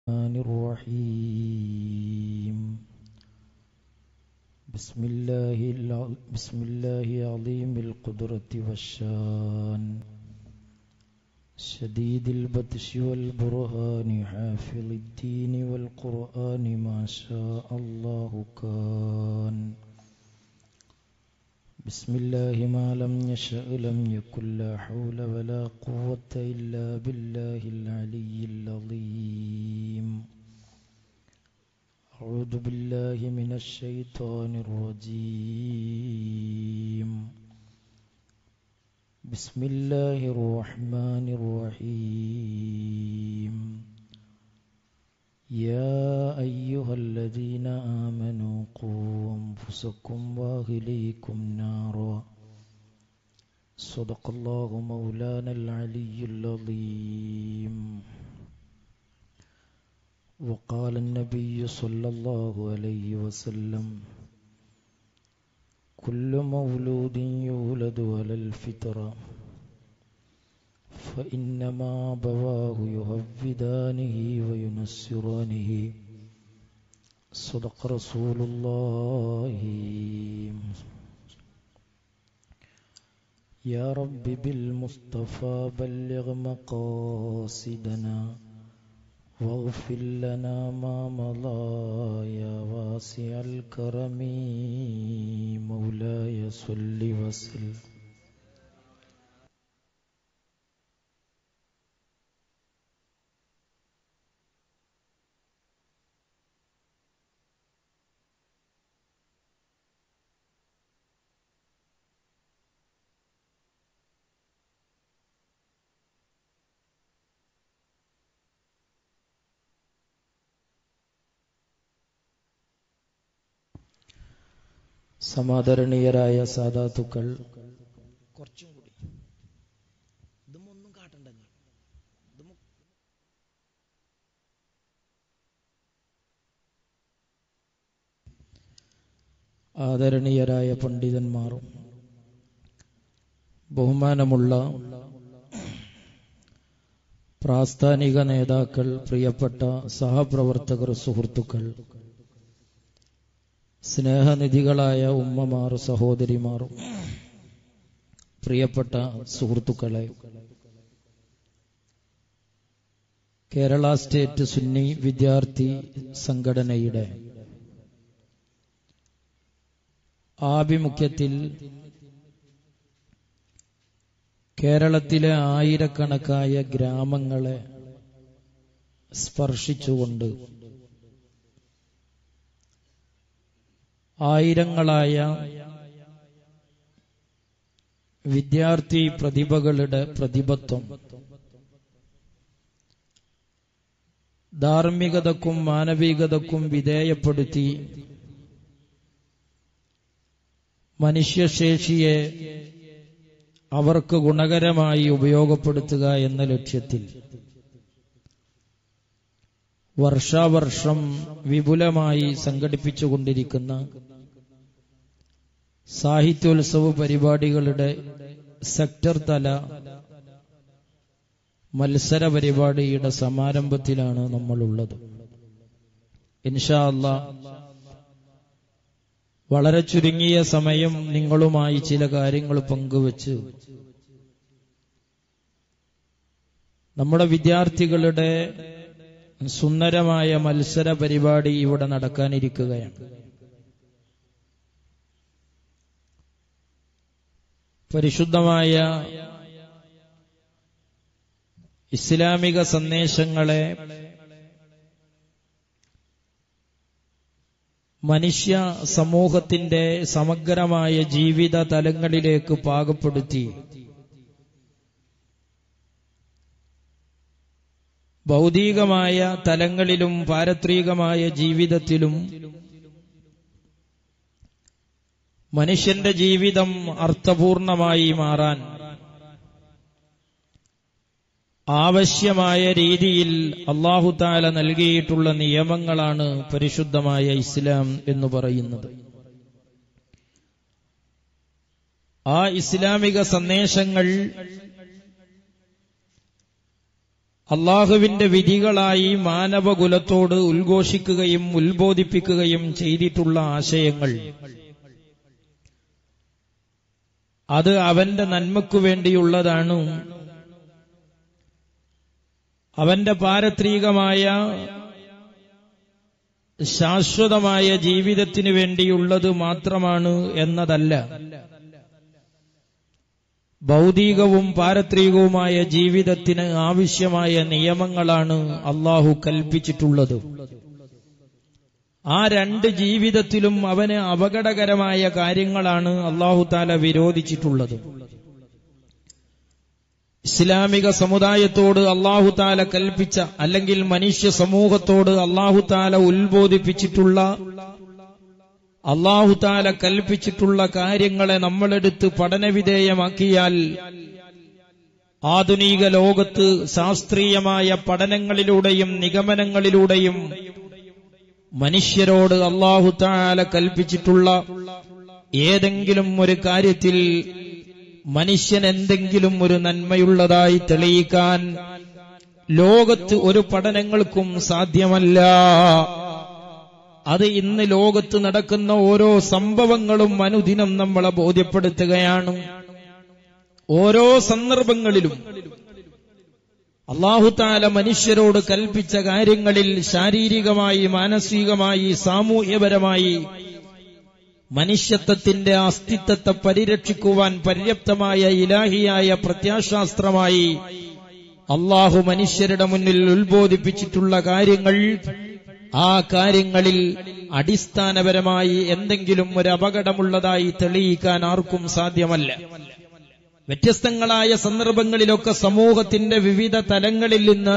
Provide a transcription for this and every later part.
الرحمن الرحيم بسم الله الع- بسم الله عظيم القدرة والشان شديد البطش والبرهان حافظ الدين والقرآن ما شاء الله كان بسم الله ما لم يشأ لم يكن لا حول ولا قوة إلا بالله العلي العظيم أعوذ بالله من الشيطان الرجيم بسم الله الرحمن الرحيم يا أيها الذين آمنوا قوا أنفسكم وأهليكم نارا صدق الله مولانا العلي العظيم وقال النبي صلى الله عليه وسلم كل مولود يولد على الفطرة فإنما أبواه يهودانه وينصرانه صدق رسول الله يا رب بالمصطفى بلغ مقاصدنا واغفر لنا ما مضى يا واسع الكرم مولاي صل وسلم സമാദരണീയരായ സാധാത്തുക്കൾ കുറച്ചും കൂടി ഇതൊന്നും കാട്ടണ്ടെങ്കിൽ ആദരണീയരായ പണ്ഡിതന്മാരും ബഹുമാനമുള്ള പ്രാസ്ഥാനിക നേതാക്കൾ പ്രിയപ്പെട്ട സഹപ്രവർത്തകർ സുഹൃത്തുക്കൾ സ്നേഹനിധികളായ ഉമ്മമാർ സഹോദരിമാർ പ്രിയപ്പെട്ട സുഹൃത്തുക്കളെ കേരള സ്റ്റേറ്റ് സുന്നി വിദ്യാർത്ഥി സംഘടനയുടെ ആഭിമുഖ്യത്തിൽ കേരളത്തിലെ ആയിരക്കണക്കായ ഗ്രാമങ്ങളെ സ്പർശിച്ചുകൊണ്ട് ആയിരങ്ങളായ വിദ്യാർത്ഥി പ്രതിഭകളുടെ പ്രതിഭത്വം ധാർമ്മികതക്കും മാനവികതക്കും വിധേയപ്പെടുത്തി മനുഷ്യശേഷിയെ അവർക്ക് ഗുണകരമായി ഉപയോഗപ്പെടുത്തുക എന്ന ലക്ഷ്യത്തിൽ വർഷാവർഷം വിപുലമായി സംഘടിപ്പിച്ചുകൊണ്ടിരിക്കുന്ന സാഹിത്യോത്സവ പരിപാടികളുടെ സെക്ടർ തല മത്സര പരിപാടിയുടെ സമാരംഭത്തിലാണ് നമ്മളുള്ളത് ഇൻഷാ അല്ലാ വളരെ ചുരുങ്ങിയ സമയം നിങ്ങളുമായി ചില കാര്യങ്ങൾ പങ്കുവച്ച് നമ്മുടെ വിദ്യാർത്ഥികളുടെ സുന്ദരമായ മത്സര പരിപാടി ഇവിടെ നടക്കാനിരിക്കുകയാണ് പരിശുദ്ധമായ ഇസ്ലാമിക സന്ദേശങ്ങളെ മനുഷ്യ സമൂഹത്തിന്റെ സമഗ്രമായ ജീവിത തലങ്ങളിലേക്ക് പാകപ്പെടുത്തി ഭൗതികമായ തലങ്ങളിലും പാരത്രികമായ ജീവിതത്തിലും മനുഷ്യന്റെ ജീവിതം അർത്ഥപൂർണമായി മാറാൻ ആവശ്യമായ രീതിയിൽ അള്ളാഹുതാല നൽകിയിട്ടുള്ള നിയമങ്ങളാണ് പരിശുദ്ധമായ ഇസ്ലാം എന്ന് പറയുന്നത് ആ ഇസ്ലാമിക സന്ദേശങ്ങൾ അള്ളാഹുവിന്റെ വിധികളായി മാനവകുലത്തോട് ഉദ്ഘോഷിക്കുകയും ഉത്ബോധിപ്പിക്കുകയും ചെയ്തിട്ടുള്ള ആശയങ്ങൾ അത് അവന്റെ നന്മയ്ക്കു വേണ്ടിയുള്ളതാണ് അവന്റെ പാരത്രികമായ ശാശ്വതമായ ജീവിതത്തിന് വേണ്ടിയുള്ളത് മാത്രമാണ് എന്നതല്ല ഭൗതികവും പാരത്രികവുമായ ജീവിതത്തിന് ആവശ്യമായ നിയമങ്ങളാണ് അള്ളാഹു കൽപ്പിച്ചിട്ടുള്ളത് ആ രണ്ട് ജീവിതത്തിലും അവന് അപകടകരമായ കാര്യങ്ങളാണ് അള്ളാഹു താല വിരോധിച്ചിട്ടുള്ളത് ഇസ്ലാമിക സമുദായത്തോട് അള്ളാഹു താല കൽപ്പിച്ച അല്ലെങ്കിൽ മനുഷ്യ സമൂഹത്തോട് അള്ളാഹു താല ഉത്ബോധിപ്പിച്ചിട്ടുള്ള അള്ളാഹു താല കൽപ്പിച്ചിട്ടുള്ള കാര്യങ്ങളെ നമ്മളെടുത്ത് പഠനവിധേയമാക്കിയാൽ ആധുനിക ലോകത്ത് ശാസ്ത്രീയമായ പഠനങ്ങളിലൂടെയും നിഗമനങ്ങളിലൂടെയും മനുഷ്യരോട് അള്ളാഹു താല കൽപ്പിച്ചിട്ടുള്ള ഏതെങ്കിലും ഒരു കാര്യത്തിൽ മനുഷ്യൻ എന്തെങ്കിലും ഒരു നന്മയുള്ളതായി തെളിയിക്കാൻ ലോകത്ത് ഒരു പഠനങ്ങൾക്കും സാധ്യമല്ല അത് ഇന്ന് ലോകത്ത് നടക്കുന്ന ഓരോ സംഭവങ്ങളും അനുദിനം നമ്മളെ ബോധ്യപ്പെടുത്തുകയാണ് ഓരോ സന്ദർഭങ്ങളിലും അള്ളാഹുത്താല മനുഷ്യരോട് കൽപ്പിച്ച കാര്യങ്ങളിൽ ശാരീരികമായി മാനസികമായി സാമൂഹ്യപരമായി മനുഷ്യത്വത്തിന്റെ അസ്തിത്വത്തെ പരിരക്ഷിക്കുവാൻ പര്യാപ്തമായ ഇലാഹിയായ പ്രത്യാശാസ്ത്രമായി അള്ളാഹു മനുഷ്യരുടെ മുന്നിൽ ഉത്ബോധിപ്പിച്ചിട്ടുള്ള കാര്യങ്ങൾ ആ കാര്യങ്ങളിൽ അടിസ്ഥാനപരമായി എന്തെങ്കിലും ഒരു അപകടമുള്ളതായി തെളിയിക്കാൻ ആർക്കും സാധ്യമല്ല വ്യത്യസ്തങ്ങളായ സന്ദർഭങ്ങളിലൊക്കെ സമൂഹത്തിന്റെ വിവിധ തലങ്ങളിൽ നിന്ന്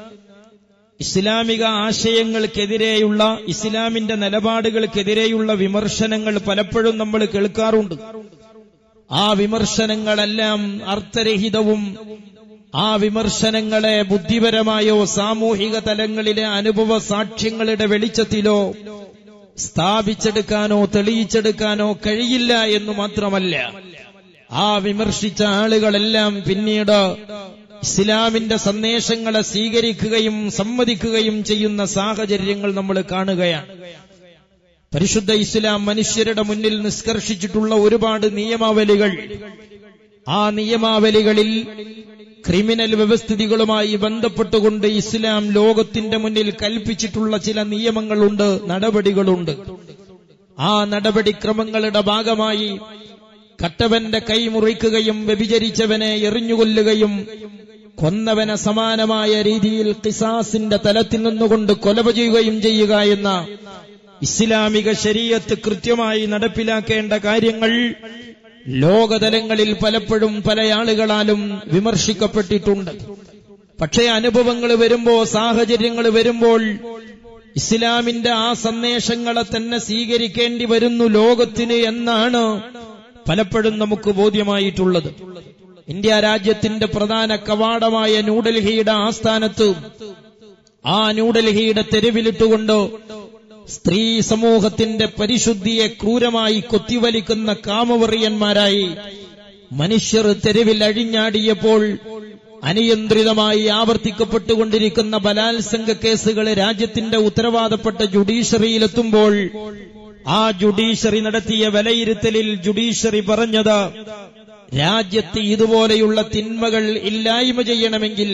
ഇസ്ലാമിക ആശയങ്ങൾക്കെതിരെയുള്ള ഇസ്ലാമിന്റെ നിലപാടുകൾക്കെതിരെയുള്ള വിമർശനങ്ങൾ പലപ്പോഴും നമ്മൾ കേൾക്കാറുണ്ട് ആ വിമർശനങ്ങളെല്ലാം അർത്ഥരഹിതവും ആ വിമർശനങ്ങളെ ബുദ്ധിപരമായോ സാമൂഹിക തലങ്ങളിലെ അനുഭവ സാക്ഷ്യങ്ങളുടെ വെളിച്ചത്തിലോ സ്ഥാപിച്ചെടുക്കാനോ തെളിയിച്ചെടുക്കാനോ കഴിയില്ല എന്ന് മാത്രമല്ല ആ വിമർശിച്ച ആളുകളെല്ലാം പിന്നീട് ഇസ്ലാമിന്റെ സന്ദേശങ്ങളെ സ്വീകരിക്കുകയും സമ്മതിക്കുകയും ചെയ്യുന്ന സാഹചര്യങ്ങൾ നമ്മൾ കാണുകയാണ് പരിശുദ്ധ ഇസ്ലാം മനുഷ്യരുടെ മുന്നിൽ നിഷ്കർഷിച്ചിട്ടുള്ള ഒരുപാട് നിയമാവലികൾ ആ നിയമാവലികളിൽ ക്രിമിനൽ വ്യവസ്ഥിതികളുമായി ബന്ധപ്പെട്ടുകൊണ്ട് ഇസ്ലാം ലോകത്തിന്റെ മുന്നിൽ കൽപ്പിച്ചിട്ടുള്ള ചില നിയമങ്ങളുണ്ട് നടപടികളുണ്ട് ആ നടപടിക്രമങ്ങളുടെ ഭാഗമായി കട്ടവന്റെ കൈ മുറിക്കുകയും വ്യഭിചരിച്ചവനെ എറിഞ്ഞുകൊല്ലുകയും കൊന്നവനെ സമാനമായ രീതിയിൽ കിസാസിന്റെ തലത്തിൽ നിന്നുകൊണ്ട് കൊലപ ചെയ്യുകയും ചെയ്യുക എന്ന ഇസ്ലാമിക ശരീരത്ത് കൃത്യമായി നടപ്പിലാക്കേണ്ട കാര്യങ്ങൾ ലോകതലങ്ങളിൽ പലപ്പോഴും പല ആളുകളാലും വിമർശിക്കപ്പെട്ടിട്ടുണ്ട് പക്ഷേ അനുഭവങ്ങൾ വരുമ്പോ സാഹചര്യങ്ങൾ വരുമ്പോൾ ഇസ്ലാമിന്റെ ആ സന്ദേശങ്ങളെ തന്നെ സ്വീകരിക്കേണ്ടി വരുന്നു ലോകത്തിന് എന്നാണ് പലപ്പോഴും നമുക്ക് ബോധ്യമായിട്ടുള്ളത് ഇന്ത്യ രാജ്യത്തിന്റെ പ്രധാന കവാടമായ ന്യൂഡൽഹിയുടെ ആസ്ഥാനത്ത് ആ ന്യൂഡൽഹിയുടെ തെരുവിലിട്ടുകൊണ്ട് സ്ത്രീ സമൂഹത്തിന്റെ പരിശുദ്ധിയെ ക്രൂരമായി കൊത്തിവലിക്കുന്ന കാമവറിയന്മാരായി മനുഷ്യർ തെരുവിൽ അഴിഞ്ഞാടിയപ്പോൾ അനിയന്ത്രിതമായി ആവർത്തിക്കപ്പെട്ടുകൊണ്ടിരിക്കുന്ന ബലാത്സംഗ കേസുകൾ രാജ്യത്തിന്റെ ഉത്തരവാദപ്പെട്ട ജുഡീഷ്യറിയിലെത്തുമ്പോൾ ആ ജുഡീഷ്യറി നടത്തിയ വിലയിരുത്തലിൽ ജുഡീഷ്യറി പറഞ്ഞത് രാജ്യത്ത് ഇതുപോലെയുള്ള തിന്മകൾ ഇല്ലായ്മ ചെയ്യണമെങ്കിൽ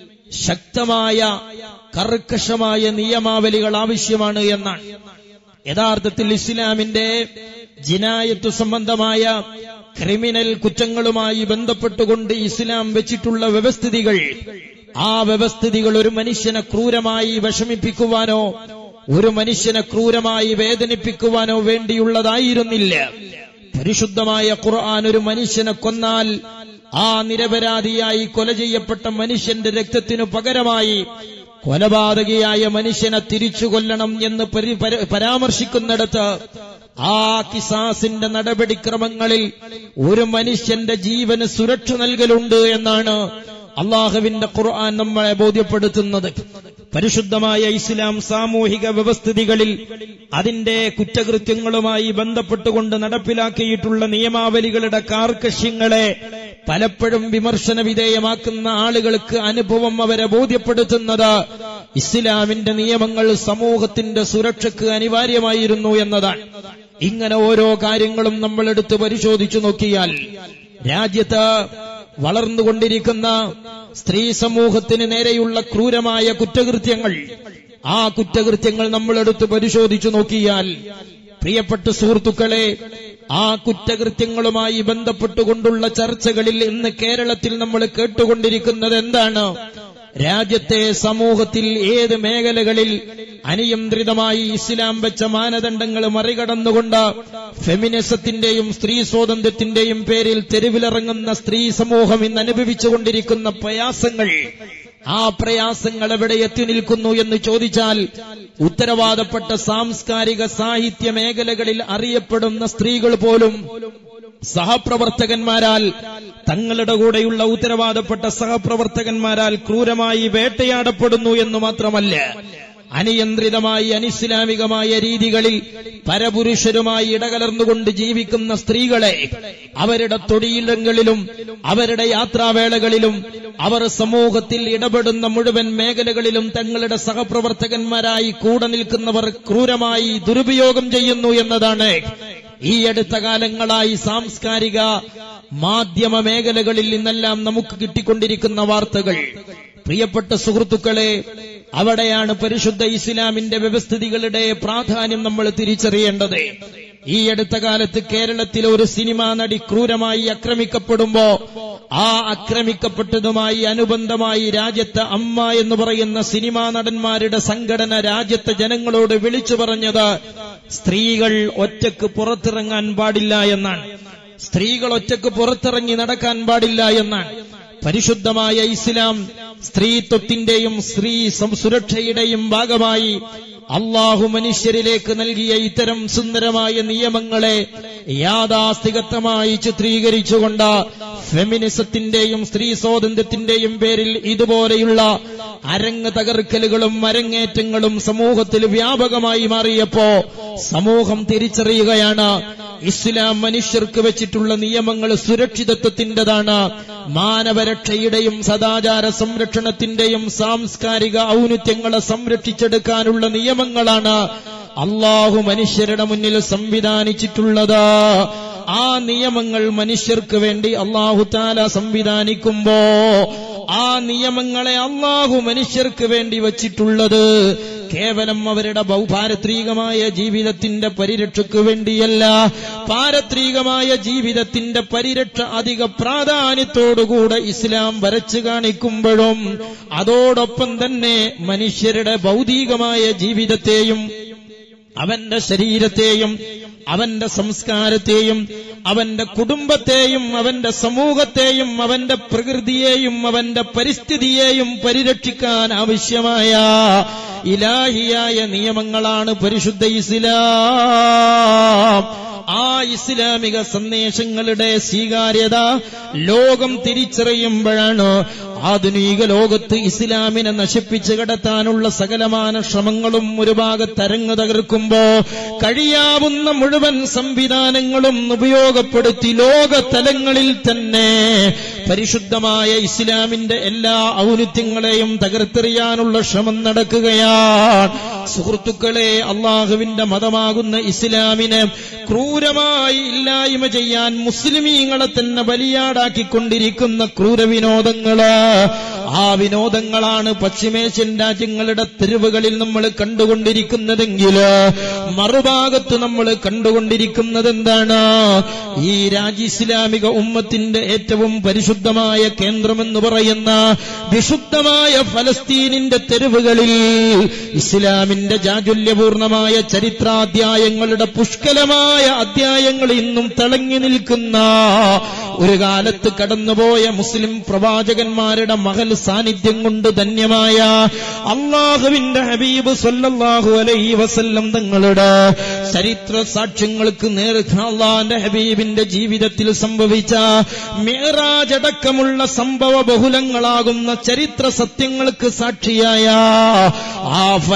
ശക്തമായ കർക്കശമായ നിയമാവലികൾ ആവശ്യമാണ് എന്നാണ് യഥാർത്ഥത്തിൽ ഇസ്ലാമിന്റെ ജിനായത്തു സംബന്ധമായ ക്രിമിനൽ കുറ്റങ്ങളുമായി ബന്ധപ്പെട്ടുകൊണ്ട് ഇസ്ലാം വെച്ചിട്ടുള്ള വ്യവസ്ഥിതികൾ ആ വ്യവസ്ഥിതികൾ ഒരു മനുഷ്യനെ ക്രൂരമായി വിഷമിപ്പിക്കുവാനോ ഒരു മനുഷ്യനെ ക്രൂരമായി വേദനിപ്പിക്കുവാനോ വേണ്ടിയുള്ളതായിരുന്നില്ല പരിശുദ്ധമായ ഖുർആൻ ഒരു മനുഷ്യനെ കൊന്നാൽ ആ നിരപരാധിയായി കൊല ചെയ്യപ്പെട്ട മനുഷ്യന്റെ രക്തത്തിനു പകരമായി കൊലപാതകിയായ മനുഷ്യനെ തിരിച്ചു കൊല്ലണം എന്ന് പരി- പര- പരാമർശിക്കുന്നിടത്ത് ആ കിസാസിന്റെ നടപടിക്രമങ്ങളിൽ ഒരു മനുഷ്യന്റെ ജീവന് സുരക്ഷ നൽകലുണ്ട് എന്നാണ് അള്ളാഹുവിന്റെ ഖുർആൻ നമ്മളെ ബോധ്യപ്പെടുത്തുന്നത് പരിശുദ്ധമായ ഇസ്ലാം സാമൂഹിക വ്യവസ്ഥിതികളിൽ അതിന്റെ കുറ്റകൃത്യങ്ങളുമായി ബന്ധപ്പെട്ടുകൊണ്ട് നടപ്പിലാക്കിയിട്ടുള്ള നിയമാവലികളുടെ കാർക്കശ്യങ്ങളെ പലപ്പോഴും വിമർശന വിധേയമാക്കുന്ന ആളുകൾക്ക് അനുഭവം അവരെ ബോധ്യപ്പെടുത്തുന്നത് ഇസ്ലാമിന്റെ നിയമങ്ങൾ സമൂഹത്തിന്റെ സുരക്ഷയ്ക്ക് അനിവാര്യമായിരുന്നു എന്നതാണ് ഇങ്ങനെ ഓരോ കാര്യങ്ങളും നമ്മൾ എടുത്ത് പരിശോധിച്ചു നോക്കിയാൽ രാജ്യത്ത് വളർന്നുകൊണ്ടിരിക്കുന്ന സ്ത്രീ സമൂഹത്തിന് നേരെയുള്ള ക്രൂരമായ കുറ്റകൃത്യങ്ങൾ ആ കുറ്റകൃത്യങ്ങൾ നമ്മൾ എടുത്ത് പരിശോധിച്ചു നോക്കിയാൽ പ്രിയപ്പെട്ട സുഹൃത്തുക്കളെ ആ കുറ്റകൃത്യങ്ങളുമായി ബന്ധപ്പെട്ടുകൊണ്ടുള്ള ചർച്ചകളിൽ ഇന്ന് കേരളത്തിൽ നമ്മൾ കേട്ടുകൊണ്ടിരിക്കുന്നത് എന്താണ് രാജ്യത്തെ സമൂഹത്തിൽ ഏത് മേഖലകളിൽ അനിയന്ത്രിതമായി ഇസ്ലാം വെച്ച മാനദണ്ഡങ്ങൾ മറികടന്നുകൊണ്ട് ഫെമിനിസത്തിന്റെയും സ്ത്രീ സ്വാതന്ത്ര്യത്തിന്റെയും പേരിൽ തെരുവിലിറങ്ങുന്ന സ്ത്രീ സമൂഹം ഇന്ന് അനുഭവിച്ചുകൊണ്ടിരിക്കുന്ന പ്രയാസങ്ങൾ ആ പ്രയാസങ്ങൾ എവിടെ എത്തി നിൽക്കുന്നു എന്ന് ചോദിച്ചാൽ ഉത്തരവാദപ്പെട്ട സാംസ്കാരിക സാഹിത്യ മേഖലകളിൽ അറിയപ്പെടുന്ന സ്ത്രീകൾ പോലും സഹപ്രവർത്തകന്മാരാൽ തങ്ങളുടെ കൂടെയുള്ള ഉത്തരവാദപ്പെട്ട സഹപ്രവർത്തകന്മാരാൽ ക്രൂരമായി വേട്ടയാടപ്പെടുന്നു എന്ന് മാത്രമല്ല അനിയന്ത്രിതമായി അനിസ്ലാമികമായ രീതികളിൽ പരപുരുഷരുമായി ഇടകലർന്നുകൊണ്ട് ജീവിക്കുന്ന സ്ത്രീകളെ അവരുടെ തൊഴിലിടങ്ങളിലും അവരുടെ യാത്രാവേളകളിലും അവർ സമൂഹത്തിൽ ഇടപെടുന്ന മുഴുവൻ മേഖലകളിലും തങ്ങളുടെ സഹപ്രവർത്തകന്മാരായി കൂടെ നിൽക്കുന്നവർ ക്രൂരമായി ദുരുപയോഗം ചെയ്യുന്നു എന്നതാണ് ഈ അടുത്ത കാലങ്ങളായി സാംസ്കാരിക മാധ്യമ മേഖലകളിൽ നിന്നെല്ലാം നമുക്ക് കിട്ടിക്കൊണ്ടിരിക്കുന്ന വാർത്തകൾ പ്രിയപ്പെട്ട സുഹൃത്തുക്കളെ അവിടെയാണ് പരിശുദ്ധ ഇസ്ലാമിന്റെ വ്യവസ്ഥിതികളുടെ പ്രാധാന്യം നമ്മൾ തിരിച്ചറിയേണ്ടത് ഈ അടുത്ത കാലത്ത് കേരളത്തിലെ ഒരു സിനിമാ നടി ക്രൂരമായി ആക്രമിക്കപ്പെടുമ്പോ ആ ആക്രമിക്കപ്പെട്ടതുമായി അനുബന്ധമായി രാജ്യത്തെ അമ്മ എന്ന് പറയുന്ന സിനിമാ നടന്മാരുടെ സംഘടന രാജ്യത്തെ ജനങ്ങളോട് വിളിച്ചു പറഞ്ഞത് സ്ത്രീകൾ ഒറ്റക്ക് പുറത്തിറങ്ങാൻ പാടില്ല എന്നാണ് സ്ത്രീകൾ ഒറ്റക്ക് പുറത്തിറങ്ങി നടക്കാൻ പാടില്ല എന്നാണ് പരിശുദ്ധമായ ഇസ്ലാം സ്ത്രീത്വത്തിന്റെയും സ്ത്രീ സുരക്ഷയുടെയും ഭാഗമായി അള്ളാഹു മനുഷ്യരിലേക്ക് നൽകിയ ഇത്തരം സുന്ദരമായ നിയമങ്ങളെ യാഥാസ്ഥികത്വമായി ചിത്രീകരിച്ചുകൊണ്ട് ഫെമിനിസത്തിന്റെയും സ്ത്രീ സ്വാതന്ത്ര്യത്തിന്റെയും പേരിൽ ഇതുപോലെയുള്ള അരങ്ങ് തകർക്കലുകളും അരങ്ങേറ്റങ്ങളും സമൂഹത്തിൽ വ്യാപകമായി മാറിയപ്പോ സമൂഹം തിരിച്ചറിയുകയാണ് ഇസ്ലാം മനുഷ്യർക്ക് വെച്ചിട്ടുള്ള നിയമങ്ങൾ സുരക്ഷിതത്വത്തിന്റേതാണ് മാനവരക്ഷയുടെയും സദാചാര സംരക്ഷണത്തിന്റെയും സാംസ്കാരിക ഔന്നിത്യങ്ങളെ സംരക്ഷിച്ചെടുക്കാനുള്ള നിയമങ്ങളാണ് അള്ളാഹു മനുഷ്യരുടെ മുന്നിൽ സംവിധാനിച്ചിട്ടുള്ളത് ആ നിയമങ്ങൾ മനുഷ്യർക്ക് വേണ്ടി അള്ളാഹു താല സംവിധാനിക്കുമ്പോ ആ നിയമങ്ങളെ അള്ളാഹു മനുഷ്യർക്ക് വേണ്ടി വച്ചിട്ടുള്ളത് കേവലം അവരുടെ പാരത്രികമായ ജീവിതത്തിന്റെ പരിരക്ഷയ്ക്ക് വേണ്ടിയല്ല പാരത്രികമായ ജീവിതത്തിന്റെ പരിരക്ഷ അധിക പ്രാധാന്യത്തോടുകൂടെ ഇസ്ലാം വരച്ചു കാണിക്കുമ്പോഴും അതോടൊപ്പം തന്നെ മനുഷ്യരുടെ ഭൗതികമായ ജീവിതത്തെയും അവന്റെ ശരീരത്തെയും അവന്റെ സംസ്കാരത്തെയും അവന്റെ കുടുംബത്തെയും അവന്റെ സമൂഹത്തെയും അവന്റെ പ്രകൃതിയെയും അവന്റെ പരിസ്ഥിതിയെയും പരിരക്ഷിക്കാൻ ആവശ്യമായ ഇലാഹിയായ നിയമങ്ങളാണ് പരിശുദ്ധ ഇസ്ലാം ആ ഇസ്ലാമിക സന്ദേശങ്ങളുടെ സ്വീകാര്യത ലോകം തിരിച്ചറിയുമ്പോഴാണ് ആധുനിക ലോകത്ത് ഇസ്ലാമിനെ നശിപ്പിച്ചു കടത്താനുള്ള സകലമാന ശ്രമങ്ങളും ഒരു ഭാഗത്തരങ്ങ് തകർക്കുമ്പോ കഴിയാവുന്ന മുഴുവൻ സംവിധാനങ്ങളും ഉപയോഗപ്പെടുത്തി ലോകതലങ്ങളിൽ തന്നെ പരിശുദ്ധമായ ഇസ്ലാമിന്റെ എല്ലാ ഔന്നിത്യങ്ങളെയും തകർത്തെറിയാനുള്ള ശ്രമം നടക്കുകയാണ് സുഹൃത്തുക്കളെ അള്ളാഹുവിന്റെ മതമാകുന്ന ഇസ്ലാമിനെ ക്രൂരമായി ഇല്ലായ്മ ചെയ്യാൻ മുസ്ലിമീങ്ങളെ തന്നെ ബലിയാടാക്കിക്കൊണ്ടിരിക്കുന്ന ക്രൂരവിനോദങ്ങള് ആ വിനോദങ്ങളാണ് പശ്ചിമേഷ്യൻ രാജ്യങ്ങളുടെ തെരുവുകളിൽ നമ്മൾ കണ്ടുകൊണ്ടിരിക്കുന്നതെങ്കിൽ മറുഭാഗത്ത് നമ്മൾ കണ്ടുകൊണ്ടിരിക്കുന്നത് എന്താണ് ഈ രാജ്യ ഇസ്ലാമിക ഉമ്മത്തിന്റെ ഏറ്റവും പരിശുദ്ധമായ കേന്ദ്രമെന്ന് പറയുന്ന വിശുദ്ധമായ ഫലസ്തീനിന്റെ തെരുവുകളിൽ ഇസ്ലാമിന്റെ ജാജുല്യപൂർണമായ ചരിത്രാധ്യായങ്ങളുടെ പുഷ്കലമായ അധ്യായങ്ങൾ ഇന്നും തിളങ്ങി നിൽക്കുന്ന ഒരു കാലത്ത് കടന്നുപോയ മുസ്ലിം പ്രവാചകന്മാരുടെ മകൽ സാന്നിധ്യം കൊണ്ട് ധന്യമായ അള്ളാഹുവിന്റെ ഹബീബ് സല്ലല്ലാഹു അലൈഹി വസല്ലം തങ്ങളുടെ ചരിത്ര സാക്ഷ്യങ്ങൾക്ക് നേർ അള്ളാന്റെ ഹബീബിന്റെ ജീവിതത്തിൽ സംഭവിച്ച മേറാജ് അടക്കമുള്ള സംഭവ ബഹുലങ്ങളാകുന്ന ചരിത്ര സത്യങ്ങൾക്ക് സാക്ഷിയായ ആ ഫലസ്തീൻ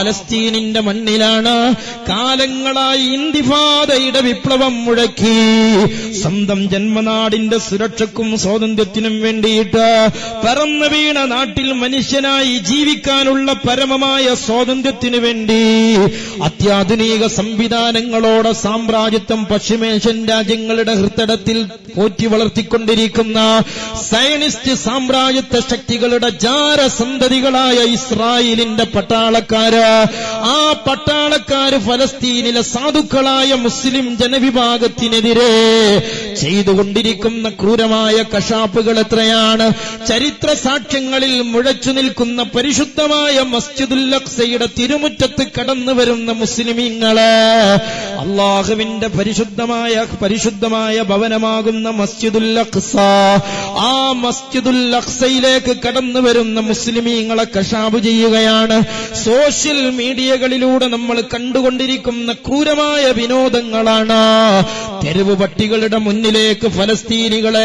ഫലസ്തീനിന്റെ മണ്ണിലാണ് കാലങ്ങളായി ഇന്തിഫാദയുടെ വിപ്ലവം മുഴക്കി സ്വന്തം ജന്മനാടിന്റെ സുരക്ഷക്കും സ്വാതന്ത്ര്യത്തിനും വേണ്ടിയിട്ട് പറന്നു വീണ നാട്ടിൽ മനുഷ്യനായി ജീവിക്കാനുള്ള പരമമായ സ്വാതന്ത്ര്യത്തിനു വേണ്ടി അത്യാധുനിക സംവിധാനങ്ങളോടെ സാമ്രാജ്യത്വം പശ്ചിമേഷ്യൻ രാജ്യങ്ങളുടെ ഹൃദയത്തിൽ പോറ്റി വളർത്തിക്കൊണ്ടിരിക്കുന്ന സയനിസ്റ്റ് സാമ്രാജ്യത്വ ശക്തികളുടെ ജാരസന്തതികളായ ഇസ്രായേലിന്റെ പട്ടാളക്കാര് ആ പട്ടാളക്കാര് ഫലസ്തീനിലെ സാധുക്കളായ മുസ്ലിം ജനവിഭാഗത്തിനെതിരെ ചെയ്തുകൊണ്ടിരിക്കുന്ന ക്രൂരമായ കശാപ്പുകൾ എത്രയാണ് ചരിത്ര സാക്ഷ്യങ്ങളിൽ മുഴച്ചു നിൽക്കുന്ന പരിശുദ്ധമായ മസ്ജിദുൽ അക്സയുടെ തിരുമുറ്റത്ത് കടന്നു വരുന്ന മുസ്ലിമീങ്ങള് അള്ളാഹുവിന്റെ പരിശുദ്ധമായ പരിശുദ്ധമായ ഭവനമാകുന്ന മസ്ജിദുൽ അക്സ ആ മസ്ജിദുൽ അക്സയിലേക്ക് കടന്നു വരുന്ന മുസ്ലിമീങ്ങളെ കശാബ് ചെയ്യുകയാണ് സോഷ്യൽ മീഡിയകളിലൂടെ നമ്മൾ കണ്ടുകൊണ്ടിരിക്കുന്ന ക്രൂരമായ വിനോദങ്ങളാണ് തെരുവ് പട്ടികളുടെ മുന്നിലേക്ക് ഫലസ്തീനികളെ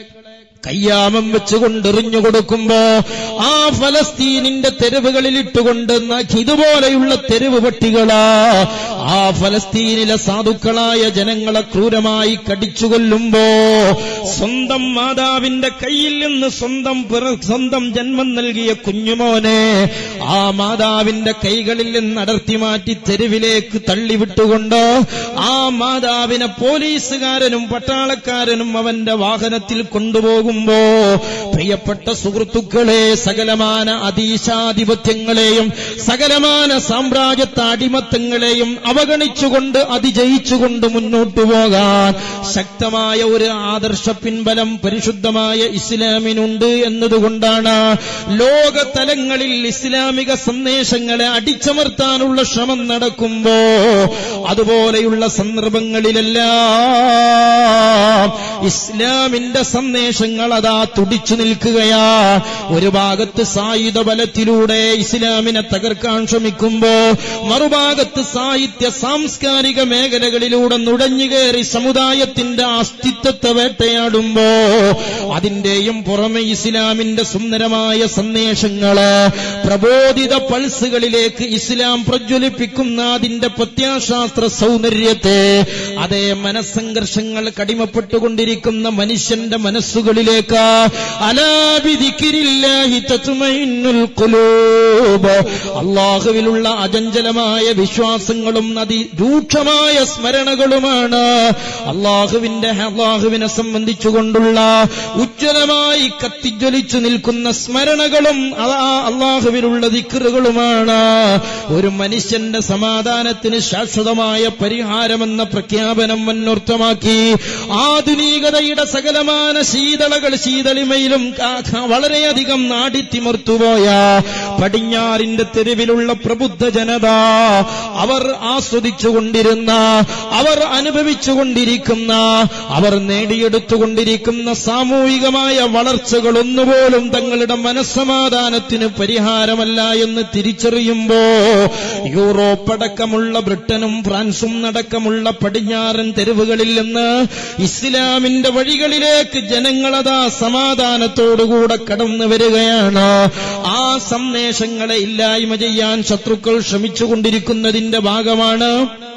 കയ്യാമം വെച്ചുകൊണ്ട് എറിഞ്ഞു കൊടുക്കുമ്പോ ആ ഫലസ്തീനിന്റെ തെരുവുകളിൽ ഇട്ടുകൊണ്ട് ന- ഇതുപോലെയുള്ള തെരുവ് പട്ടികളാ ആ ഫലസ്തീനിലെ സാധുക്കളായ ജനങ്ങളെ ക്രൂരമായി കടിച്ചുകൊല്ലുമ്പോ സ്വന്തം മാതാവിന്റെ കയ്യിൽ നിന്ന് സ്വന്തം പിറ- സ്വന്തം ജന്മം നൽകിയ കുഞ്ഞുമോനെ ആ മാതാവിന്റെ കൈകളിൽ നിന്ന് അടർത്തി മാറ്റി തെരുവിലേക്ക് തള്ളിവിട്ടുകൊണ്ട് ആ മാതാവിനെ പോലീസുകാരനും പട്ടാളക്കാരനും അവന്റെ വാഹനത്തിൽ കൊണ്ടുപോകുമ്പോ പ്രിയപ്പെട്ട സുഹൃത്തുക്കളെ സകലമാന അതീശാധിപത്യങ്ങളെയും സകലമാന സാമ്രാജ്യത്ത അടിമത്തങ്ങളെയും അവഗണിച്ചുകൊണ്ട് അതിജയിച്ചുകൊണ്ട് മുന്നോട്ടു പോകാൻ ശക്തമായ ഒരു ആദർശ പിൻബലം പരിശുദ്ധമായ ഇസ്ലാമിനുണ്ട് എന്നതുകൊണ്ടാണ് ലോക തലങ്ങളിൽ ഇസ്ലാമിക സന്ദേശങ്ങളെ അടിച്ചമർത്താനുള്ള ശ്രമം നടക്കുമ്പോ അതുപോലെയുള്ള സന്ദർഭങ്ങളിലെല്ലാം ഇസ്ലാമിന്റെ സന്ദേശങ്ങൾ അതാ തുടിച്ചു നിൽക്കുകയാ ഒരു ഭാഗത്ത് സായുധ ബലത്തിലൂടെ ഇസ്ലാമിനെ തകർക്കാൻ ശ്രമിക്കുമ്പോ മറുഭാഗത്ത് സാഹിത്യ സാംസ്കാരിക മേഖലകളിലൂടെ നുഴഞ്ഞുകയറി സമുദായത്തിന്റെ അസ്തിത്വത്തെ വേട്ടയാടുമ്പോ അതിന്റെയും പുറമെ ഇസ്ലാമിന്റെ സുന്ദരമായ സന്ദേശങ്ങള് പ്രബോധിത പൾസുകളിലേക്ക് ഇസ്ലാം പ്രജ്വലിപ്പിക്കുന്ന അതിന്റെ പ്രത്യാശാസ്ത്ര സൗന്ദര്യത്തെ അതേ മനസ്സംഘർഷങ്ങൾ കടിമപ്പെട്ടുകൊണ്ടിരിക്കുന്ന മനുഷ്യന്റെ മനസ്സുകളിലേക്ക് അലാബിദിക്കിരില്ലാഹി തത്മഇന്നുൽ ഖുലൂബ് അള്ളാഹുവിലുള്ള അചഞ്ചലമായ വിശ്വാസങ്ങളും അതിരൂക്ഷമായ സ്മരണകളുമാണ് അള്ളാഹുവിന്റെ അള്ളാഹുവിനെ സംബന്ധിച്ചുകൊണ്ടുള്ള ഉജ്ജ്വലമായി കത്തിജ്വലിച്ചു നിൽക്കുന്ന സ്മരണകളും അതാ അള്ളാഹുവിലുള്ള ദിക്കറുകളുമാണ് ഒരു മനുഷ്യന്റെ സമാധാനത്തിന് ശാശ്വതമായ പരിഹാരമെന്ന പ്രഖ്യാപനം മുന്നോർത്തമാക്കി ആധുനികതയുടെ സകലമാന ശീതളകൾ ശീതളിമയിലും കാ- കാ- വളരെയധികം നാടിത്തിമർത്തുപോയ പടിഞ്ഞാറിന്റെ തെരുവിലുള്ള പ്രബുദ്ധ ജനത അവർ ആസ്വദിച്ചുകൊണ്ടിരുന്ന അവർ അനുഭവിച്ചുകൊണ്ടിരിക്കുന്ന അവർ നേടിയെടുത്തുകൊണ്ടിരിക്കുന്ന സാമൂഹികമായ വളർച്ചകൾ ഒന്നുപോലും തങ്ങളുടെ മനസ്സമാധാനത്തിന് പരിഹാരമല്ല എന്ന് തിരിച്ചറിയുമ്പോ യൂറോപ്പ് അടക്കമുള്ള ബ്രിട്ടനും ഫ്രാൻസും അടക്കമുള്ള പടിഞ്ഞാറൻ തെരുവുകളിൽ നിന്ന് ഇസ്ലാമിന്റെ വഴികളിലേക്ക് ജനങ്ങളതാ സമാധാനത്തോടുകൂടെ കടന്നു വരികയാണ് ആ സന്ദേശങ്ങളെ ഇല്ലായ്മ ചെയ്യാൻ ശത്രുക്കൾ ശ്രമിച്ചുകൊണ്ടിരിക്കുന്നതിന്റെ ഭാഗമാണ്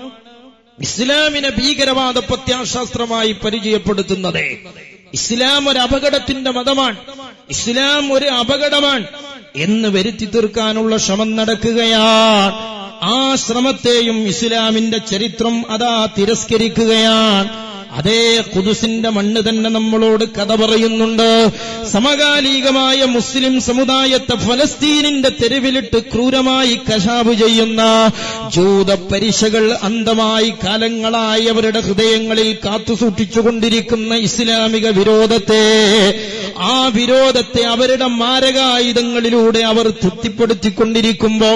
ഇസ്ലാമിനെ ഭീകരവാദ പ്രത്യാശാസ്ത്രമായി പരിചയപ്പെടുത്തുന്നത് ഇസ്ലാം ഒരു അപകടത്തിന്റെ മതമാണ് ഇസ്ലാം ഒരു അപകടമാണ് എന്ന് വരുത്തി തീർക്കാനുള്ള ശ്രമം നടക്കുകയാണ് ആ ശ്രമത്തെയും ഇസ്ലാമിന്റെ ചരിത്രം അതാ തിരസ്കരിക്കുകയാണ് അതേ കുതുസിന്റെ മണ്ണ് തന്നെ നമ്മളോട് കഥ പറയുന്നുണ്ട് സമകാലികമായ മുസ്ലിം സമുദായത്തെ ഫലസ്തീനിന്റെ തെരുവിലിട്ട് ക്രൂരമായി കശാബ് ചെയ്യുന്ന ജൂത പരീക്ഷകൾ അന്തമായി കാലങ്ങളായി അവരുടെ ഹൃദയങ്ങളിൽ കാത്തുസൂക്ഷിച്ചുകൊണ്ടിരിക്കുന്ന ഇസ്ലാമിക വിരോധത്തെ ആ വിരോധത്തെ അവരുടെ മാരകായുധങ്ങളിലൂടെ അവർ തൃപ്തിപ്പെടുത്തിക്കൊണ്ടിരിക്കുമ്പോ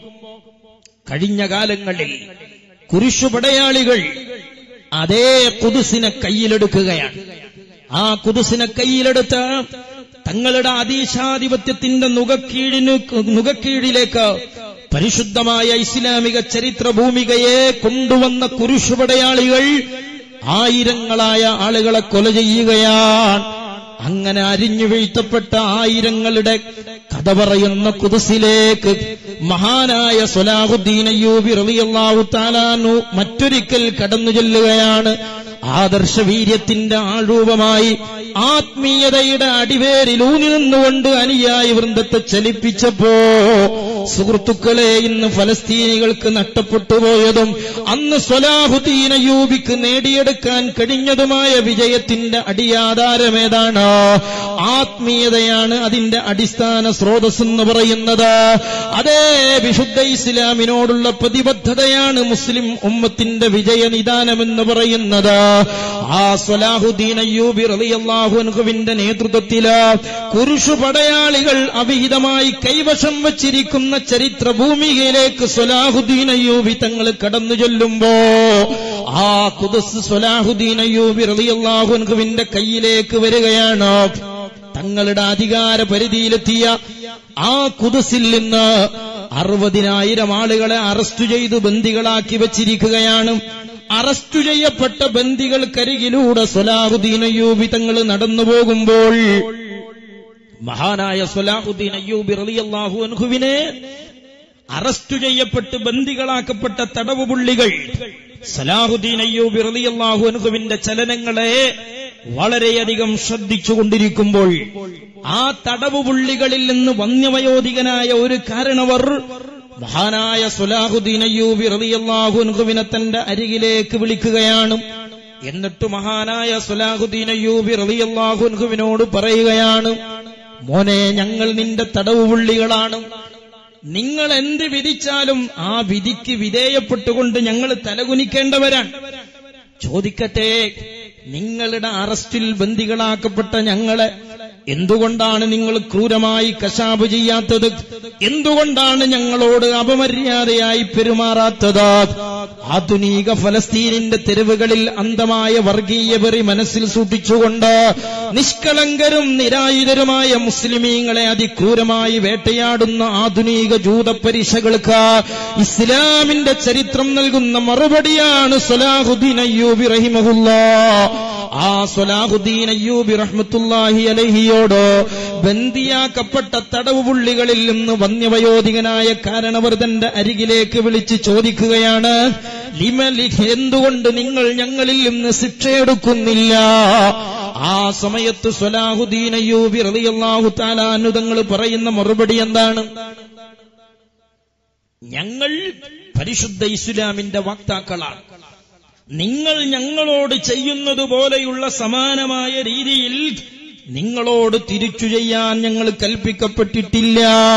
കഴിഞ്ഞ കാലങ്ങളിൽ കുരിശുപടയാളികൾ അതേ കുതുസിനെ കയ്യിലെടുക്കുകയാണ് ആ കുതുസിനെ കയ്യിലെടുത്ത് തങ്ങളുടെ അതീശാധിപത്യത്തിന്റെ നുകക്കീഴിന് നുകക്കീഴിലേക്ക് പരിശുദ്ധമായ ഇസ്ലാമിക ചരിത്ര ഭൂമികയെ കൊണ്ടുവന്ന കുരിശുപടയാളികൾ ആയിരങ്ങളായ ആളുകളെ കൊല ചെയ്യുകയാണ് അങ്ങനെ അരിഞ്ഞു വീഴ്ത്തപ്പെട്ട ആയിരങ്ങളുടെ കഥ പറയുന്ന കുതിസിലേക്ക് മഹാനായ സൊലാഹുദ്ദീൻ അയ്യൂബി റളിയല്ലാഹു താലാനു മറ്റൊരിക്കൽ കടന്നു ചെല്ലുകയാണ് ആദർശവീര്യത്തിന്റെ ആഴൂപമായി ആത്മീയതയുടെ അടിവേരിൽ ഊന്നി നിന്നുകൊണ്ട് അനുയായി വൃന്ദത്തെ ചലിപ്പിച്ചപ്പോ സുഹൃത്തുക്കളെ ഇന്ന് ഫലസ്തീനികൾക്ക് നഷ്ടപ്പെട്ടു പോയതും അന്ന് സ്വലാഹുദ്ദീൻ അയ്യൂബിക്ക് നേടിയെടുക്കാൻ കഴിഞ്ഞതുമായ വിജയത്തിന്റെ അടിയാധാരമേതാണ് ആത്മീയതയാണ് അതിന്റെ അടിസ്ഥാന സ്രോതസ് എന്ന് പറയുന്നത് അതേ വിശുദ്ധ ഇസ്ലാമിനോടുള്ള പ്രതിബദ്ധതയാണ് മുസ്ലിം ഉമ്മത്തിന്റെ വിജയനിദാനമെന്ന് പറയുന്നത് ആ സ്വലാഹുദ്ദീൻ അയ്യൂബി റളിയല്ലാഹു അൻഹുവിന്റെ നേതൃത്വത്തില് കുരിശു പടയാളികൾ അവിഹിതമായി കൈവശം വച്ചിരിക്കുന്ന ചരിത്ര ഭൂമികയിലേക്ക് സ്വലാഹുദ്ദീൻ അയ്യൂബി തങ്ങൾ കടന്നു ചെല്ലുമ്പോ ആ കുദസ് സ്വലാഹുദ്ദീൻ അയ്യൂബി റളിയല്ലാഹു അൻഹുവിന്റെ കയ്യിലേക്ക് വരികയാണ് തങ്ങളുടെ അധികാര പരിധിയിലെത്തിയ ആ കുദസിൽ നിന്ന് അറുപതിനായിരം ആളുകളെ അറസ്റ്റ് ചെയ്ത് ബന്ദികളാക്കി വച്ചിരിക്കുകയാണ് അറസ്റ്റ് ചെയ്യപ്പെട്ട ബന്ദികൾക്കരികിലൂടെ സ്വലാഹുദ്ദീൻ അയ്യൂബി തങ്ങൾ നടന്നു പോകുമ്പോൾ മഹാനായ സ്വലാഹുദ്ദീൻ അയ്യൂബി റളിയല്ലാഹു അൻഹുവിനെ അറസ്റ്റ് ചെയ്യപ്പെട്ട് ബന്ദികളാക്കപ്പെട്ട തടവ് പുള്ളികൾ സലാഹുദ്ദീൻ അയ്യൂബി റളിയല്ലാഹു അൻഹുവിന്റെ ചലനങ്ങളെ വളരെയധികം ശ്രദ്ധിച്ചുകൊണ്ടിരിക്കുമ്പോൾ ആ തടവ് പുള്ളികളിൽ നിന്ന് വന്യവയോധികനായ ഒരു കാരണവർ മഹാനായ സുലാഹുദ്ദീൻ അയ്യൂബി റളിയല്ലാഹു അൻഹുവിനെ തന്റെ അരികിലേക്ക് വിളിക്കുകയാണ് എന്നിട്ട് മഹാനായ സുലാഹുദ്ദീൻ അയ്യൂബി റളിയല്ലാഹു അൻഹുവിനോട് പറയുകയാണ് മോനെ ഞങ്ങൾ നിന്റെ തടവ് പുള്ളികളാണ് നിങ്ങൾ എന്ത് വിധിച്ചാലും ആ വിധിക്ക് വിധേയപ്പെട്ടുകൊണ്ട് ഞങ്ങൾ തലകുനിക്കേണ്ടവരാണ് ചോദിക്കട്ടെ നിങ്ങളുടെ അറസ്റ്റിൽ ബന്ദികളാക്കപ്പെട്ട ഞങ്ങളെ എന്തുകൊണ്ടാണ് നിങ്ങൾ ക്രൂരമായി കശാബ് ചെയ്യാത്തത് എന്തുകൊണ്ടാണ് ഞങ്ങളോട് അപമര്യാദയായി പെരുമാറാത്തത് ആധുനിക ഫലസ്തീനിന്റെ തെരുവുകളിൽ അന്തമായ വർഗീയ വെറി മനസ്സിൽ സൂക്ഷിച്ചുകൊണ്ട് നിഷ്കളങ്കരും നിരായുധരുമായ മുസ്ലിമീങ്ങളെ അതിക്രൂരമായി വേട്ടയാടുന്ന ആധുനിക ജൂതപരീക്ഷകൾക്ക് ഇസ്ലാമിന്റെ ചരിത്രം നൽകുന്ന മറുപടിയാണ് സലാഹുദ്ദീൻ അയ്യൂബി റഹിമഹുല്ല ആ സലാഹുദ്ദീൻ അയ്യൂബി റഹ്മത്തുല്ലാഹി അലഹിയോട് ബന്ദിയാക്കപ്പെട്ട തടവ് പുള്ളികളിൽ നിന്ന് വന്യവയോധികനായ കാരണവർദ്ധന്റെ അരികിലേക്ക് വിളിച്ച് ചോദിക്കുകയാണ് ലിമലി എന്തുകൊണ്ട് നിങ്ങൾ ഞങ്ങളിൽ നിന്ന് ശിക്ഷയെടുക്കുന്നില്ല ആ സമയത്ത് സ്വലാഹുദ്ദീൻ അയ്യൂബി റളിയല്ലാഹു താലാനു തങ്ങൾ പറയുന്ന മറുപടി എന്താണ് ഞങ്ങൾ പരിശുദ്ധ ഇസ്ലാമിന്റെ വക്താക്കളാണ് നിങ്ങൾ ഞങ്ങളോട് ചെയ്യുന്നത് പോലെയുള്ള സമാനമായ രീതിയിൽ നിങ്ങളോട് തിരിച്ചു ചെയ്യാൻ ഞങ്ങൾ കൽപ്പിക്കപ്പെട്ടിട്ടില്ല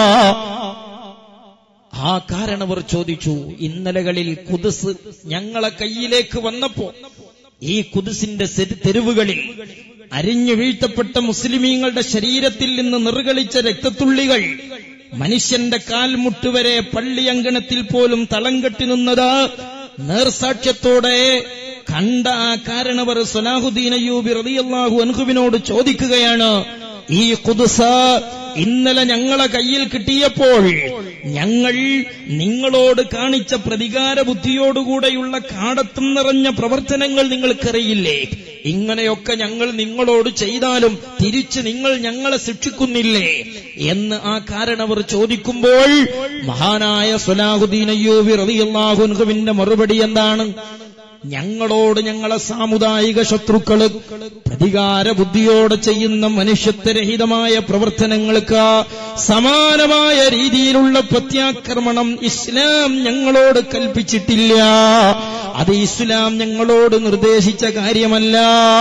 ആ കാരണവർ ചോദിച്ചു ഇന്നലകളിൽ കുതിസ് ഞങ്ങളെ കയ്യിലേക്ക് വന്നപ്പോ ഈ കുതിസിന്റെ സെര്- തെരുവുകളിൽ അരിഞ്ഞു വീഴ്ത്തപ്പെട്ട മുസ്ലിമീങ്ങളുടെ ശരീരത്തിൽ നിന്ന് നിർഗളിച്ച രക്തത്തുള്ളികൾ മനുഷ്യന്റെ കാൽമുട്ടുവരെ പള്ളിയങ്കണത്തിൽ പോലും തളം കെട്ടി നിന്നത് നേർസാക്ഷ്യത്തോടെ കണ്ട ആ കാരണവർ സലാഹുദ്ദീൻ അയ്യൂബി റളിയല്ലാഹു അൻഹുവിനോട് ചോദിക്കുകയാണ് ഈ കുതുസ ഇന്നലെ ഞങ്ങളെ കയ്യിൽ കിട്ടിയപ്പോൾ ഞങ്ങൾ നിങ്ങളോട് കാണിച്ച പ്രതികാര ബുദ്ധിയോടുകൂടെയുള്ള കാടത്തം നിറഞ്ഞ പ്രവർത്തനങ്ങൾ നിങ്ങൾക്കറിയില്ലേ ഇങ്ങനെയൊക്കെ ഞങ്ങൾ നിങ്ങളോട് ചെയ്താലും തിരിച്ച് നിങ്ങൾ ഞങ്ങളെ ശിക്ഷിക്കുന്നില്ലേ എന്ന് ആ കാരണവർ ചോദിക്കുമ്പോൾ മഹാനായ സുലാഹുദ്ദീൻ അയ്യൂബി റളിയല്ലാഹു അൻഹുവിന്റെ മറുപടി എന്താണ് ഞങ്ങളോട് ഞങ്ങളെ സാമുദായിക ശത്രുക്കള് പ്രതികാര ബുദ്ധിയോടെ ചെയ്യുന്ന മനുഷ്യത്വരഹിതമായ പ്രവർത്തനങ്ങൾക്ക് സമാനമായ രീതിയിലുള്ള പ്രത്യാക്രമണം ഇസ്ലാം ഞങ്ങളോട് കൽപ്പിച്ചിട്ടില്ല അത് ഇസ്ലാം ഞങ്ങളോട് നിർദ്ദേശിച്ച കാര്യമല്ല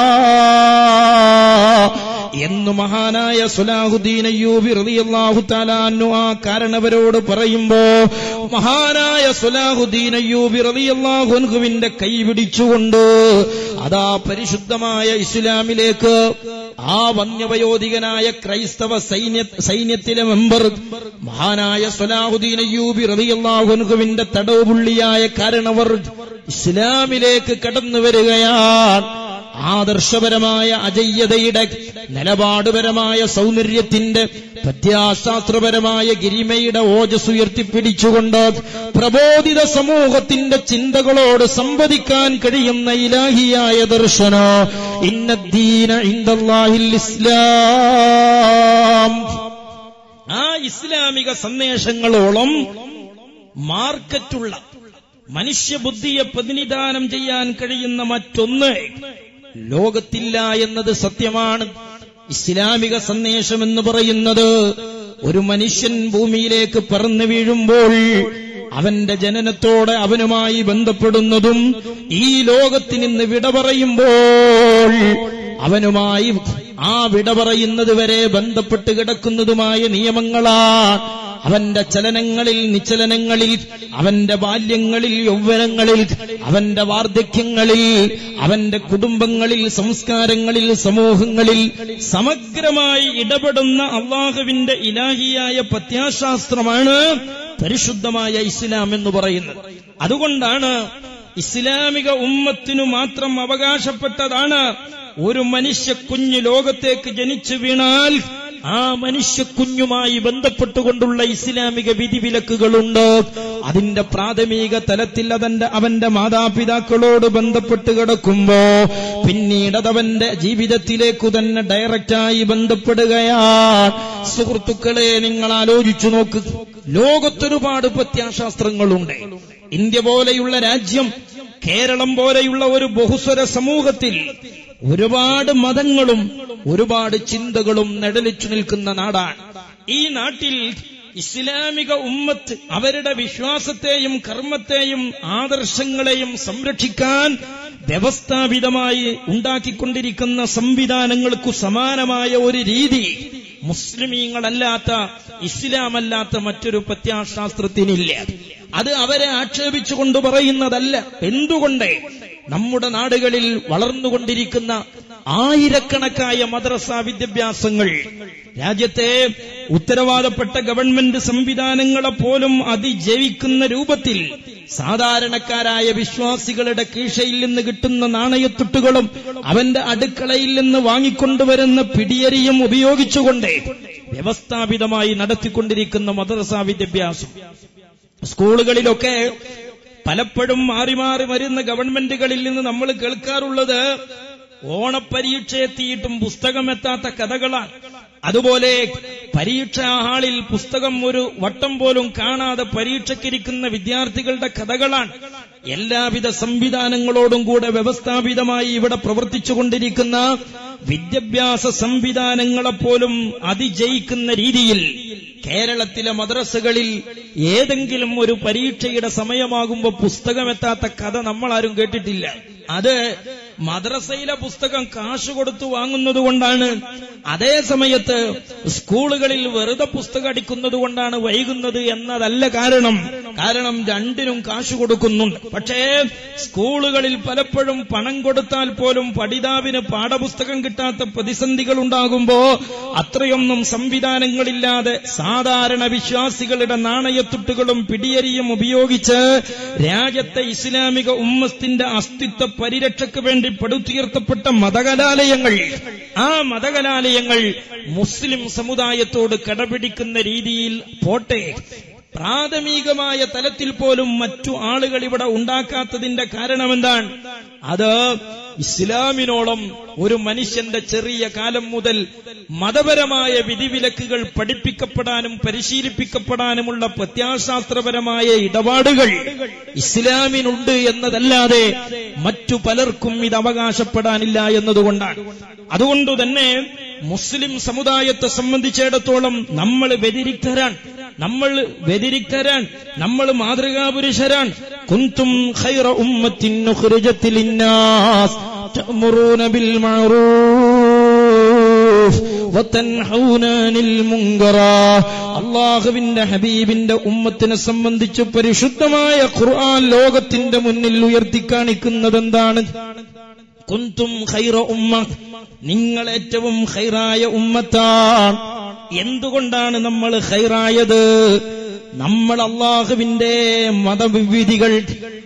എന്ന് മഹാനായ സുലാഹുദ്ദീൻ അയ്യൂബി റളിയല്ലാഹു തആലാന്നു ആ കാരണവരോട് പറയുമ്പോ മഹാനായ സുലാഹുദ്ദീൻ അയ്യൂബി റളിയല്ലാഹു അൻഹുവിന്റെ കൈ പിടിച്ചുകൊണ്ട് അതാ പരിശുദ്ധമായ ഇസ്ലാമിലേക്ക് ആ വന്യവയോധികനായ ക്രൈസ്തവ സൈന്യ സൈന്യത്തിലെ മെമ്പർ മഹാനായ സുലാഹുദ്ദീൻ അയ്യൂബി റളിയല്ലാഹു അൻഹുവിന്റെ തടവ് പുള്ളിയായ കാരണവർ ഇസ്ലാമിലേക്ക് കടന്നു വരികയാണ് ആദർശപരമായ അജയ്യതയുടെ നിലപാടുപരമായ സൗന്ദര്യത്തിന്റെ പ്രത്യാശാസ്ത്രപരമായ ഗിരിമയുടെ ഓജസ് ഉയർത്തിപ്പിടിച്ചുകൊണ്ട് പ്രബോധിത സമൂഹത്തിന്റെ ചിന്തകളോട് സംവദിക്കാൻ കഴിയുന്ന ഇലാഹിയായ ദർശന ഇന്നദ്ദീന ഇൻദല്ലാഹിൽ ഇസ്ലാം ആ ഇസ്ലാമിക സന്ദേശങ്ങളോളം മാർക്കറ്റുള്ള മനുഷ്യബുദ്ധിയെ പ്രതിനിധാനം ചെയ്യാൻ കഴിയുന്ന മറ്റൊന്ന് ലോകത്തില്ല എന്നത് സത്യമാണ് ഇസ്ലാമിക സന്ദേശം എന്ന് പറയുന്നത് ഒരു മനുഷ്യൻ ഭൂമിയിലേക്ക് പറന്നു വീഴുമ്പോൾ അവന്റെ ജനനത്തോടെ അവനുമായി ബന്ധപ്പെടുന്നതും ഈ ലോകത്തിന് ഇന്ന് വിട പറയുമ്പോൾ അവനുമായി ആ വിട പറയുന്നത് വരെ ബന്ധപ്പെട്ട് കിടക്കുന്നതുമായ നിയമങ്ങളാണ് അവന്റെ ചലനങ്ങളിൽ നിശ്ചലനങ്ങളിൽ അവന്റെ ബാല്യങ്ങളിൽ യൗവനങ്ങളിൽ അവന്റെ വാർദ്ധക്യങ്ങളിൽ അവന്റെ കുടുംബങ്ങളിൽ സംസ്കാരങ്ങളിൽ സമൂഹങ്ങളിൽ സമഗ്രമായി ഇടപെടുന്ന അള്ളാഹുവിന്റെ ഇലാഹിയായ പ്രത്യാശാസ്ത്രമാണ് പരിശുദ്ധമായ ഇസ്ലാം എന്ന് പറയുന്നത് അതുകൊണ്ടാണ് ഇസ്ലാമിക ഉമ്മത്തിനു മാത്രം അവകാശപ്പെട്ടതാണ് ഒരു മനുഷ്യ കുഞ്ഞ് ലോകത്തേക്ക് ജനിച്ചു വീണാൽ ആ മനുഷ്യ കുഞ്ഞുമായി ബന്ധപ്പെട്ടുകൊണ്ടുള്ള ഇസ്ലാമിക വിധിവിലക്കുകളുണ്ട് അതിന്റെ പ്രാഥമിക തലത്തിൽ അതന്റെ അവന്റെ മാതാപിതാക്കളോട് ബന്ധപ്പെട്ട് കിടക്കുമ്പോ പിന്നീട് അതവന്റെ ജീവിതത്തിലേക്കു തന്നെ ഡയറക്റ്റായി ബന്ധപ്പെടുകയാണ് സുഹൃത്തുക്കളെ നിങ്ങൾ ആലോചിച്ചു നോക്ക് ലോകത്തൊരുപാട് പ്രത്യാശാസ്ത്രങ്ങളുണ്ട് ഇന്ത്യ പോലെയുള്ള രാജ്യം കേരളം പോലെയുള്ള ഒരു ബഹുസ്വര സമൂഹത്തിൽ ഒരുപാട് മതങ്ങളും ഒരുപാട് ചിന്തകളും നെടലിച്ചു നിൽക്കുന്ന നാടാണ് ഈ നാട്ടിൽ ഇസ്ലാമിക ഉമ്മത്ത് അവരുടെ വിശ്വാസത്തെയും കർമ്മത്തെയും ആദർശങ്ങളെയും സംരക്ഷിക്കാൻ വ്യവസ്ഥാപിതമായി ഉണ്ടാക്കിക്കൊണ്ടിരിക്കുന്ന സംവിധാനങ്ങൾക്കു സമാനമായ ഒരു രീതി മുസ്ലിമീങ്ങളല്ലാത്ത ഇസ്ലാമല്ലാത്ത മറ്റൊരു പ്രത്യാശാസ്ത്രത്തിനില്ല അത് അവരെ ആക്ഷേപിച്ചുകൊണ്ട് പറയുന്നതല്ല എന്തുകൊണ്ട് നമ്മുടെ നാടുകളിൽ വളർന്നുകൊണ്ടിരിക്കുന്ന ആയിരക്കണക്കായ മദ്രസ വിദ്യാഭ്യാസങ്ങൾ രാജ്യത്തെ ഉത്തരവാദപ്പെട്ട ഗവൺമെന്റ് സംവിധാനങ്ങളെ പോലും അതിജീവിക്കുന്ന രൂപത്തിൽ സാധാരണക്കാരായ വിശ്വാസികളുടെ കീശയിൽ നിന്ന് കിട്ടുന്ന നാണയത്തുട്ടുകളും അവന്റെ അടുക്കളയിൽ നിന്ന് വാങ്ങിക്കൊണ്ടുവരുന്ന പിടിയരിയും ഉപയോഗിച്ചുകൊണ്ട് വ്യവസ്ഥാപിതമായി നടത്തിക്കൊണ്ടിരിക്കുന്ന മദ്രസ വിദ്യാഭ്യാസം സ്കൂളുകളിലൊക്കെ പലപ്പോഴും മാറി മാറി വരുന്ന ഗവൺമെന്റുകളിൽ നിന്ന് നമ്മൾ കേൾക്കാറുള്ളത് ഓണപ്പരീക്ഷ എത്തിയിട്ടും പുസ്തകമെത്താത്ത കഥകളാണ് അതുപോലെ പരീക്ഷാ ഹാളിൽ പുസ്തകം ഒരു വട്ടം പോലും കാണാതെ പരീക്ഷയ്ക്കിരിക്കുന്ന വിദ്യാർത്ഥികളുടെ കഥകളാണ് എല്ലാവിധ സംവിധാനങ്ങളോടും കൂടെ വ്യവസ്ഥാപിതമായി ഇവിടെ പ്രവർത്തിച്ചുകൊണ്ടിരിക്കുന്ന വിദ്യാഭ്യാസ സംവിധാനങ്ങളെപ്പോലും അതിജയിക്കുന്ന രീതിയിൽ കേരളത്തിലെ മദ്രസകളിൽ ഏതെങ്കിലും ഒരു പരീക്ഷയുടെ സമയമാകുമ്പോൾ പുസ്തകമെത്താത്ത കഥ നമ്മളാരും കേട്ടിട്ടില്ല അത് മദ്രസയിലെ പുസ്തകം കാശ് കൊടുത്തു വാങ്ങുന്നത് കൊണ്ടാണ് അതേ സമയത്ത് സ്കൂളുകളിൽ വെറുതെ പുസ്തകം അടിക്കുന്നത് കൊണ്ടാണ് വൈകുന്നത് എന്നതല്ല കാരണം കാരണം രണ്ടിനും കാശ് കൊടുക്കുന്നുണ്ട് പക്ഷേ സ്കൂളുകളിൽ പലപ്പോഴും പണം കൊടുത്താൽ പോലും പഠിതാവിന് പാഠപുസ്തകം കിട്ടാത്ത പ്രതിസന്ധികൾ ഉണ്ടാകുമ്പോ അത്രയൊന്നും സംവിധാനങ്ങളില്ലാതെ സാധാരണ വിശ്വാസികളുടെ നാണയത്തുട്ടുകളും പിടിയരിയും ഉപയോഗിച്ച് രാജ്യത്തെ ഇസ്ലാമിക ഉമ്മത്തിന്റെ അസ്തിത്വ പരിരക്ഷയ്ക്ക് വേണ്ടി പടുത്തുയർത്തപ്പെട്ട മതകലാലയങ്ങൾ ആ മതകലാലയങ്ങൾ മുസ്ലിം സമുദായത്തോട് കടപിടിക്കുന്ന രീതിയിൽ പോട്ടെ പ്രാഥമികമായ തലത്തിൽ പോലും മറ്റു ആളുകൾ ഇവിടെ ഉണ്ടാക്കാത്തതിന്റെ കാരണം എന്താണ് അത് ഇസ്ലാമിനോളം ഒരു മനുഷ്യന്റെ ചെറിയ കാലം മുതൽ മതപരമായ വിധിവിലക്കുകൾ പഠിപ്പിക്കപ്പെടാനും പരിശീലിപ്പിക്കപ്പെടാനുമുള്ള പ്രത്യാശാസ്ത്രപരമായ ഇടപാടുകൾ ഇസ്ലാമിനുണ്ട് എന്നതല്ലാതെ മറ്റു പലർക്കും ഇത് അവകാശപ്പെടാനില്ല എന്നതുകൊണ്ടാണ് അതുകൊണ്ട് തന്നെ മുസ്ലിം സമുദായത്തെ സംബന്ധിച്ചിടത്തോളം നമ്മൾ വ്യതിരിക്തരാണ് നമ്മൾ വ്യതിരിക്തരാണ് നമ്മൾ മാതൃകാപുരുഷരാണ് കുന്തും ഖൈറ ഉമ്മത്തിൻ ഉഖ്രിജത്ത് ലിന്നാസ് തഅമുറൂന ബിൽ മഅറൂഫ് വതൻഹൗന അനിൽ മുൻകറ അല്ലാഹുവിന്റെ ഹബീബിന്റെ ഉമ്മത്തിനെ സംബന്ധിച്ച് പരിശുദ്ധമായ ഖുർആൻ ലോകത്തിന്റെ മുന്നിൽ ഉയർത്തി കാണിക്കുന്നത് എന്താണ് കുന്തും ഖൈറ ഉമ്മ നിങ്ങൾ ഏറ്റവും ഖൈറായ ഉമ്മത്താണ് എന്തുകൊണ്ടാണ് നമ്മൾ ഖൈറായത് നമ്മൾ അള്ളാഹുവിന്റെ മതവിധികൾ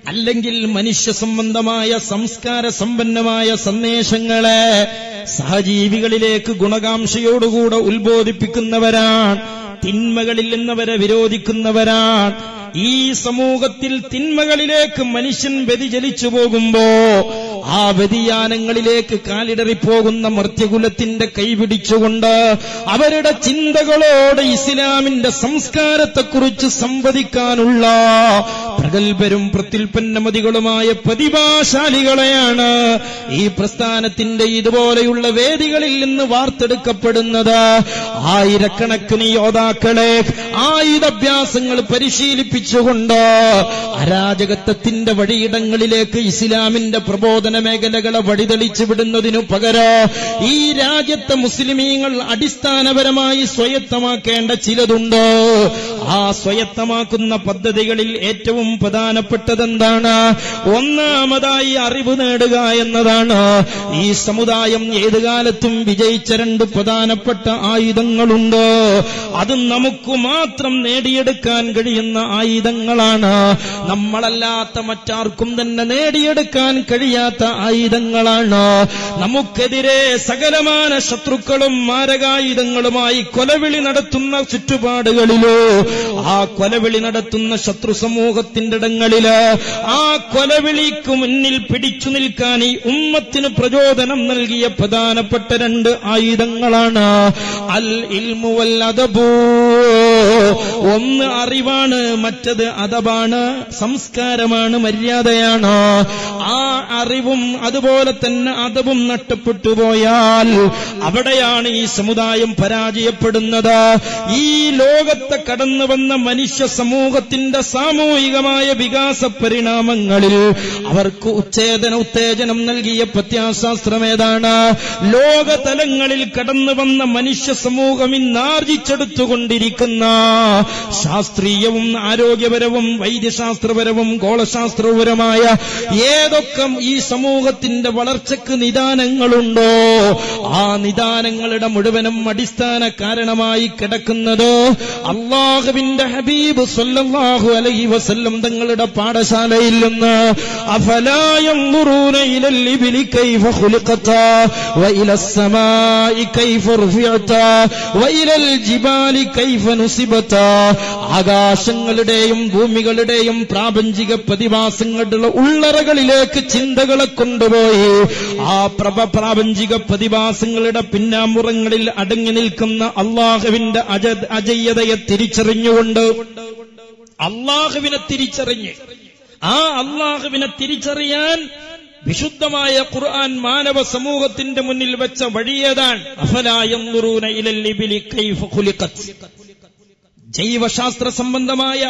അല്ലെങ്കിൽ മനുഷ്യ സംബന്ധമായ സംസ്കാര സമ്പന്നമായ സന്ദേശങ്ങളെ സഹജീവികളിലേക്ക് ഗുണകാംക്ഷയോടുകൂടെ ഉത്ബോധിപ്പിക്കുന്നവരാണ് തിന്മകളിൽ നിന്നവരെ വിരോധിക്കുന്നവരാണ് ഈ സമൂഹത്തിൽ തിന്മകളിലേക്ക് മനുഷ്യൻ വ്യതിചലിച്ചു പോകുമ്പോ ആ വ്യതിയാനങ്ങളിലേക്ക് കാലിടറിപ്പോകുന്ന മർത്യകുലത്തിന്റെ കൈപിടിച്ചുകൊണ്ട് അവരുടെ ചിന്തകളോട് ഇസ്ലാമിന്റെ സംസ്കാരത്തെക്കുറിച്ച് സംവദിക്കാനുള്ള പ്രഗത്ഭരും പ്രത്യുൽപ്പന്നമതികളുമായ പ്രതിഭാശാലികളെയാണ് ഈ പ്രസ്ഥാനത്തിന്റെ ഇതുപോലെയുള്ള വേദികളിൽ നിന്ന് വാർത്തെടുക്കപ്പെടുന്നത് ആയിരക്കണക്കിന് യോദ്ധാക്കളെ ആയുധാഭ്യാസങ്ങൾ പരിശീലിപ്പിച്ചുകൊണ്ട് അരാജകത്വത്തിന്റെ വഴിയിടങ്ങളിലേക്ക് ഇസ്ലാമിന്റെ പ്രബോധന മേഖലകളെ വഴിതെളിച്ചു വിടുന്നതിനു പകരം ഈ രാജ്യത്തെ മുസ്ലിമീങ്ങൾ അടിസ്ഥാനപരമായി സ്വയത്തമാക്കേണ്ട ചിലതുണ്ട് ആ സ്വയത്തമാക്കുന്ന പദ്ധതികളിൽ ഏറ്റവും പ്രധാനപ്പെട്ടതെന്താണ് ഒന്നാമതായി അറിവ് നേടുക എന്നതാണ് ഈ സമുദായം ഏത് കാലത്തും വിജയിച്ച രണ്ട് പ്രധാനപ്പെട്ട ആയുധങ്ങളുണ്ട് അത് നമുക്ക് മാത്രം നേടിയെടുക്കാൻ കഴിയുന്ന ആയുധങ്ങളാണ് നമ്മളല്ലാത്ത മറ്റാർക്കും തന്നെ നേടിയെടുക്കാൻ കഴിയാത്ത ആയുധങ്ങളാണ് നമുക്കെതിരെ സകലമാന ശത്രുക്കളും മാരകായുധങ്ങളുമായി കൊലവിളി നടത്തുന്ന ചുറ്റുപാടുകളിലോ ആ കൊലവിളി നടത്തുന്ന ശത്രു സമൂഹത്തിന്റെ ഇടങ്ങളില് ആ കൊലവിളിക്ക് മുന്നിൽ പിടിച്ചു നിൽക്കാൻ ഈ ഉമ്മത്തിന് പ്രചോദനം നൽകിയ പ്രധാനപ്പെട്ട രണ്ട് ആയുധങ്ങളാണ് അൽ ഇൽമു വൽ അദബൂ ഒന്ന് അറിവാണ് മറ്റത് അതബാണ് സംസ്കാരമാണ് മര്യാദയാണ് ആ അറിവും അതുപോലെ തന്നെ അതവും നഷ്ടപ്പെട്ടു പോയാൽ അവിടെയാണ് ഈ സമുദായം പരാജയപ്പെടുന്നത് ഈ ലോകത്തെ കടന്നു വന്ന മനുഷ്യ സമൂഹത്തിന്റെ സാമൂഹികമായ വികാസ പരിണാമങ്ങളിൽ അവർക്ക് ഉത്തേജന ഉത്തേജനം നൽകിയ പ്രത്യാശാസ്ത്രം ഏതാണ് ലോകതലങ്ങളിൽ കടന്നു വന്ന മനുഷ്യ സമൂഹം ഇന്നാർജിച്ചെടുത്തുകൊണ്ടിരിക്കുന്ന ശാസ്ത്രീയവും ആരോഗ്യപരവും വൈദ്യശാസ്ത്രപരവും ഗോളശാസ്ത്രപരമായ ഏതൊക്കെ ഈ സമൂഹത്തിന്റെ വളർച്ചയ്ക്ക് നിദാനങ്ങളുണ്ടോ ആ നിദാനങ്ങളുടെ മുഴുവനും അടിസ്ഥാന കാരണമായി കിടക്കുന്നത് അള്ളാഹുവിന്റെ ഹബീബ് സല്ലല്ലാഹു അലൈഹി വസല്ലം തങ്ങളുടെ പാഠശാലയിൽ നിന്ന് അഫലായൂറൂന ഇലൽ ഇബ്ലി കൈഫ ഖുലിഖത വഇല السماء كيف رفعت وإلى الجبال كيف نصبت ആകാശങ്ങളുടെയും ഭൂമികളുടെയും പ്രാപഞ്ചിക പ്രതിഭാസങ്ങളുടെ ഉള്ളറകളിലേക്ക് ചിന്തകളെ കൊണ്ടുപോയി ആ പ്രഭ പ്രാപഞ്ചിക പ്രതിഭാസങ്ങളുടെ പിന്നാമ്പുറങ്ങളിൽ അടങ്ങി നിൽക്കുന്ന അള്ളാഹുവിന്റെ അജ അജയ്യതയെ തിരിച്ചറിഞ്ഞുകൊണ്ട് അള്ളാഹുവിനെ തിരിച്ചറിഞ്ഞ് ആ അള്ളാഹുവിനെ തിരിച്ചറിയാൻ വിശുദ്ധമായ ഖുർആൻ മാനവ സമൂഹത്തിന്റെ മുന്നിൽ വെച്ച വഴിയേതാണ് അഫലായൂറൂന ഇലൽ ഇബ്ലി കൈഫ ഖുലിഖത് ജൈവശാസ്ത്ര സംബന്ധമായ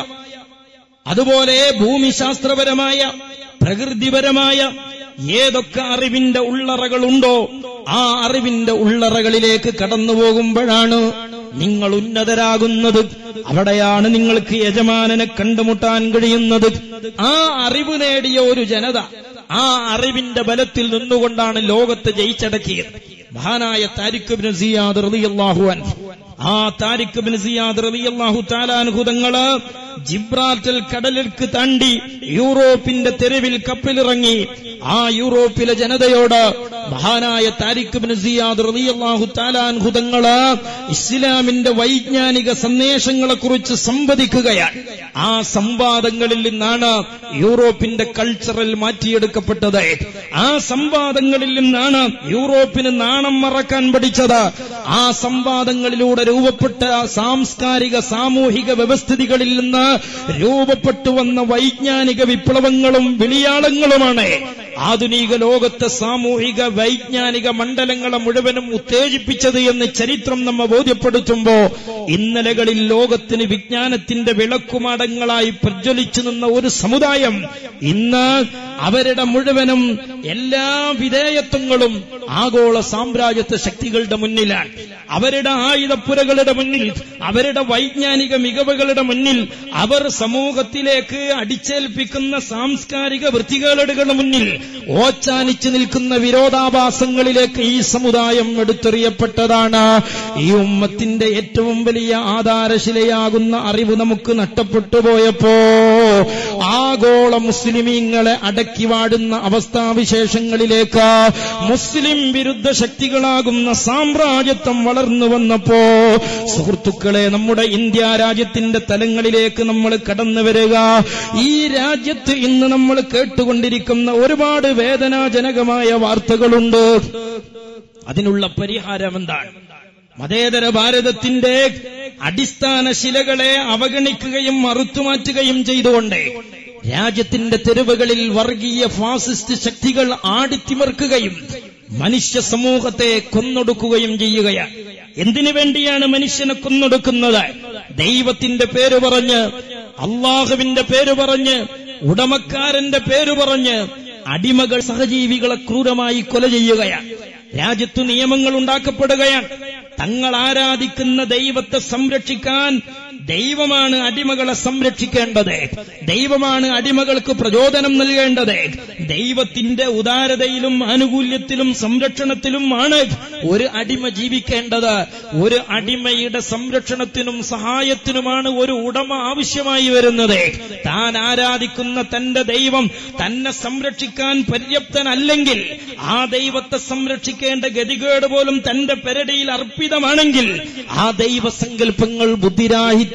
അതുപോലെ ഭൂമിശാസ്ത്രപരമായ പ്രകൃതിപരമായ ഏതൊക്കെ അറിവിന്റെ ഉള്ളറകളുണ്ടോ ആ അറിവിന്റെ ഉള്ളറകളിലേക്ക് കടന്നു പോകുമ്പോഴാണ് നിങ്ങൾ ഉന്നതരാകുന്നത് അവിടെയാണ് നിങ്ങൾക്ക് യജമാനനെ കണ്ടുമുട്ടാൻ കഴിയുന്നത് ആ അറിവ് നേടിയ ഒരു ജനത ആ അറിവിന്റെ ബലത്തിൽ നിന്നുകൊണ്ടാണ് ലോകത്ത് ജയിച്ചടക്കിയത് മഹാനായ താരിഖ് ബിൻ സിയാദ് റളിയല്ലാഹു അൻഹു ആ താരിഖ് ബിൻ സിയാദ് റളിയല്ലാഹു തആലാൻഹു തങ്ങള് ജിബ്രാറ്റൽ കടലിற்கு താണ്ടി യൂറോപ്പിന്റെ തെരുവിൽ കപ്പലിറങ്ങി ആ യൂറോപ്പിലെ ജനതയോട് മഹാനായ താരിഖ് ബിൻ സിയാദ് റളിയല്ലാഹു തആലാൻഹു തങ്ങള് ഇസ്ലാമിന്റെ വൈജ്ഞാനിക സന്ദേശങ്ങളെക്കുറിച്ച് സംവദിക്കുകയാണ് ആ സംവാദങ്ങളിൽ നിന്നാണ് യൂറോപ്പിന്റെ കൾച്ചറൽ മാറ്റിയെടുക്കപ്പെട്ടത് ആ സംവാദങ്ങളിൽ നിന്നാണ് യൂറോപ്പിന് നാണം മറക്കാൻ പഠിച്ചത് ആ സംവാദങ്ങളിലൂടെ രൂപപ്പെട്ട സാംസ്കാരിക സാമൂഹിക വ്യവസ്ഥിതികളിൽ നിന്ന് രൂപപ്പെട്ടു വന്ന വൈജ്ഞാനിക വിപ്ലവങ്ങളും വിളിയാളങ്ങളുമാണ് ആധുനിക ലോകത്തെ സാമൂഹിക വൈജ്ഞാനിക മണ്ഡലങ്ങളെ മുഴുവനും ഉത്തേജിപ്പിച്ചത് എന്ന് ചരിത്രം നമ്മെ ബോധ്യപ്പെടുത്തുമ്പോ ഇന്നലകളിൽ ലോകത്തിന് വിജ്ഞാനത്തിന്റെ വിളക്കുമാടങ്ങളായി പ്രജ്വലിച്ചു നിന്ന ഒരു സമുദായം ഇന്ന് അവരുടെ മുഴുവനും എല്ലാ വിധേയത്വങ്ങളും ആഗോള സാമ്രാജ്യത്വ ശക്തികളുടെ മുന്നിലാണ് അവരുടെ ആയുധപ്പുരകളുടെ മുന്നിൽ അവരുടെ വൈജ്ഞാനിക മികവുകളുടെ മുന്നിൽ അവർ സമൂഹത്തിലേക്ക് അടിച്ചേൽപ്പിക്കുന്ന സാംസ്കാരിക വൃത്തികേടുകളുടെ മുന്നിൽ ഓച്ചാനിച്ചു നിൽക്കുന്ന വിരോധാഭാസങ്ങളിലേക്ക് ഈ സമുദായം എടുത്തെറിയപ്പെട്ടതാണ് ഈ ഉമ്മത്തിന്റെ ഏറ്റവും വലിയ വലിയ ആധാരശിലയാകുന്ന അറിവ് നമുക്ക് നഷ്ടപ്പെട്ടു പോയപ്പോ ആഗോള മുസ്ലിമീങ്ങളെ അടക്കി വാടുന്ന അവസ്ഥാവിശേഷങ്ങളിലേക്ക് മുസ്ലിം വിരുദ്ധ ശക്തികളാകുന്ന സാമ്രാജ്യത്വം വളർന്നു വന്നപ്പോ സുഹൃത്തുക്കളെ നമ്മുടെ ഇന്ത്യ രാജ്യത്തിന്റെ തലങ്ങളിലേക്ക് നമ്മൾ കടന്നു വരിക ഈ രാജ്യത്ത് ഇന്ന് നമ്മൾ കേട്ടുകൊണ്ടിരിക്കുന്ന ഒരുപാട് വേദനാജനകമായ വാർത്തകളുണ്ട് അതിനുള്ള പരിഹാരം എന്താണ് മതേതര ഭാരതത്തിന്റെ അടിസ്ഥാന ശിലകളെ അവഗണിക്കുകയും മറുത്തുമാറ്റുകയും ചെയ്തുകൊണ്ട് രാജ്യത്തിന്റെ തെരുവുകളിൽ വർഗീയ ഫാസിസ്റ്റ് ശക്തികൾ ആടിത്തിമർക്കുകയും മനുഷ്യ സമൂഹത്തെ കൊന്നൊടുക്കുകയും ചെയ്യുകയാണ് എന്തിനു വേണ്ടിയാണ് മനുഷ്യനെ കൊന്നൊടുക്കുന്നത് ദൈവത്തിന്റെ പേര് പറഞ്ഞ് അള്ളാഹുവിന്റെ പേര് പറഞ്ഞ് ഉടമക്കാരന്റെ പേര് പറഞ്ഞ് അടിമകൾ സഹജീവികളെ ക്രൂരമായി കൊല ചെയ്യുകയാണ് രാജ്യത്തു നിയമങ്ങൾ ഉണ്ടാക്കപ്പെടുകയാണ് തങ്ങൾ ആരാധിക്കുന്ന ദൈവത്തെ സംരക്ഷിക്കാൻ ദൈവമാണ് അടിമകളെ സംരക്ഷിക്കേണ്ടത് ദൈവമാണ് അടിമകൾക്ക് പ്രചോദനം നൽകേണ്ടത് ദൈവത്തിന്റെ ഉദാരതയിലും ആനുകൂല്യത്തിലും സംരക്ഷണത്തിലുമാണ് ഒരു അടിമ ജീവിക്കേണ്ടത് ഒരു അടിമയുടെ സംരക്ഷണത്തിനും സഹായത്തിനുമാണ് ഒരു ഉടമ ആവശ്യമായി വരുന്നത് താൻ ആരാധിക്കുന്ന തന്റെ ദൈവം തന്നെ സംരക്ഷിക്കാൻ പര്യാപ്തനല്ലെങ്കിൽ ആ ദൈവത്തെ സംരക്ഷിക്കേണ്ട ഗതികേട് പോലും തന്റെ പെരടിയിൽ അർപ്പിതമാണെങ്കിൽ ആ ദൈവസങ്കല്പങ്ങൾ ബുദ്ധിരാഹിത്യമാണ്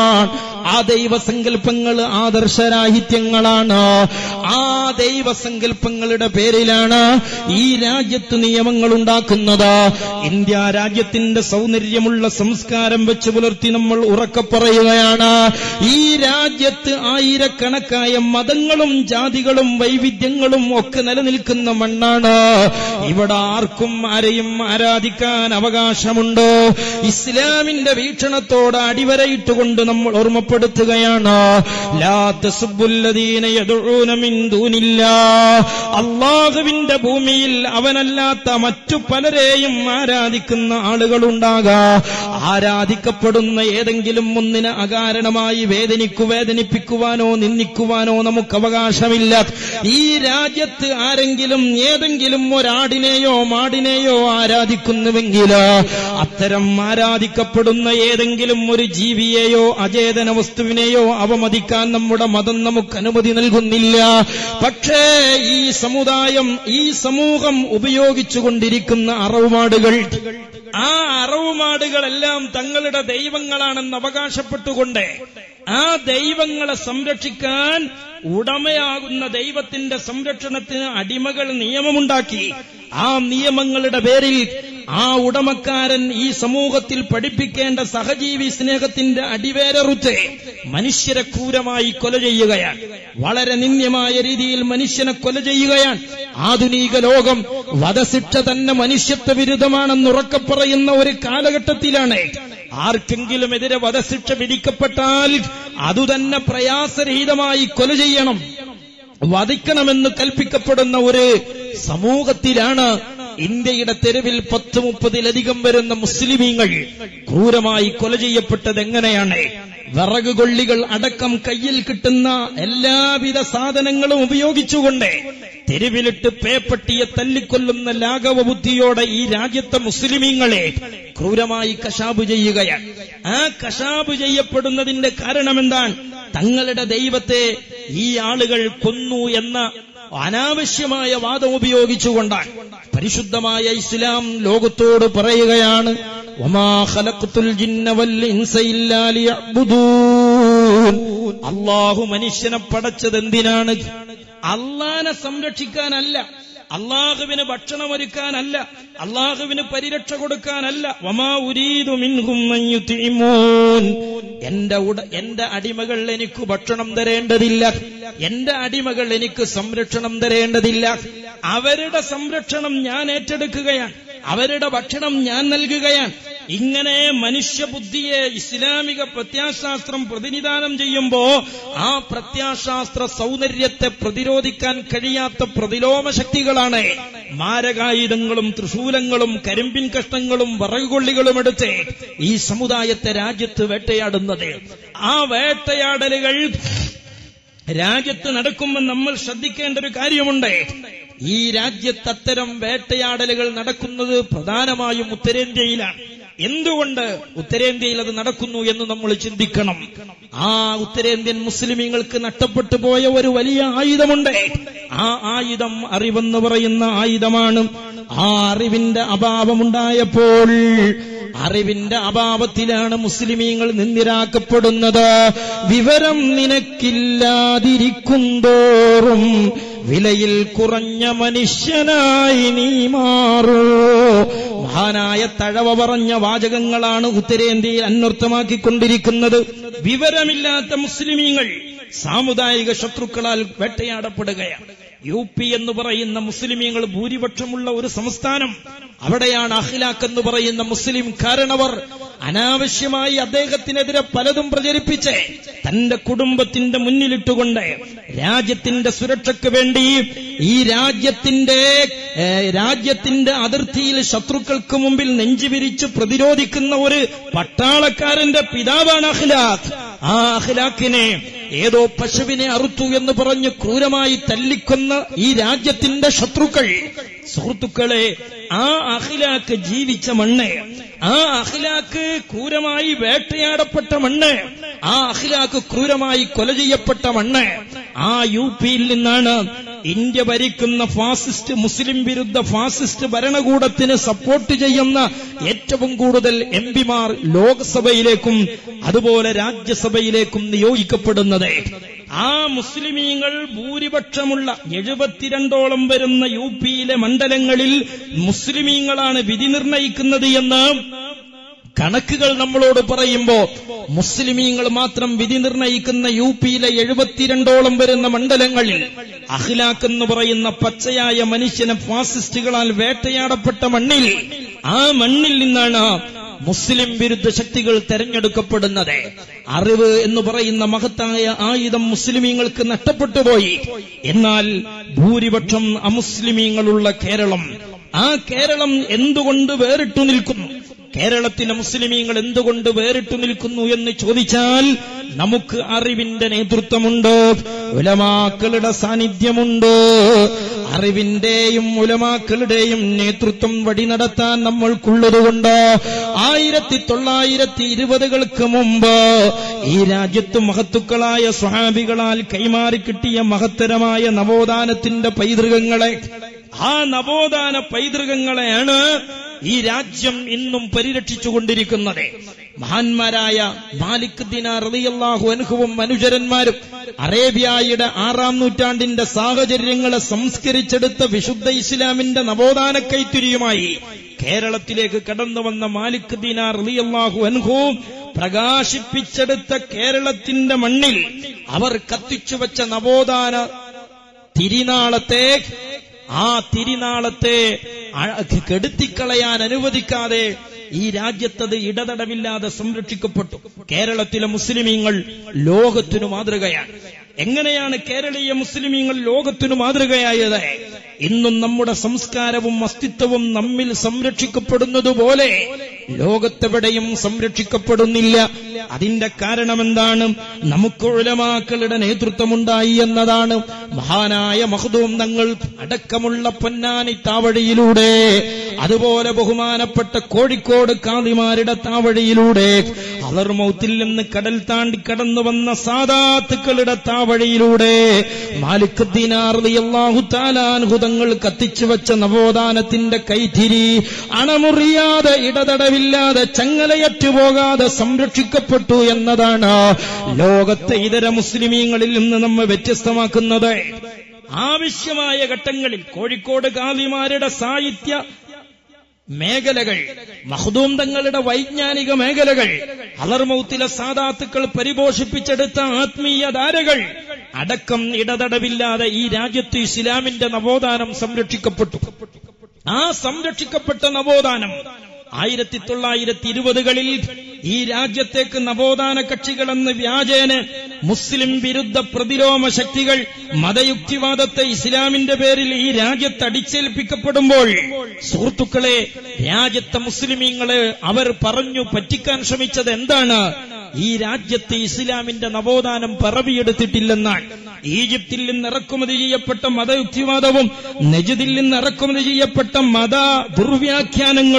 ആ ദൈവസങ്കല്പങ്ങൾ ആദർശരാഹിത്യങ്ങളാണ് ആ ദൈവസങ്കല്പങ്ങളുടെ പേരിലാണ് ഈ രാജ്യത്ത് നിയമങ്ങൾ ഉണ്ടാക്കുന്നത് ഇന്ത്യ രാജ്യത്തിന്റെ സൗന്ദര്യമുള്ള സംസ്കാരം വെച്ച് പുലർത്തി നമ്മൾ ഉറക്കെ പറയുകയാണ് ഈ രാജ്യത്ത് ആയിരക്കണക്കായ മതങ്ങളും ജാതികളും വൈവിധ്യങ്ങളും ഒക്കെ നിലനിൽക്കുന്ന മണ്ണാണ് ഇവിടെ ആർക്കും ആരെയും ആരാധിക്കാൻ അവകാശമുണ്ട് ഇസ്ലാമിന്റെ വീക്ഷണത്തോട് അടിവരയിട്ടുകൊണ്ട് നമ്മൾ ഓർമ്മപ്പെടുത്തുകയാണ് ലാ തസുബ്ബുല്ലദീന യദ്ഊന മിൻ ദൂനില്ലാ അള്ളാഹുവിന്റെ ഭൂമിയിൽ അവനല്ലാത്ത മറ്റു പലരെയും ആരാധിക്കുന്ന ആളുകളുണ്ടാകാ ആരാധിക്കപ്പെടുന്ന ഏതെങ്കിലും ഒന്നിന് അകാരണമായി വേദനിക്കു വേദനിപ്പിക്കുവാനോ നിന്ദിക്കുവാനോ നമുക്ക് അവകാശമില്ല ഈ രാജ്യത്ത് ആരെങ്കിലും ഏതെങ്കിലും ഒരാടിനെയോ മാടിനെയോ ആരാധിക്കുന്നുവെങ്കിൽ അത്തരം ആരാധിക്കപ്പെടുന്ന ഏതെങ്കിലും ഒരു ജീവിയെയോ അചേതന വസ്തുവിനെയോ അവമതിക്കാൻ നമ്മുടെ മതം നമുക്ക് അനുമതി നൽകുന്നില്ല പക്ഷേ ഈ സമുദായം ഈ സമൂഹം ഉപയോഗിച്ചുകൊണ്ടിരിക്കുന്ന അറവുമാടുകൾ ആ അറവുമാടുകളെല്ലാം തങ്ങളുടെ ദൈവങ്ങളാണെന്ന് അവകാശപ്പെട്ടുകൊണ്ട് ആ ദൈവങ്ങളെ സംരക്ഷിക്കാൻ ഉടമയാകുന്ന ദൈവത്തിന്റെ സംരക്ഷണത്തിന് അടിമകൾ നിയമമുണ്ടാക്കി ആ നിയമങ്ങളുടെ പേരിൽ ആ ഉടമക്കാരൻ ഈ സമൂഹത്തിൽ പഠിപ്പിക്കേണ്ട സഹജീവി സ്നേഹത്തിന്റെ അടിവേരറുത്ത് മനുഷ്യരെ ക്രൂരമായി കൊല ചെയ്യുകയാണ് വളരെ നിന്ദ്യമായ രീതിയിൽ മനുഷ്യനെ കൊല ചെയ്യുകയാണ് ആധുനിക ലോകം വധശിക്ഷ തന്നെ മനുഷ്യത്വ വിരുദ്ധമാണെന്ന് ഉറക്കെ പറയുന്ന ഒരു കാലഘട്ടത്തിലാണ് ആർക്കെങ്കിലും എതിരെ വധശിക്ഷ വിധിക്കപ്പെട്ടാൽ അതുതന്നെ പ്രയാസരഹിതമായി കൊല ചെയ്യണം വധിക്കണമെന്ന് കൽപ്പിക്കപ്പെടുന്ന ഒരു സമൂഹത്തിലാണ് ഇന്ത്യയുടെ തെരുവിൽ പത്ത് മുപ്പതിലധികം വരുന്ന മുസ്ലിമീങ്ങൾ ക്രൂരമായി കൊല ചെയ്യപ്പെട്ടത് എങ്ങനെയാണ് വിറക് കൊള്ളികൾ അടക്കം കയ്യിൽ കിട്ടുന്ന എല്ലാവിധ സാധനങ്ങളും ഉപയോഗിച്ചുകൊണ്ട് തെരുവിലിട്ട് പേപ്പട്ടിയെ തല്ലിക്കൊല്ലുന്ന ലാഘവ ബുദ്ധിയോടെ ഈ രാജ്യത്തെ മുസ്ലിമീങ്ങളെ ക്രൂരമായി കശാബ് ചെയ്യുകയാണ് ആ കശാബ് ചെയ്യപ്പെടുന്നതിന്റെ കാരണം എന്താണ് തങ്ങളുടെ ദൈവത്തെ ഈ ആളുകൾ കൊന്നു എന്ന അനാവശ്യമായ വാദം ഉപയോഗിച്ചുകൊണ്ടാണ് പരിശുദ്ധമായ ഇസ്ലാം ലോകത്തോട് പറയുകയാണ് വമാ ഖലഖ്തുൽ ജിന്ന വൽ ഇൻസ ഇല്ലാ ലിയഅ്ബുദൂൻ അല്ലാഹു മനുഷ്യനെ പടച്ചത് എന്തിനാണ് അള്ളാനെ സംരക്ഷിക്കാനല്ല അള്ളാഹുവിന് ഭക്ഷണമൊരുക്കാനല്ല അള്ളാഹുവിന് പരിരക്ഷ കൊടുക്കാനല്ല വമാ ഉരീദു മിൻഹും അൻ യുത്ഇമൂൻ എന്റെ ഉട എന്റെ അടിമകൾ എനിക്ക് ഭക്ഷണം തരേണ്ടതില്ല എന്റെ അടിമകൾ എനിക്ക് സംരക്ഷണം തരേണ്ടതില്ല അവരുടെ സംരക്ഷണം ഞാൻ ഏറ്റെടുക്കുകയാണ് അവരുടെ ഭക്ഷണം ഞാൻ നൽകുകയാണ് ഇങ്ങനെ മനുഷ്യബുദ്ധിയെ ഇസ്ലാമിക പ്രത്യാശാസ്ത്രം പ്രതിനിധാനം ചെയ്യുമ്പോ ആ പ്രത്യാശാസ്ത്ര സൗന്ദര്യത്തെ പ്രതിരോധിക്കാൻ കഴിയാത്ത പ്രതിലോമ ശക്തികളാണ് മാരകായുധങ്ങളും തൃശൂലങ്ങളും കരിമ്പിൻ കഷ്ണങ്ങളും വിറകുകൊള്ളികളും എടുത്ത് ഈ സമുദായത്തെ രാജ്യത്ത് വേട്ടയാടുന്നത് ആ വേട്ടയാടലുകൾ രാജ്യത്ത് നടക്കുമ്പോൾ നമ്മൾ ശ്രദ്ധിക്കേണ്ട ഒരു കാര്യമുണ്ട് ഈ രാജ്യത്ത് അത്തരം വേട്ടയാടലുകൾ നടക്കുന്നത് പ്രധാനമായും ഉത്തരേന്ത്യയിലാണ് എന്തുകൊണ്ട് ഉത്തരേന്ത്യയിൽ അത് നടക്കുന്നു എന്ന് നമ്മൾ ചിന്തിക്കണം ആ ഉത്തരേന്ത്യൻ മുസ്ലിമീങ്ങൾക്ക് നഷ്ടപ്പെട്ടു പോയ ഒരു വലിയ ആയുധമുണ്ട് ആ ആയുധം അറിവെന്ന് പറയുന്ന ആയുധമാണ് ആ അറിവിന്റെ അഭാവമുണ്ടായപ്പോൾ അറിവിന്റെ അഭാവത്തിലാണ് മുസ്ലിമീങ്ങൾ നിന്ദിരാക്കപ്പെടുന്നത് വിവരം നിനക്കില്ലാതിരിക്കുന്തോറും വിലയിൽ കുറഞ്ഞ മനുഷ്യനായി നീ മാറൂ മഹാനായ തഴവ പറഞ്ഞ വാചകങ്ങളാണ് ഉത്തരേന്ത്യയിൽ അന്വർത്ഥമാക്കിക്കൊണ്ടിരിക്കുന്നത് വിവരമില്ലാത്ത മുസ്ലിമീങ്ങൾ സാമുദായിക ശത്രുക്കളാൽ വേട്ടയാടപ്പെടുകയാണ് യു പി എന്ന് പറയുന്ന മുസ്ലിമീങ്ങൾ ഭൂരിപക്ഷമുള്ള ഒരു സംസ്ഥാനം അവിടെയാണ് അഖിലാഖ് എന്ന് പറയുന്ന മുസ്ലിം കാരണവർ അനാവശ്യമായി അദ്ദേഹത്തിനെതിരെ പലതും പ്രചരിപ്പിച്ച് തന്റെ കുടുംബത്തിന്റെ മുന്നിലിട്ടുകൊണ്ട് രാജ്യത്തിന്റെ സുരക്ഷയ്ക്ക് വേണ്ടി ഈ രാജ്യത്തിന്റെ ഏ, രാജ്യത്തിന്റെ അതിർത്തിയിൽ ശത്രുക്കൾക്ക് മുമ്പിൽ നെഞ്ചുവിരിച്ച് പ്രതിരോധിക്കുന്ന ഒരു പട്ടാളക്കാരന്റെ പിതാവാണ് അഖിലാഖ് ആ അഖിലാഖിനെ ഏതോ പശുവിനെ അറുത്തു എന്ന് പറഞ്ഞ് ക്രൂരമായി തല്ലിക്കൊന്ന ഈ രാജ്യത്തിന്റെ ശത്രുക്കൾ സുഹൃത്തുക്കളെ ആ അഖിലാക്ക് ജീവിച്ച മണ്ണ് ആ അഖിലാക്ക് ക്രൂരമായി വേട്ടയാടപ്പെട്ട മണ്ണ് ആ അഖിലാക്ക് ക്രൂരമായി കൊല ചെയ്യപ്പെട്ട മണ്ണ് ആ യു പിയിൽ നിന്നാണ് ഇന്ത്യ ഭരിക്കുന്ന ഫാസിസ്റ്റ് മുസ്ലിം വിരുദ്ധ ഫാസിസ്റ്റ് ഭരണകൂടത്തിന് സപ്പോർട്ട് ചെയ്യുന്ന ഏറ്റവും കൂടുതൽ എം പിമാർ ലോക്സഭയിലേക്കും അതുപോലെ രാജ്യസഭയിലേക്കും നിയോഗിക്കപ്പെടുന്നത് ആ മുസ്ലിമീങ്ങൾ ഭൂരിപക്ഷമുള്ള എഴുപത്തിരണ്ടോളം വരുന്ന യു പിയിലെ മണ്ഡലങ്ങളിൽ മുസ്ലിമീങ്ങളാണ് വിധി നിർണയിക്കുന്നത് എന്ന് കണക്കുകൾ നമ്മളോട് പറയുമ്പോ മുസ്ലിമീങ്ങൾ മാത്രം വിധി നിർണയിക്കുന്ന യു പിയിലെ എഴുപത്തിരണ്ടോളം വരുന്ന മണ്ഡലങ്ങളിൽ അഖിലാഖ് എന്ന് പറയുന്ന പച്ചയായ മനുഷ്യനെ ഫാസിസ്റ്റുകളാൽ വേട്ടയാടപ്പെട്ട മണ്ണിൽ ആ മണ്ണിൽ നിന്നാണ് മുസ്ലിം വിരുദ്ധ ശക്തികൾ തെരഞ്ഞെടുക്കപ്പെടുന്നത് അറിവ് എന്ന് പറയുന്ന മഹത്തായ ആയുധം മുസ്ലിമീങ്ങൾക്ക് നഷ്ടപ്പെട്ടുപോയി എന്നാൽ ഭൂരിപക്ഷം അമുസ്ലിമീങ്ങളുള്ള കേരളം ആ കേരളം എന്തുകൊണ്ട് വേറിട്ടു നിൽക്കുന്നു കേരളത്തിലെ മുസ്ലിമീങ്ങൾ എന്തുകൊണ്ട് വേറിട്ടു നിൽക്കുന്നു എന്ന് ചോദിച്ചാൽ നമുക്ക് അറിവിന്റെ നേതൃത്വമുണ്ട് ഉലമാക്കളുടെ സാന്നിധ്യമുണ്ട് അറിവിന്റെയും ഉലമാക്കളുടെയും നേതൃത്വം വഴി നടത്താൻ നമ്മൾക്കുള്ളതുകൊണ്ട് ആയിരത്തി തൊള്ളായിരത്തി ഇരുപതുകൾക്ക് മുമ്പ് ഈ രാജ്യത്ത് മഹത്തുക്കളായ സ്വഹാബികളാൽ കൈമാറി കിട്ടിയ മഹത്തരമായ നവോത്ഥാനത്തിന്റെ പൈതൃകങ്ങളെ ആ നവോത്ഥാന പൈതൃകങ്ങളെയാണ് ഈ രാജ്യം ഇന്നും പരിരക്ഷിച്ചുകൊണ്ടിരിക്കുന്നത് മഹാന്മാരായ മാലിക് ദിനാർ റളിയല്ലാഹു അൻഹുവും അനുചരന്മാരും അറേബ്യയുടെ ആറാം നൂറ്റാണ്ടിന്റെ സാഹചര്യങ്ങളെ സംസ്കരിച്ചെടുത്ത വിശുദ്ധ ഇസ്ലാമിന്റെ നവോത്ഥാന കൈത്തിരിയുമായി കേരളത്തിലേക്ക് കടന്നു വന്ന മാലിക് ദിനാർ റളിയല്ലാഹു അൻഹു പ്രകാശിപ്പിച്ചെടുത്ത കേരളത്തിന്റെ മണ്ണിൽ അവർ കത്തിച്ചുവെച്ച നവോത്ഥാന തിരിനാളത്തെ ആ തിരിനാളത്തെ അ- കെടുത്തിക്കളയാൻ അനുവദിക്കാതെ ഈ രാജ്യത്തത് ഇടതടവില്ലാതെ സംരക്ഷിക്കപ്പെട്ടു കേരളത്തിലെ മുസ്ലിമീങ്ങൾ ലോകത്തിനു മാതൃകയാണ് എങ്ങനെയാണ് കേരളീയ മുസ്ലിമീങ്ങൾ ലോകത്തിനു മാതൃകയായത് ഇന്നും നമ്മുടെ സംസ്കാരവും അസ്തിത്വവും നമ്മിൽ സംരക്ഷിക്കപ്പെടുന്നതുപോലെ ലോകത്തെവിടെയും സംരക്ഷിക്കപ്പെടുന്നില്ല അതിന്റെ കാരണമെന്താണ് നമുക്ക് ഉലമാക്കളുടെ നേതൃത്വമുണ്ടായി എന്നതാണ് മഹാനായ മഹദൂം തങ്ങൾ അടക്കമുള്ള പൊന്നാനി താവഴിയിലൂടെ അതുപോലെ ബഹുമാനപ്പെട്ട കോഴിക്കോട് കാതിമാരുടെ താവഴിയിലൂടെ അലർമൗത്തിൽ നിന്ന് കടൽ താണ്ടി കടന്നു വന്ന സാദാത്തുക്കളുടെ താവഴിയിലൂടെ മാലിക് ദിനാർഹു താലാൻഹുതങ്ങൾ കത്തിച്ചു വെച്ച നവോത്ഥാനത്തിന്റെ കൈത്തിരി അണമുറിയാതെ ഇടതടവില്ലാതെ ചങ്ങലയറ്റുപോകാതെ സംരക്ഷിക്കപ്പെട്ടു എന്നതാണ് ലോകത്തെ ഇതര മുസ്ലിമീങ്ങളിൽ നിന്ന് നമ്മെ വ്യത്യസ്തമാക്കുന്നത് ആവശ്യമായ ഘട്ടങ്ങളിൽ കോഴിക്കോട് കാതിമാരുടെ സാഹിത്യ മേഖലകൾ മഹദൂം തങ്ങളുടെ വൈജ്ഞാനിക മേഖലകൾ അലർമൗത്തിലെ സാദാത്തുക്കൾ പരിപോഷിപ്പിച്ചെടുത്ത ആത്മീയ ധാരകൾ അടക്കം ഇടതടവില്ലാതെ ഈ രാജ്യത്ത് ഇസ്ലാമിന്റെ നവോത്ഥാനം സംരക്ഷിക്കപ്പെട്ടു ആ സംരക്ഷിക്കപ്പെട്ട നവോത്ഥാനം ആയിരത്തി തൊള്ളായിരത്തി ഇരുപതുകളിൽ ഈ രാജ്യത്തേക്ക് നവോത്ഥാന കക്ഷികളെന്ന് വ്യാജേന മുസ്ലിം വിരുദ്ധ പ്രതിലോമ ശക്തികൾ മതയുക്തിവാദത്തെ ഇസ്ലാമിന്റെ പേരിൽ ഈ രാജ്യത്ത് അടിച്ചേൽപ്പിക്കപ്പെടുമ്പോൾ സുഹൃത്തുക്കളെ രാജ്യത്തെ മുസ്ലിമീങ്ങളെ അവർ പറഞ്ഞു പറ്റിക്കാൻ ശ്രമിച്ചത് എന്താണ് ഈ രാജ്യത്ത് ഇസ്ലാമിന്റെ നവോത്ഥാനം പറവിയെടുത്തിട്ടില്ലെന്നാണ് ഈജിപ്തിൽ നിന്ന് ഇറക്കുമതി ചെയ്യപ്പെട്ട മതയുക്തിവാദവും നജദിൽ നിന്ന് ഇറക്കുമതി ചെയ്യപ്പെട്ട മത ദുർവ്യാഖ്യാനങ്ങളും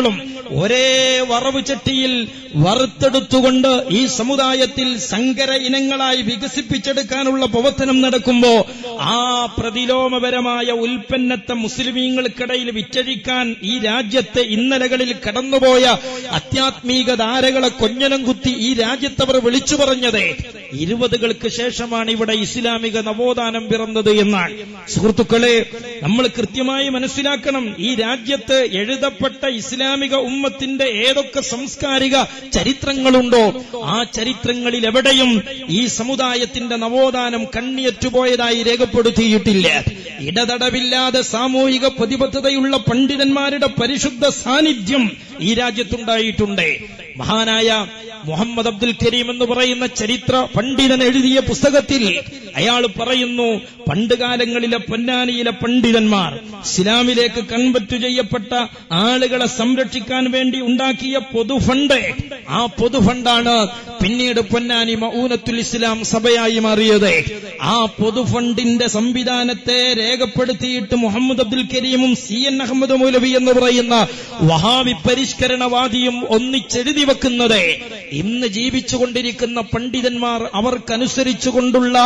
ഒരേ വറവ് ചട്ടിയിൽ വറുത്തെടുത്തുകൊണ്ട് ഈ സമുദായത്തിൽ സങ്കര ഇനങ്ങളായി വികസിപ്പിച്ചെടുക്കാനുള്ള പ്രവർത്തനം നടക്കുമ്പോ ആ പ്രതിലോമപരമായ ഉൽപ്പന്നത്തെ മുസ്ലിമീങ്ങൾക്കിടയിൽ വിറ്റഴിക്കാൻ ഈ രാജ്യത്തെ ഇന്നലകളിൽ കടന്നുപോയ ആധ്യാത്മിക ധാരകളെ കൊഞ്ഞനം കുത്തി ഈ രാജ്യത്തവർ വിളിച്ചു പറഞ്ഞത് ഇരുപതുകൾക്ക് ശേഷമാണ് ഇവിടെ ഇസ്ലാമിക നവോത്ഥാനം പിറന്നത് എന്നാണ് സുഹൃത്തുക്കളെ നമ്മൾ കൃത്യമായി മനസ്സിലാക്കണം ഈ രാജ്യത്ത് എഴുതപ്പെട്ട ഇസ്ലാമിക ഉമ്മത്തിന്റെ ഏതൊക്കെ സാംസ്കാരിക ചരിത്രങ്ങളുണ്ടോ ആ ചരിത്രങ്ങളിൽ എവിടെയും ഈ സമുദായത്തിന്റെ നവോത്ഥാനം കണ്ണിയറ്റുപോയതായി രേഖപ്പെടുത്തിയിട്ടില്ല ഇടതടവില്ലാതെ സാമൂഹിക പ്രതിബദ്ധതയുള്ള പണ്ഡിതന്മാരുടെ പരിശുദ്ധ സാന്നിധ്യം ഈ രാജ്യത്തുണ്ടായിട്ടുണ്ട് മഹാനായ മുഹമ്മദ് അബ്ദുൽ കരീം എന്ന് പറയുന്ന ചരിത്ര പണ്ഡിതൻ എഴുതിയ പുസ്തകത്തിൽ അയാൾ പറയുന്നു പണ്ടുകാലങ്ങളിലെ പൊന്നാനിയിലെ പണ്ഡിതന്മാർ ഇസ്ലാമിലേക്ക് കൺവെർട്ട് ചെയ്യപ്പെട്ട ആളുകളെ സംരക്ഷിക്കാൻ വേണ്ടി ഉണ്ടാക്കിയ പൊതുഫണ്ട് ആ പൊതുഫണ്ടാണ് പിന്നീട് പൊന്നാനി മഊനത്തുൽ ഇസ്ലാം സഭയായി മാറിയത് ആ പൊതുഫണ്ടിന്റെ സംവിധാനത്തെ രേഖപ്പെടുത്തിയിട്ട് മുഹമ്മദ് അബ്ദുൽ കരീമും സി എൻ അഹമ്മദ് മൗലവി എന്ന് പറയുന്ന വഹാബി പരിഷ്കരണവാദിയും ഒന്നിച്ചെഴുതി വെക്കുന്നത് ഇന്ന് ജീവിച്ചുകൊണ്ടിരിക്കുന്ന പണ്ഡിതന്മാർ അവർക്കനുസരിച്ചുകൊണ്ടുള്ള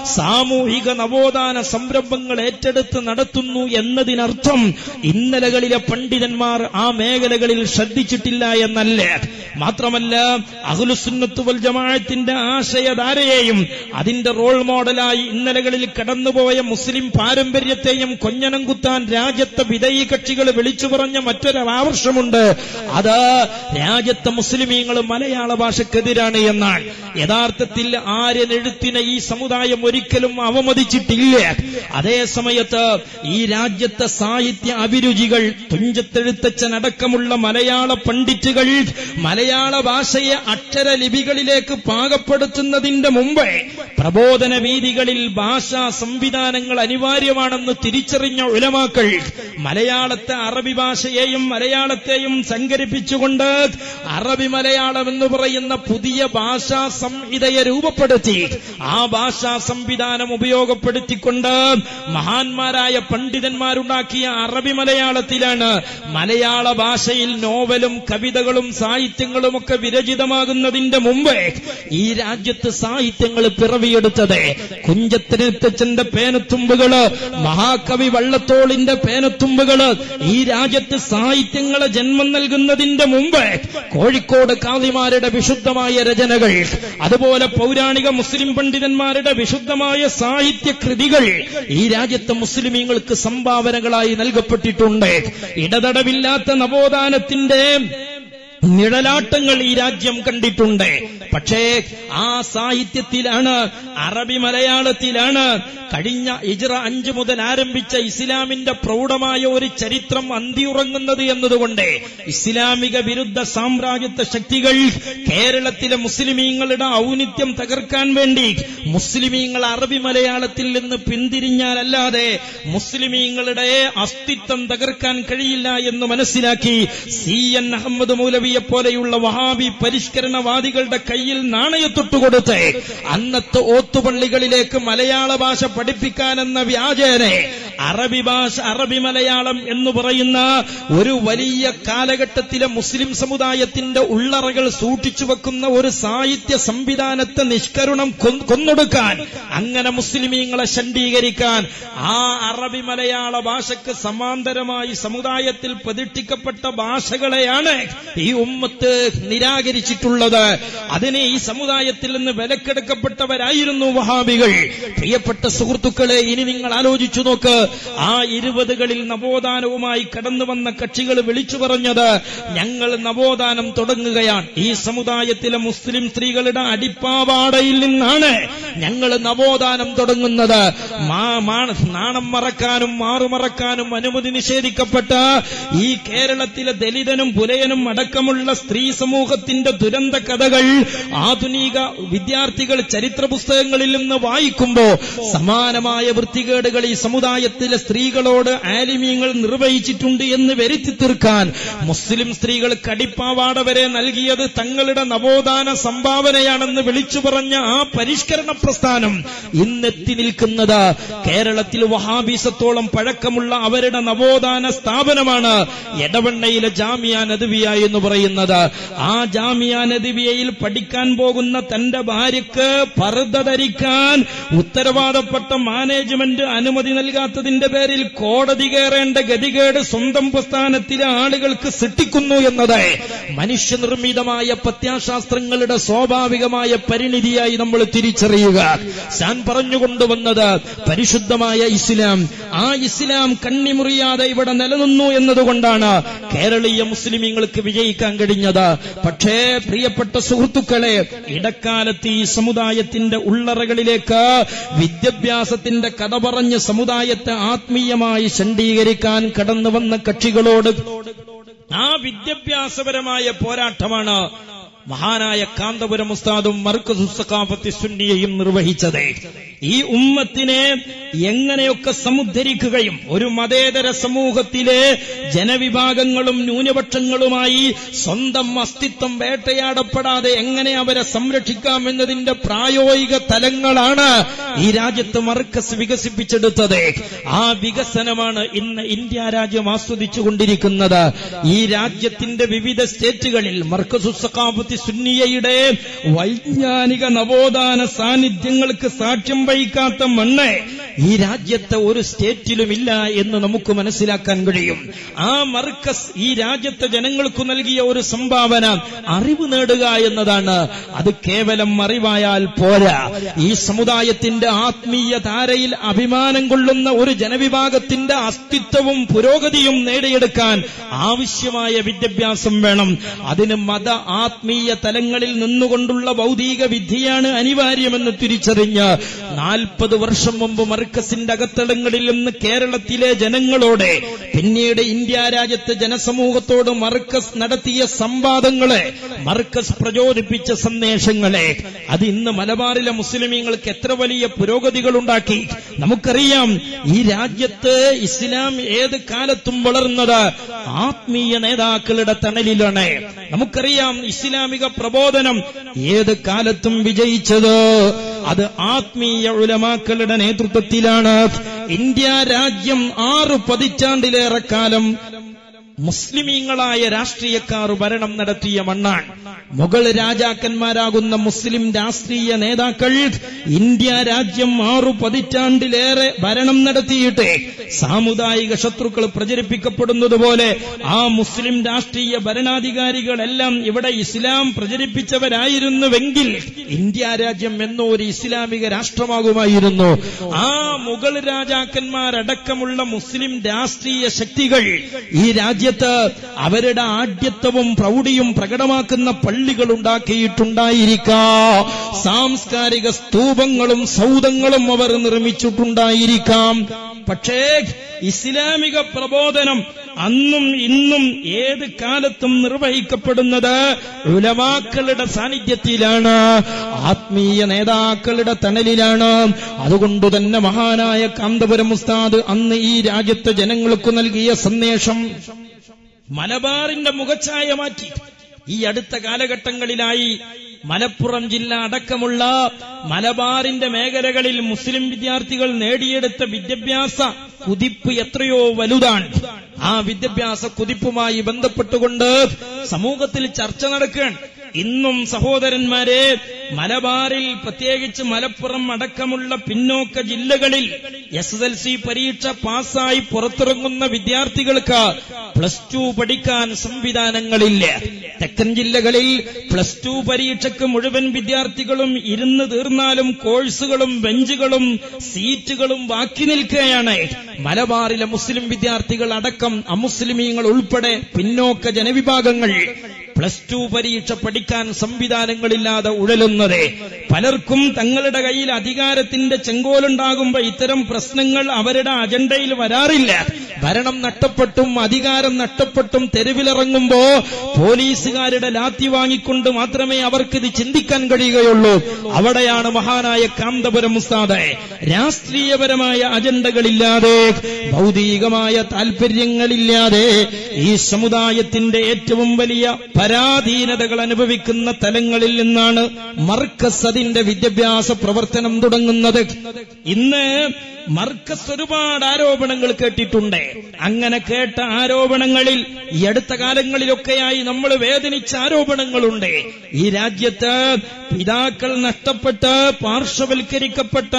സാമൂഹിക നവോത്ഥാന സംരംഭങ്ങൾ ഏറ്റെടുത്ത് നടത്തുന്നു എന്നതിനർത്ഥം ഇന്നലകളിലെ പണ്ഡിതന്മാർ ആ മേഖലകളിൽ ശ്രദ്ധിച്ചിട്ടില്ല എന്നല്ല മാത്രമല്ല അഖുലുസുന്നത്ത് വൽ ജമാഅത്തിന്റെ ആശയധാരയെയും അതിന്റെ റോൾ മോഡലായി ഇന്നലകളിൽ കടന്നുപോയ മുസ്ലിം പാരമ്പര്യത്തെയും കൊഞ്ഞനം കുത്താൻ രാജ്യത്തെ വിധേയി കക്ഷികൾ വിളിച്ചു പറഞ്ഞ മറ്റൊരു ആവർഷമുണ്ട് അത് രാജ്യത്തെ മുസ്ലിമീങ്ങൾ മലയാള ഭാഷക്കെതിരാണ് എന്നാണ് യഥാർത്ഥത്തിൽ ആര്യനെഴുത്തിനെ ഈ സമുദായം ഒരിക്കലും അവമതിച്ചിട്ടില്ല അതേ സമയത്ത് ഈ രാജ്യത്തെ സാഹിത്യ അഭിരുചികൾ തുഞ്ചത്തെഴുത്തച്ഛൻ അടക്കമുള്ള മലയാള പണ്ഡിറ്റുകൾ മലയാള ഭാഷയെ അക്ഷരലിപികളിലേക്ക് പാകപ്പെടുത്തുന്നതിന്റെ മുമ്പ് പ്രബോധന വീതികളിൽ ഭാഷാ സംവിധാനങ്ങൾ അനിവാര്യമാണെന്ന് തിരിച്ചറിഞ്ഞ ഉലമാക്കൾ മലയാളത്തെ അറബി ഭാഷയെയും മലയാളത്തെയും സങ്കരിപ്പിച്ചുകൊണ്ട് അറബി മലയാളം എന്ന് പറയുന്ന പുതിയ ഭാഷാ സംഹിതയെ രൂപപ്പെടുത്തി ആ ഭാഷാ സംവിധാനം ഉപയോഗപ്പെടുത്തിക്കൊണ്ട് മഹാന്മാരായ പണ്ഡിതന്മാരുണ്ടാക്കിയ അറബി മലയാളത്തിലാണ് മലയാള ഭാഷയിൽ നോവലും കവിതകളും സാഹിത്യങ്ങളും ഒക്കെ വിരചിതമാകുന്നതിന്റെ മുമ്പ് ഈ രാജ്യത്ത് സാഹിത്യങ്ങൾ പിറവിയെടുത്തത് കുഞ്ചത്തിനെത്തച്ഛന്റെ പേനത്തുമ്പുകള് മഹാകവി വള്ളത്തോളിന്റെ പേനത്തുമ്പുകള് ഈ രാജ്യത്ത് സാഹിത്യങ്ങളെ ജന്മം നൽകുന്നതിന്റെ മുമ്പ് കോഴിക്കോട് കാളിമാരുടെ വിശുദ്ധമായ രചനകൾ അതുപോലെ പൗരാണിക മുസ്ലിം പണ്ഡിതന്മാരുടെ വിശുദ്ധമായ സാഹിത്യ കൃതികൾ ഈ രാജ്യത്തെ മുസ്ലിമീങ്ങൾക്ക് സംഭാവനകളായി നൽകപ്പെട്ടിട്ടുണ്ട് ഇടതടവില്ലാത്ത നവോത്ഥാനത്തിന്റെ നിഴലാട്ടങ്ങൾ ഈ രാജ്യം കണ്ടിട്ടുണ്ട് പക്ഷേ ആ സാഹിത്യത്തിലാണ് അറബി മലയാളത്തിലാണ് കഴിഞ്ഞ ഇജ്റ അഞ്ച് മുതൽ ആരംഭിച്ച ഇസ്ലാമിന്റെ പ്രൗഢമായ ഒരു ചരിത്രം അന്തിയുറങ്ങുന്നത് എന്നതുകൊണ്ട് ഇസ്ലാമിക വിരുദ്ധ സാമ്രാജ്യത്വ ശക്തികൾ കേരളത്തിലെ മുസ്ലിമീങ്ങളുടെ ഔന്നിത്യം തകർക്കാൻ വേണ്ടി മുസ്ലിമീങ്ങൾ അറബി മലയാളത്തിൽ നിന്ന് പിന്തിരിഞ്ഞാലല്ലാതെ മുസ്ലിമീങ്ങളുടെ അസ്തിത്വം തകർക്കാൻ കഴിയില്ല എന്ന് മനസ്സിലാക്കി സി എൻ അഹമ്മദ് മൗലവിയെ പോലെയുള്ള വഹാബി പരിഷ്കരണവാദികളുടെ കയ്യിൽ നാണയത്തൊട്ടുകൊടുത്ത് അന്നത്തെ ഓത്തുപള്ളികളിലേക്ക് മലയാള ഭാഷ പഠിപ്പിക്കാനെന്ന വ്യാജേനെ അറബി ഭാഷ അറബി മലയാളം എന്ന് പറയുന്ന ഒരു വലിയ കാലഘട്ടത്തിലെ മുസ്ലിം സമുദായത്തിന്റെ ഉള്ളറകൾ സൂക്ഷിച്ചു വെക്കുന്ന ഒരു സാഹിത്യ സംവിധാനത്തെ നിഷ്കരുണം കൊ- കൊന്നൊടുക്കാൻ അങ്ങനെ മുസ്ലിമീങ്ങളെ ശണ്ഡീകരിക്കാൻ ആ അറബി മലയാള ഭാഷയ്ക്ക് സമാന്തരമായി സമുദായത്തിൽ പ്രതിഷ്ഠിക്കപ്പെട്ട ഭാഷകളെയാണ് ഈ ഉമ്മത്ത് നിരാകരിച്ചിട്ടുള്ളത് അതിനെ ഈ സമുദായത്തിൽ നിന്ന് വിലക്കെടുക്കപ്പെട്ടവരായിരുന്നു വഹാബികൾ പ്രിയപ്പെട്ട സുഹൃത്തുക്കളെ ഇനി നിങ്ങൾ ആലോചിച്ചു നോക്ക് ആ ഇരുപതുകളിൽ നവോത്ഥാനവുമായി കടന്നു വന്ന കക്ഷികൾ വിളിച്ചു പറഞ്ഞത് ഞങ്ങൾ നവോത്ഥാനം തുടങ്ങുകയാണ് ഈ സമുദായത്തിലെ മുസ്ലിം സ്ത്രീകളുടെ അടിപ്പാവാടയിൽ നിന്നാണ് ഞങ്ങൾ നവോത്ഥാനം തുടങ്ങുന്നത് മാ- മാ- നാണം മറക്കാനും മാറുമറക്കാനും അനുമതി നിഷേധിക്കപ്പെട്ട ഈ കേരളത്തിലെ ദലിതനും പുലയനും അടക്കമുള്ള സ്ത്രീ സമൂഹത്തിന്റെ ദുരന്ത കഥകൾ ആധുനിക വിദ്യാർത്ഥികൾ ചരിത്ര പുസ്തകങ്ങളിൽ നിന്ന് വായിക്കുമ്പോ സമാനമായ വൃത്തികേടുകൾ ഈ സമുദായത്തിൽ സമുദായത്തിലെ സ്ത്രീകളോട് ആലിമീങ്ങൾ നിർവഹിച്ചിട്ടുണ്ട് എന്ന് വരുത്തി തീർക്കാൻ മുസ്ലിം സ്ത്രീകൾ കടിപ്പാവാട വരെ നൽകിയത് തങ്ങളുടെ നവോത്ഥാന സംഭാവനയാണെന്ന് വിളിച്ചു പറഞ്ഞ ആ പരിഷ്കരണ പ്രസ്ഥാനം ഇന്നെത്തി നിൽക്കുന്നത് കേരളത്തിൽ വഹാബീസത്തോളം പഴക്കമുള്ള അവരുടെ നവോത്ഥാന സ്ഥാപനമാണ് എടവണ്ണയിലെ ജാമിയ നദവിയ എന്ന് പറയുന്നത് ആ ജാമിയ നദവിയയിൽ പഠിക്കാൻ പോകുന്ന തന്റെ ഭാര്യക്ക് പർദ്ദ ധരിക്കാൻ ഉത്തരവാദപ്പെട്ട മാനേജ്മെന്റ് അനുമതി നൽകാത്തതിന്റെ പേരിൽ കോടതി കയറേണ്ട ഗതികേട് സ്വന്തം പ്രസ്ഥാനത്തിലെ ആളുകൾക്ക് സൃഷ്ടിക്കുന്നു എന്നത് മനുഷ്യനിർമ്മിതമായ പ്രത്യാശാസ്ത്രങ്ങളുടെ സ്വാഭാവികമായ പരിണിതിയായി നമ്മൾ തിരിച്ചറിയുക ഞാൻ പറഞ്ഞുകൊണ്ടുവന്നത് പരിശുദ്ധമായ ഇസ്ലാം ആ ഇസ്ലാം കണ്ണിമുറിയാതെ ഇവിടെ നിലനിന്നു എന്നതുകൊണ്ടാണ് കേരളീയ മുസ്ലിമീങ്ങൾക്ക് വിജയിക്കാൻ കഴിഞ്ഞത് പക്ഷേ പ്രിയപ്പെട്ട സുഹൃത്തുക്കളെ ഇടക്കാലത്ത് ഈ സമുദായത്തിന്റെ ഉള്ളറകളിലേക്ക് വിദ്യാഭ്യാസത്തിന്റെ കഥ പറഞ്ഞ് സമുദായത്തെ ആത്മീയമായി ശണ്ഡീകരിക്കാൻ കടന്നു വന്ന കക്ഷികളോട് ആ വിദ്യാഭ്യാസപരമായ പോരാട്ടമാണ് മഹാനായ കാന്തപുരം ഉസ്താദും മർക്കസുസക്കാഫത്തി സുന്നിയയും നിർവഹിച്ചത് ഈ ഉമ്മത്തിനെ എങ്ങനെയൊക്കെ സമുദ്ധരിക്കുകയും ഒരു മതേതര സമൂഹത്തിലെ ജനവിഭാഗങ്ങളും ന്യൂനപക്ഷങ്ങളുമായി സ്വന്തം അസ്തിത്വം വേട്ടയാടപ്പെടാതെ എങ്ങനെ അവരെ സംരക്ഷിക്കാം എന്നതിന്റെ പ്രായോഗിക തലങ്ങളാണ് ഈ രാജ്യത്ത് മർക്കസ് വികസിപ്പിച്ചെടുത്തത് ആ വികസനമാണ് ഇന്ന് ഇന്ത്യ രാജ്യം ആസ്വദിച്ചുകൊണ്ടിരിക്കുന്നത് ഈ രാജ്യത്തിന്റെ വിവിധ സ്റ്റേറ്റുകളിൽ മർക്കസുസക്കാഫത്തി സുന്നിയയുടെ വൈജ്ഞാനിക നവോത്ഥാന സാന്നിധ്യങ്ങൾക്ക് സാക്ഷ്യം വഹിക്കാത്ത മണ്ണ് ഈ രാജ്യത്തെ ഒരു സ്റ്റേറ്റിലുമില്ല എന്ന് നമുക്ക് മനസ്സിലാക്കാൻ കഴിയും ആ മർക്കസ് ഈ രാജ്യത്തെ ജനങ്ങൾക്ക് നൽകിയ ഒരു സംഭാവന അറിവ് നേടുക എന്നതാണ് അത് കേവലം അറിവായാൽ പോരാ ഈ സമുദായത്തിന്റെ ആത്മീയ ധാരയിൽ അഭിമാനം കൊള്ളുന്ന ഒരു ജനവിഭാഗത്തിന്റെ അസ്തിത്വവും പുരോഗതിയും നേടിയെടുക്കാൻ ആവശ്യമായ വിദ്യാഭ്യാസം വേണം അതിന് മത ആത്മീയ തലങ്ങളിൽ നിന്നുകൊണ്ടുള്ള ഭൗതിക വിദ്യയാണ് അനിവാര്യമെന്ന് തിരിച്ചറിഞ്ഞ് നാൽപ്പത് വർഷം മുമ്പ് മർക്കസിന്റെ അകത്തടങ്ങളിൽ നിന്ന് കേരളത്തിലെ ജനങ്ങളോട് പിന്നീട് ഇന്ത്യ രാജ്യത്തെ ജനസമൂഹത്തോട് മർക്കസ് നടത്തിയ സംവാദങ്ങളെ മർക്കസ് പ്രചോദിപ്പിച്ച സന്ദേശങ്ങളെ അത് ഇന്ന് മലബാറിലെ മുസ്ലിമീങ്ങൾക്ക് എത്ര വലിയ പുരോഗതികൾ ഉണ്ടാക്കി നമുക്കറിയാം ഈ രാജ്യത്ത് ഇസ്ലാം ഏത് കാലത്തും വളർന്നത് ആത്മീയ നേതാക്കളുടെ തണലിലാണ് നമുക്കറിയാം ഇസ്ലാമിക പ്രബോധനം ഏത് കാലത്തും വിജയിച്ചത് അത് ആത്മീയ ഉലമാക്കളുടെ നേതൃത്വത്തിലാണ് ഇന്ത്യ രാജ്യം ആറ് പതിറ്റാണ്ടിലേറെ കാലം മുസ്ലിമീങ്ങളായ രാഷ്ട്രീയക്കാർ ഭരണം നടത്തിയ മണ്ണാണ് മുഗൾ രാജാക്കന്മാരാകുന്ന മുസ്ലിം രാഷ്ട്രീയ നേതാക്കൾ ഇന്ത്യ രാജ്യം ആറു പതിറ്റാണ്ടിലേറെ ഭരണം നടത്തിയിട്ട് സാമുദായിക ശത്രുക്കൾ പ്രചരിപ്പിക്കപ്പെടുന്നത് പോലെ ആ മുസ്ലിം രാഷ്ട്രീയ ഭരണാധികാരികളെല്ലാം ഇവിടെ ഇസ്ലാം പ്രചരിപ്പിച്ചവരായിരുന്നുവെങ്കിൽ ഇന്ത്യ രാജ്യം എന്നോ ഒരു ഇസ്ലാമിക രാഷ്ട്രമാകുമായിരുന്നു ആ മുഗൾ രാജാക്കന്മാരടക്കമുള്ള മുസ്ലിം രാഷ്ട്രീയ ശക്തികൾ ഈ രാജ്യത്ത് അവരുടെ ആഢ്യത്വവും പ്രൗഢിയും പ്രകടമാക്കുന്ന പള്ളികൾ ഉണ്ടാക്കിയിട്ടുണ്ടായിരിക്കാം സാംസ്കാരിക സ്തൂപങ്ങളും സൗധങ്ങളും അവർ നിർമ്മിച്ചിട്ടുണ്ടായിരിക്കാം പക്ഷേ ഇസ്ലാമിക പ്രബോധനം അന്നും ഇന്നും ഏത് കാലത്തും നിർവഹിക്കപ്പെടുന്നത് ഉലമാക്കളുടെ സാന്നിധ്യത്തിലാണ് ആത്മീയ നേതാക്കളുടെ തണലിലാണ് അതുകൊണ്ട് തന്നെ മഹാനായ കാന്തപുരം ഉസ്താദ് അന്ന് ഈ രാജ്യത്തെ ജനങ്ങൾക്ക് നൽകിയ സന്ദേശം മലബാറിന്റെ മുഖച്ഛായ മാറ്റി ഈ അടുത്ത കാലഘട്ടങ്ങളിലായി മലപ്പുറം ജില്ല അടക്കമുള്ള മലബാറിന്റെ മേഖലകളിൽ മുസ്ലിം വിദ്യാർത്ഥികൾ നേടിയെടുത്ത വിദ്യാഭ്യാസ കുതിപ്പ് എത്രയോ വലുതാണ് ആ വിദ്യാഭ്യാസ കുതിപ്പുമായി ബന്ധപ്പെട്ടുകൊണ്ട് സമൂഹത്തിൽ ചർച്ച നടക്കുകയാണ് ഇന്നും സഹോദരന്മാരെ മലബാറിൽ പ്രത്യേകിച്ച് മലപ്പുറം അടക്കമുള്ള പിന്നോക്ക ജില്ലകളിൽ എസ് എസ് എൽ സി പരീക്ഷ പാസ്സായി പുറത്തിറങ്ങുന്ന വിദ്യാർത്ഥികൾക്ക് പ്ലസ് ടു പഠിക്കാൻ സംവിധാനങ്ങളില്ല തെക്കൻ ജില്ലകളിൽ പ്ലസ് ടു പരീക്ഷയ്ക്ക് മുഴുവൻ വിദ്യാർത്ഥികളും ഇരുന്ന് തീർന്നാലും കോഴ്സുകളും ബെഞ്ചുകളും സീറ്റുകളും ബാക്കി നിൽക്കുകയാണ് മലബാറിലെ മുസ്ലിം വിദ്യാർത്ഥികൾ അടക്കം അമുസ്ലിമീങ്ങൾ ഉൾപ്പെടെ പിന്നോക്ക ജനവിഭാഗങ്ങൾ പ്ലസ് ടു പരീക്ഷ പഠിക്കാൻ സംവിധാനങ്ങളില്ലാതെ ഉഴലുന്നത് പലർക്കും തങ്ങളുടെ കയ്യിൽ അധികാരത്തിന്റെ ചെങ്കോലുണ്ടാകുമ്പോ ഇത്തരം പ്രശ്നങ്ങൾ അവരുടെ അജണ്ടയിൽ വരാറില്ല ഭരണം നഷ്ടപ്പെട്ടും അധികാരം നഷ്ടപ്പെട്ടും തെരുവിലിറങ്ങുമ്പോ പോലീസുകാരുടെ ലാത്തി വാങ്ങിക്കൊണ്ട് മാത്രമേ അവർക്ക് ഇത് ചിന്തിക്കാൻ കഴിയുകയുള്ളൂ അവിടെയാണ് മഹാനായ കാന്തപുരം ഉസ്താദ് രാഷ്ട്രീയപരമായ അജണ്ടകളില്ലാതെ ഭൗതികമായ താൽപര്യങ്ങളില്ലാതെ ഈ സമുദായത്തിന്റെ ഏറ്റവും വലിയ പരാധീനതകൾ അനുഭവിക്കുന്ന തലങ്ങളിൽ നിന്നാണ് മർക്കസ് അതിന്റെ വിദ്യാഭ്യാസ പ്രവർത്തനം തുടങ്ങുന്നത് ഇന്ന് മർക്കസ് ഒരുപാട് ആരോപണങ്ങൾ കേട്ടിട്ടുണ്ട് അങ്ങനെ കേട്ട ആരോപണങ്ങളിൽ ഈ അടുത്ത കാലങ്ങളിലൊക്കെയായി നമ്മൾ വേദനിച്ച ആരോപണങ്ങളുണ്ട് ഈ രാജ്യത്ത് പിതാക്കൾ നഷ്ടപ്പെട്ട് പാർശ്വവൽക്കരിക്കപ്പെട്ട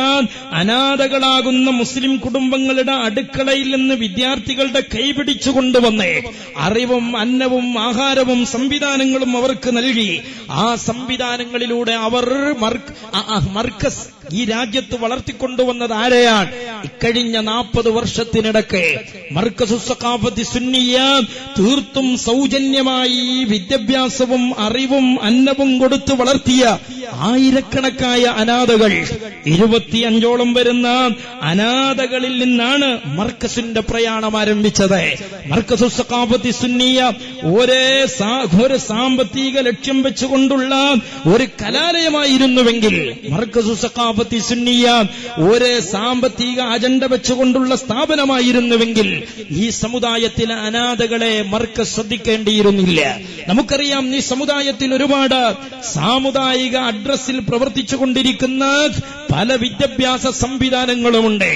അനാഥകളാകുന്ന മുസ്ലിം കുടുംബങ്ങളുടെ അടുക്കളയിൽ നിന്ന് വിദ്യാർത്ഥികളുടെ കൈപിടിച്ചു കൊണ്ടുവന്ന് അറിവും അന്നവും ആഹാരവും സംവിധാനങ്ങളും അവർക്ക് നൽകി ആ സംവിധാനങ്ങളിലൂടെ അവർ മർക്ക്- ആ- ആ മർക്കസ് ഈ രാജ്യത്ത് വളർത്തിക്കൊണ്ടുവന്നത് ആരെയാണ് ഇക്കഴിഞ്ഞ നാൽപ്പത് വർഷത്തിനിടക്ക് മർക്കസുസക്കാപത്തി സുന്നിയ തീർത്തും സൗജന്യമായി ഈ വിദ്യാഭ്യാസവും അറിവും അന്നവും കൊടുത്തു വളർത്തിയ ആയിരക്കണക്കായ അനാഥകൾ ഇരുപത്തിയഞ്ചോളം വരുന്ന അനാഥകളിൽ നിന്നാണ് മർക്കസിന്റെ പ്രയാണം ആരംഭിച്ചത് മർക്കസുസക്കാപത്തി സുന്നിയ ഒരേ സാ- ഒരു സാമ്പത്തിക ലക്ഷ്യം വെച്ചുകൊണ്ടുള്ള ഒരു കലാലയമായിരുന്നുവെങ്കിൽ മർക്കസുസക്കാപത്തി സുന്നിയ ഒരു സാമ്പത്തിക അജണ്ട വെച്ചുകൊണ്ടുള്ള സ്ഥാപനമായിരുന്നുവെങ്കിൽ ഈ സമുദായത്തിലെ അനാഥകളെ മർക്കസ് ശ്രദ്ധിക്കേണ്ടിയിരുന്നില്ല നമുക്കറിയാം ഈ സമുദായത്തിൽ ഒരുപാട് സാമുദായിക അഡ്രസ്സിൽ പ്രവർത്തിച്ചുകൊണ്ടിരിക്കുന്ന പല വിദ്യാഭ്യാസ സംവിധാനങ്ങളുമുണ്ട്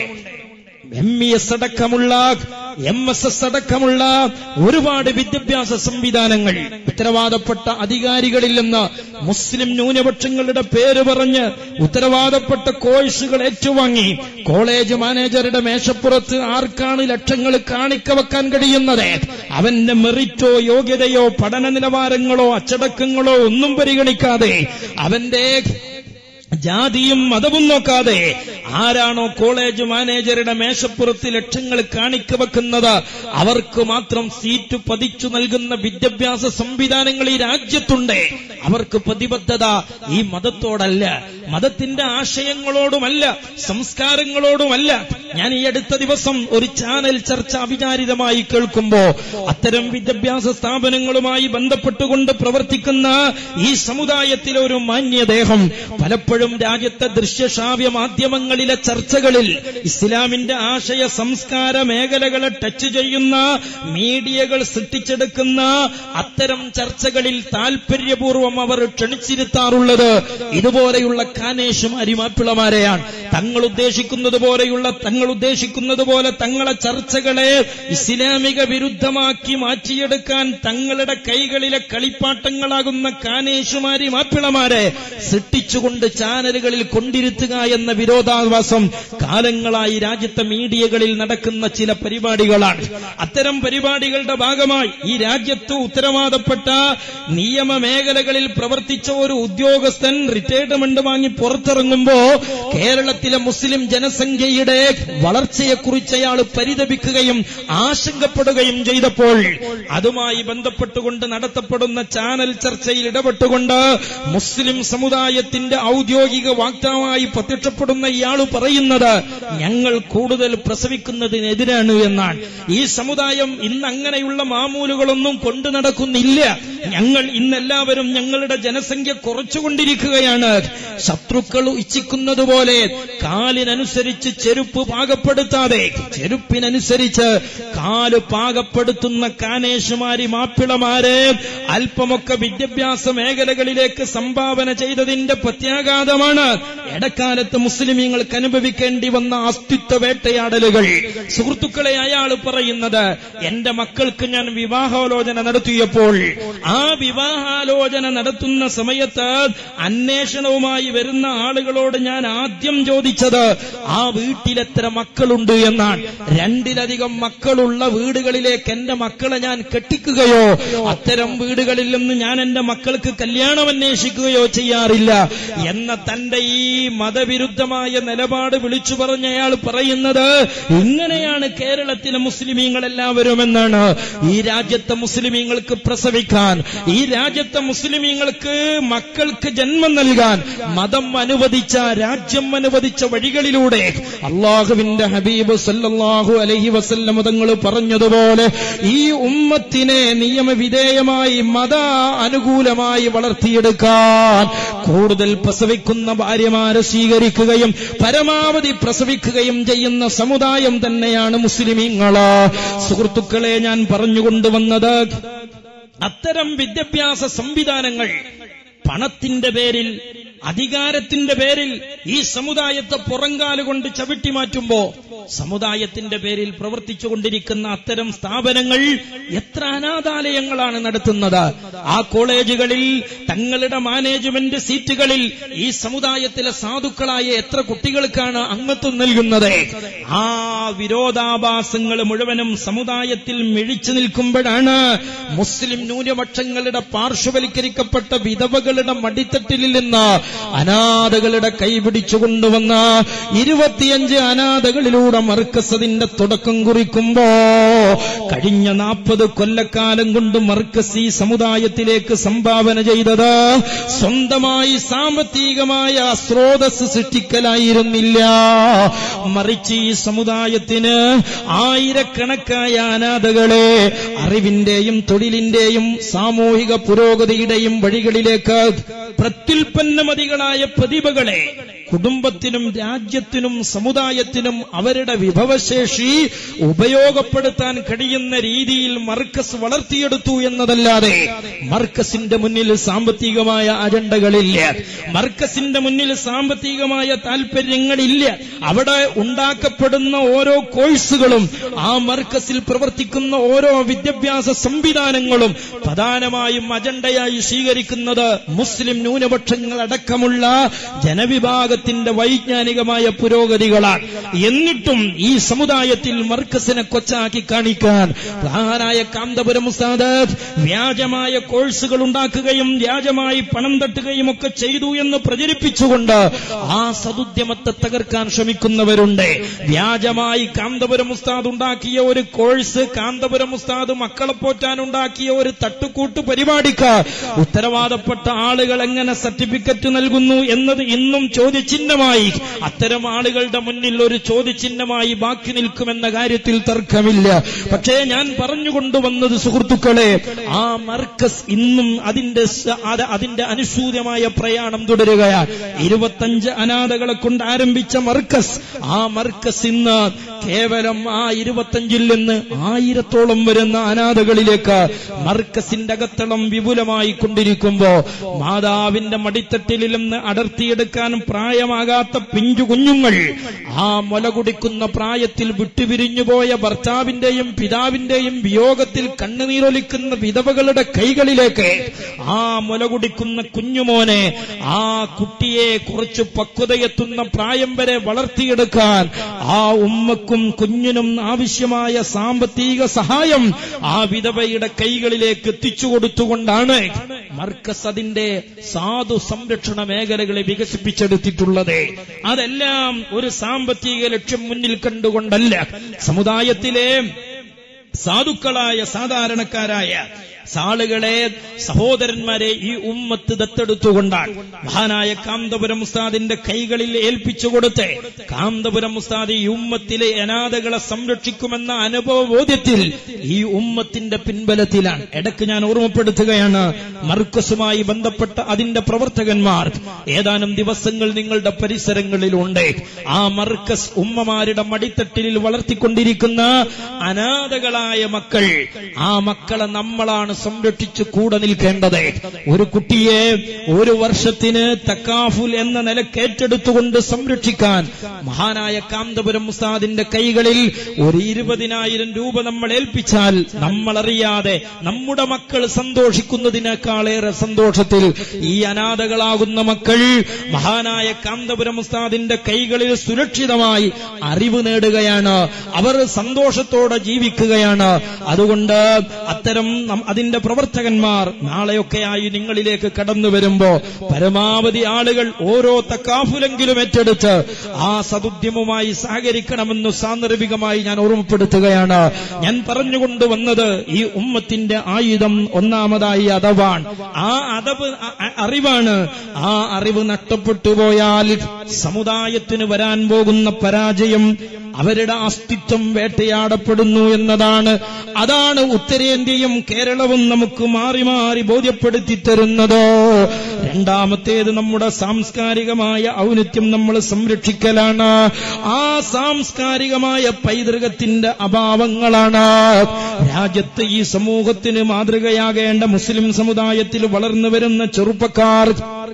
എം ഇ എസ് അടക്കമുള്ള എം എസ് എസ് അടക്കമുള്ള ഒരുപാട് വിദ്യാഭ്യാസ സംവിധാനങ്ങൾ ഉത്തരവാദപ്പെട്ട അധികാരികളിൽ നിന്ന് മുസ്ലിം ന്യൂനപക്ഷങ്ങളുടെ പേര് പറഞ്ഞ് ഉത്തരവാദപ്പെട്ട കോഴ്സുകൾ ഏറ്റുവാങ്ങി കോളേജ് മാനേജറുടെ മേശപ്പുറത്ത് ആർക്കാണ് ലക്ഷങ്ങൾ കാണിക്ക വെക്കാൻ കഴിയുന്നത് അവന്റെ മെറിറ്റോ യോഗ്യതയോ പഠന നിലവാരങ്ങളോ അച്ചടക്കങ്ങളോ ഒന്നും പരിഗണിക്കാതെ അവന്റെ ജാതിയും മതവും നോക്കാതെ ആരാണോ കോളേജ് മാനേജറുടെ മേശപ്പുറത്ത് ലക്ഷങ്ങൾ കാണിക്ക വെക്കുന്നത് അവർക്ക് മാത്രം സീറ്റ് പതിച്ചു നൽകുന്ന വിദ്യാഭ്യാസ സംവിധാനങ്ങൾ ഈ രാജ്യത്തുണ്ട് അവർക്ക് പ്രതിബദ്ധത ഈ മതത്തോടല്ല മതത്തിന്റെ ആശയങ്ങളോടുമല്ല സംസ്കാരങ്ങളോടുമല്ല ഞാൻ ഈ അടുത്ത ദിവസം ഒരു ചാനൽ ചർച്ച അവിചാരിതമായി കേൾക്കുമ്പോ അത്തരം വിദ്യാഭ്യാസ സ്ഥാപനങ്ങളുമായി ബന്ധപ്പെട്ടുകൊണ്ട് പ്രവർത്തിക്കുന്ന ഈ സമുദായത്തിലെ ഒരു മാന്യദേഹം പലപ്പോഴും രാജ്യത്തെ ദൃശ്യശ്രാവ്യ മാധ്യമങ്ങളിലെ ചർച്ചകളിൽ ഇസ്ലാമിന്റെ ആശയ സംസ്കാര മേഖലകളെ ടച്ച് ചെയ്യുന്ന മീഡിയകൾ സൃഷ്ടിച്ചെടുക്കുന്ന അത്തരം ചർച്ചകളിൽ താൽപര്യപൂർവ്വം അവർ ക്ഷണിച്ചിരുത്താറുള്ളത് ഇതുപോലെയുള്ള കാനേശുമാരി മാപ്പിളമാരെയാണ് തങ്ങൾ ഉദ്ദേശിക്കുന്നത് പോലെയുള്ള തങ്ങൾ ഉദ്ദേശിക്കുന്നത് പോലെ തങ്ങളെ ചർച്ചകളെ ഇസ്ലാമിക വിരുദ്ധമാക്കി മാറ്റിയെടുക്കാൻ തങ്ങളുടെ കൈകളിലെ കളിപ്പാട്ടങ്ങളാകുന്ന കാനേശുമാരി മാപ്പിളമാരെ സൃഷ്ടിച്ചുകൊണ്ട് ചാനലുകളിൽ കൊണ്ടിരുത്തുക എന്ന വിരോധാഭാസം കാലങ്ങളായി രാജ്യത്തെ മീഡിയകളിൽ നടക്കുന്ന ചില പരിപാടികളാണ് അത്തരം പരിപാടികളുടെ ഭാഗമായി ഈ രാജ്യത്ത് ഉത്തരവാദപ്പെട്ട നിയമ മേഖലകളിൽ പ്രവർത്തിച്ച ഒരു ഉദ്യോഗസ്ഥൻ റിട്ടയർമെന്റ് വാങ്ങി പുറത്തിറങ്ങുമ്പോ കേരളത്തിലെ മുസ്ലിം ജനസംഖ്യയുടെ വളർച്ചയെക്കുറിച്ച് അയാൾ പരിതപിക്കുകയും ആശങ്കപ്പെടുകയും ചെയ്തപ്പോൾ അതുമായി ബന്ധപ്പെട്ടുകൊണ്ട് നടത്തപ്പെടുന്ന ചാനൽ ചർച്ചയിൽ ഇടപെട്ടുകൊണ്ട് മുസ്ലിം സമുദായത്തിന്റെ ഔദ്യോഗിക വാക്താവായി പ്രത്യക്ഷപ്പെടുന്ന ഇയാൾ പറയുന്നത് ഞങ്ങൾ കൂടുതൽ പ്രസവിക്കുന്നതിനെതിരാണ് എന്നാണ് ഈ സമുദായം ഇന്ന് അങ്ങനെയുള്ള മാമൂലുകളൊന്നും കൊണ്ടു നടക്കുന്നില്ല ഞങ്ങൾ ഇന്നെല്ലാവരും ഞങ്ങളുടെ ജനസംഖ്യ കുറച്ചുകൊണ്ടിരിക്കുകയാണ് ശത്രുക്കൾ ഇച്ഛിക്കുന്നത് പോലെ കാലിനനുസരിച്ച് ചെരുപ്പ് പാകപ്പെടുത്താതെ ചെരുപ്പിനനുസരിച്ച് കാല് പാകപ്പെടുത്തുന്ന കാനേശുമാരി മാപ്പിളമാര് അല്പമൊക്കെ വിദ്യാഭ്യാസ മേഖലകളിലേക്ക് സംഭാവന ചെയ്തതിന്റെ പ്രത്യാഘാതമാണ് ഇടക്കാലത്ത് മുസ്ലിമീങ്ങൾക്ക് അനുഭവിക്കേണ്ടി വന്ന അസ്തിത്വ വേട്ടയാടലുകൾ സുഹൃത്തുക്കളെ അയാൾ പറയുന്നത് എന്റെ മക്കൾക്ക് ഞാൻ വിവാഹാലോചന നടത്തിയപ്പോൾ ആ വിവാഹാലോചന നടത്തുന്ന സമയത്ത് അന്വേഷണവുമായി വരുന്ന ആളുകളോട് ഞാൻ ആദ്യം ചോദിച്ചത് ആ വീട്ടിലെത്ര മക്കളുണ്ട് എന്നാണ് രണ്ടിലധികം മക്കളുള്ള വീടുകളിലേക്ക് എന്റെ മക്കളെ ഞാൻ കെട്ടിക്കുകയോ അത്തരം വീടുകളിൽ നിന്ന് ഞാൻ എന്റെ മക്കൾക്ക് കല്യാണം അന്വേഷിക്കുകയോ ചെയ്യാറില്ല എന്ന എന്ന തന്റെ ഈ മതവിരുദ്ധമായ നിലപാട് വിളിച്ചു പറഞ്ഞയാൾ പറയുന്നത് ഇങ്ങനെയാണ് കേരളത്തിലെ മുസ്ലിമീങ്ങൾ എല്ലാവരും എന്നാണ് ഈ രാജ്യത്തെ മുസ്ലിമീങ്ങൾക്ക് പ്രസവിക്കാൻ ഈ രാജ്യത്തെ മുസ്ലിമീങ്ങൾക്ക് മക്കൾക്ക് ജന്മം നൽകാൻ മതം അനുവദിച്ച രാജ്യം അനുവദിച്ച വഴികളിലൂടെ അള്ളാഹുവിന്റെ ഹബീബ് സല്ലല്ലാഹു അലൈഹി വസല്ലം തങ്ങൾ പറഞ്ഞതുപോലെ ഈ ഉമ്മത്തിനെ നിയമവിധേയമായി മത അനുകൂലമായി വളർത്തിയെടുക്കാൻ കൂടുതൽ പ്രസവിക്കുന്ന ഭാര്യമാരെ സ്വീകരിക്കുകയും പരമാവധി പ്രസവിക്കുകയും ചെയ്യുന്ന സമുദായം തന്നെയാണ് മുസ്ലിമീങ്ങള് സുഹൃത്തുക്കളെ ഞാൻ പറഞ്ഞുകൊണ്ടുവന്നത് അത്തരം വിദ്യാഭ്യാസ സംവിധാനങ്ങൾ പണത്തിന്റെ പേരിൽ അധികാരത്തിന്റെ പേരിൽ ഈ സമുദായത്തെ പുറങ്കാലുകൊണ്ട് ചവിട്ടി മാറ്റുമ്പോ സമുദായത്തിന്റെ പേരിൽ പ്രവർത്തിച്ചുകൊണ്ടിരിക്കുന്ന അത്തരം സ്ഥാപനങ്ങൾ എത്ര അനാഥാലയങ്ങളാണ് നടത്തുന്നത് ആ കോളേജുകളിൽ തങ്ങളുടെ മാനേജ്മെന്റ് സീറ്റുകളിൽ ഈ സമുദായത്തിലെ സാധുക്കളായ എത്ര കുട്ടികൾക്കാണ് അംഗത്വം നൽകുന്നത് ആ വിരോധാഭാസങ്ങൾ മുഴുവനും സമുദായത്തിൽ മിഴിച്ചു നിൽക്കുമ്പോഴാണ് മുസ്ലിം ന്യൂനപക്ഷങ്ങളുടെ പാർശ്വവൽക്കരിക്കപ്പെട്ട വിധവകളുടെ മടിത്തട്ടിൽ നിന്ന് അനാഥകളുടെ കൈപിടിച്ചു കൊണ്ടുവന്ന ഇരുപത്തിയഞ്ച് അനാഥകളിലൂടെ മർക്കസതിന്റെ തുടക്കം കുറിക്കുമ്പോ കഴിഞ്ഞ നാൽപ്പത് കൊല്ലക്കാലം കൊണ്ട് മർക്കസ് ഈ സമുദായത്തിലേക്ക് സംഭാവന ചെയ്തത് സ്വന്തമായി സാമ്പത്തികമായ സ്രോതസ് സൃഷ്ടിക്കലായിരുന്നില്ല മറിച്ച് ഈ സമുദായത്തിന് ആയിരക്കണക്കായ അനാഥകളെ അറിവിന്റെയും തൊഴിലിന്റെയും സാമൂഹിക പുരോഗതിയുടെയും വഴികളിലേക്ക് പ്രത്യുൽപ്പന്നമതികളായ പ്രതിഭകളെ കുടുംബത്തിനും രാജ്യത്തിനും സമുദായത്തിനും അവരുടെ വിഭവശേഷി ഉപയോഗപ്പെടുത്താൻ കഴിയുന്ന രീതിയിൽ മർക്കസ് വളർത്തിയെടുത്തു എന്നതല്ലാതെ മർക്കസിന്റെ മുന്നിൽ സാമ്പത്തികമായ അജണ്ടകളില്ല മർക്കസിന്റെ മുന്നിൽ സാമ്പത്തികമായ താൽപര്യങ്ങളില്ല അവിടെ ഉണ്ടാക്കപ്പെടുന്ന ഓരോ കോഴ്സുകളും ആ മർക്കസിൽ പ്രവർത്തിക്കുന്ന ഓരോ വിദ്യാഭ്യാസ സംവിധാനങ്ങളും പ്രധാനമായും അജണ്ടയായി സ്വീകരിക്കുന്നത് മുസ്ലിം ന്യൂനപക്ഷങ്ങളടക്കമുള്ള ജനവിഭാഗത്തിന്റെ വൈജ്ഞാനികമായ പുരോഗതികളാണ് എന്നിട്ടും ഈ സമുദായത്തിൽ മർക്കസിനെ കൊച്ചാക്കി കാണിക്കാൻ പ്രധാനായ കാന്തപുരം ഉസ്താദ് വ്യാജമായ കോഴ്സുകൾ ഉണ്ടാക്കുകയും വ്യാജമായി പണം തട്ടുകയും ഒക്കെ ചെയ്തു എന്ന് പ്രചരിപ്പിച്ചുകൊണ്ട് ആ സതുദ്യമത്തെ തകർക്കാൻ ശ്രമിക്കുന്നവരുണ്ട് വ്യാജമായി കാന്തപുരം ഉസ്താദ് ഉണ്ടാക്കിയ ഒരു കോഴ്സ് കാന്തപുരം ഉസ്താദ് മക്കളെ പോറ്റാൻ ഉണ്ടാക്കിയ ഒരു തട്ടുകൂട്ട് പരിപാടിക്ക് ഉത്തരവാദപ്പെട്ട ആളുകൾ എങ്ങനെ സർട്ടിഫിക്കറ്റ് നൽകുന്നു എന്നത് ഇന്നും ചോദ്യചിഹ്നമായി അത്തരം ആളുകളുടെ മുന്നിൽ ഒരു ചോദ്യചിഹ്നമായി ബാക്കി നിൽക്കുമെന്ന കാര്യത്തിൽ തർക്കമില്ല പക്ഷേ ഞാൻ പറഞ്ഞുകൊണ്ടുവന്നത് സുഹൃത്തുക്കളെ ആ മർക്കസ് ഇന്നും അതിന്റെ സ- അത് അതിന്റെ അനുസൂര്യമായ പ്രയാണം തുടരുകയാണ് ഇരുപത്തഞ്ച് അനാഥകളെ കൊണ്ട് ആരംഭിച്ച മർക്കസ് ആ മർക്കസ് ഇന്ന് കേവലം ആ ഇരുപത്തഞ്ചിൽ നിന്ന് ആയിരത്തോളം വരുന്ന അനാഥകളിലേക്ക് മർക്കസിന്റെ അകത്തളം വിപുലമായി കൊണ്ടിരിക്കുമ്പോ മാതാവിന്റെ മടിത്തട്ടിൽ നിന്ന് അടർത്തിയെടുക്കാൻ പ്രായമാകാത്ത പിഞ്ചു കുഞ്ഞുങ്ങൾ ആ മുല കുടിക്കുന്ന പ്രായത്തിൽ വിട്ടുപിരിഞ്ഞുപോയ ഭർത്താവിന്റെയും പിതാവിന്റെയും വിയോഗത്തിൽ കണ്ണുനീരൊലിക്കുന്ന വിധവകളുടെ കൈകളിലേക്ക് ആ മുല കുടിക്കുന്ന കുഞ്ഞുമോനെ ആ കുട്ടിയെ കുറച്ച് പക്വതയെത്തുന്ന പ്രായം വരെ വളർത്തിയെടുക്കാൻ ആ ഉമ്മക്കും കുഞ്ഞിനും ആവശ്യമായ സാമ്പത്തിക സഹായം ആ വിധവയുടെ കൈകളിലേക്ക് എത്തിച്ചു കൊടുത്തുകൊണ്ടാണ് മർക്കസ് അതിന്റെ സാധു സംരക്ഷണ മേഖലകളെ വികസിപ്പിച്ചെടുത്തിട്ടുള്ളത് അതെല്ലാം ഒരു സാമ്പത്തിക ലക്ഷ്യം മുന്നിൽ കണ്ടുകൊണ്ടല്ല സമുദായത്തിലെ സാധുക്കളായ സാധാരണക്കാരായ സാളുകളെ സഹോദരന്മാരെ ഈ ഉമ്മത്ത് ദത്തെടുത്തുകൊണ്ടാണ് മഹാനായ കാന്തപുരം ഉസ്താദിന്റെ കൈകളിൽ ഏൽപ്പിച്ചു കൊടുത്ത് കാന്തപുരം ഉസ്താദ് ഈ ഉമ്മത്തിലെ അനാഥകളെ സംരക്ഷിക്കുമെന്ന അനുഭവ ബോധ്യത്തിൽ ഈ ഉമ്മത്തിന്റെ പിൻബലത്തിലാണ് ഇടയ്ക്ക് ഞാൻ ഓർമ്മപ്പെടുത്തുകയാണ് മർക്കസുമായി ബന്ധപ്പെട്ട അതിന്റെ പ്രവർത്തകന്മാർ ഏതാനും ദിവസങ്ങൾ നിങ്ങളുടെ പരിസരങ്ങളിലുണ്ട് ആ മർക്കസ് ഉമ്മമാരുടെ മടിത്തട്ടിൽ വളർത്തിക്കൊണ്ടിരിക്കുന്ന അനാഥകളായ മക്കൾ ആ മക്കളെ നമ്മളാണ് സംരക്ഷിച്ച് കൂടെ നിൽക്കേണ്ടത് ഒരു കുട്ടിയെ ഒരു വർഷത്തിന് തക്കാഫുൽ എന്ന നിലക്ക് ഏറ്റെടുത്തുകൊണ്ട് സംരക്ഷിക്കാൻ മഹാനായ കാന്തപുരം ഉസ്താദിന്റെ കൈകളിൽ ഒരു ഇരുപതിനായിരം രൂപ നമ്മൾ ഏൽപ്പിച്ചാൽ നമ്മളറിയാതെ നമ്മുടെ മക്കൾ സന്തോഷിക്കുന്നതിനേക്കാളേറെ സന്തോഷത്തിൽ ഈ അനാഥകളാകുന്ന മക്കൾ മഹാനായ കാന്തപുരം ഉസ്താദിന്റെ കൈകളിൽ സുരക്ഷിതമായി അറിവ് നേടുകയാണ് അവർ സന്തോഷത്തോടെ ജീവിക്കുകയാണ് അതുകൊണ്ട് അത്തരം നം- അതിന് അതിന്റെ പ്രവർത്തകന്മാർ നാളെയൊക്കെയായി നിങ്ങളിലേക്ക് കടന്നു വരുമ്പോ പരമാവധി ആളുകൾ ഓരോ തക്കാഫുലെങ്കിലും ഏറ്റെടുത്ത് ആ സതുദ്യമവുമായി സഹകരിക്കണമെന്ന് സാന്ദർഭികമായി ഞാൻ ഓർമ്മപ്പെടുത്തുകയാണ് ഞാൻ പറഞ്ഞുകൊണ്ട് വന്നത് ഈ ഉമ്മത്തിന്റെ ആയുധം ഒന്നാമതായി അതവാണ് ആ അതവ് അ- അ- അറിവാണ് ആ അറിവ് നഷ്ടപ്പെട്ടു പോയാൽ സമുദായത്തിന് വരാൻ പോകുന്ന പരാജയം അവരുടെ അസ്തിത്വം വേട്ടയാടപ്പെടുന്നു എന്നതാണ് അതാണ് ഉത്തരേന്ത്യയും കേരളവും നമുക്ക് മാറി മാറി ബോധ്യപ്പെടുത്തി തരുന്നത് രണ്ടാമത്തേത് നമ്മുടെ സാംസ്കാരികമായ ഔന്നത്യം നമ്മൾ സംരക്ഷിക്കലാണ് ആ സാംസ്കാരികമായ പൈതൃകത്തിന്റെ അഭാവങ്ങളാണ് രാജ്യത്ത് ഈ സമൂഹത്തിന് മാതൃകയാകേണ്ട മുസ്ലിം സമുദായത്തിൽ വളർന്നു വരുന്ന ചെറുപ്പക്കാർ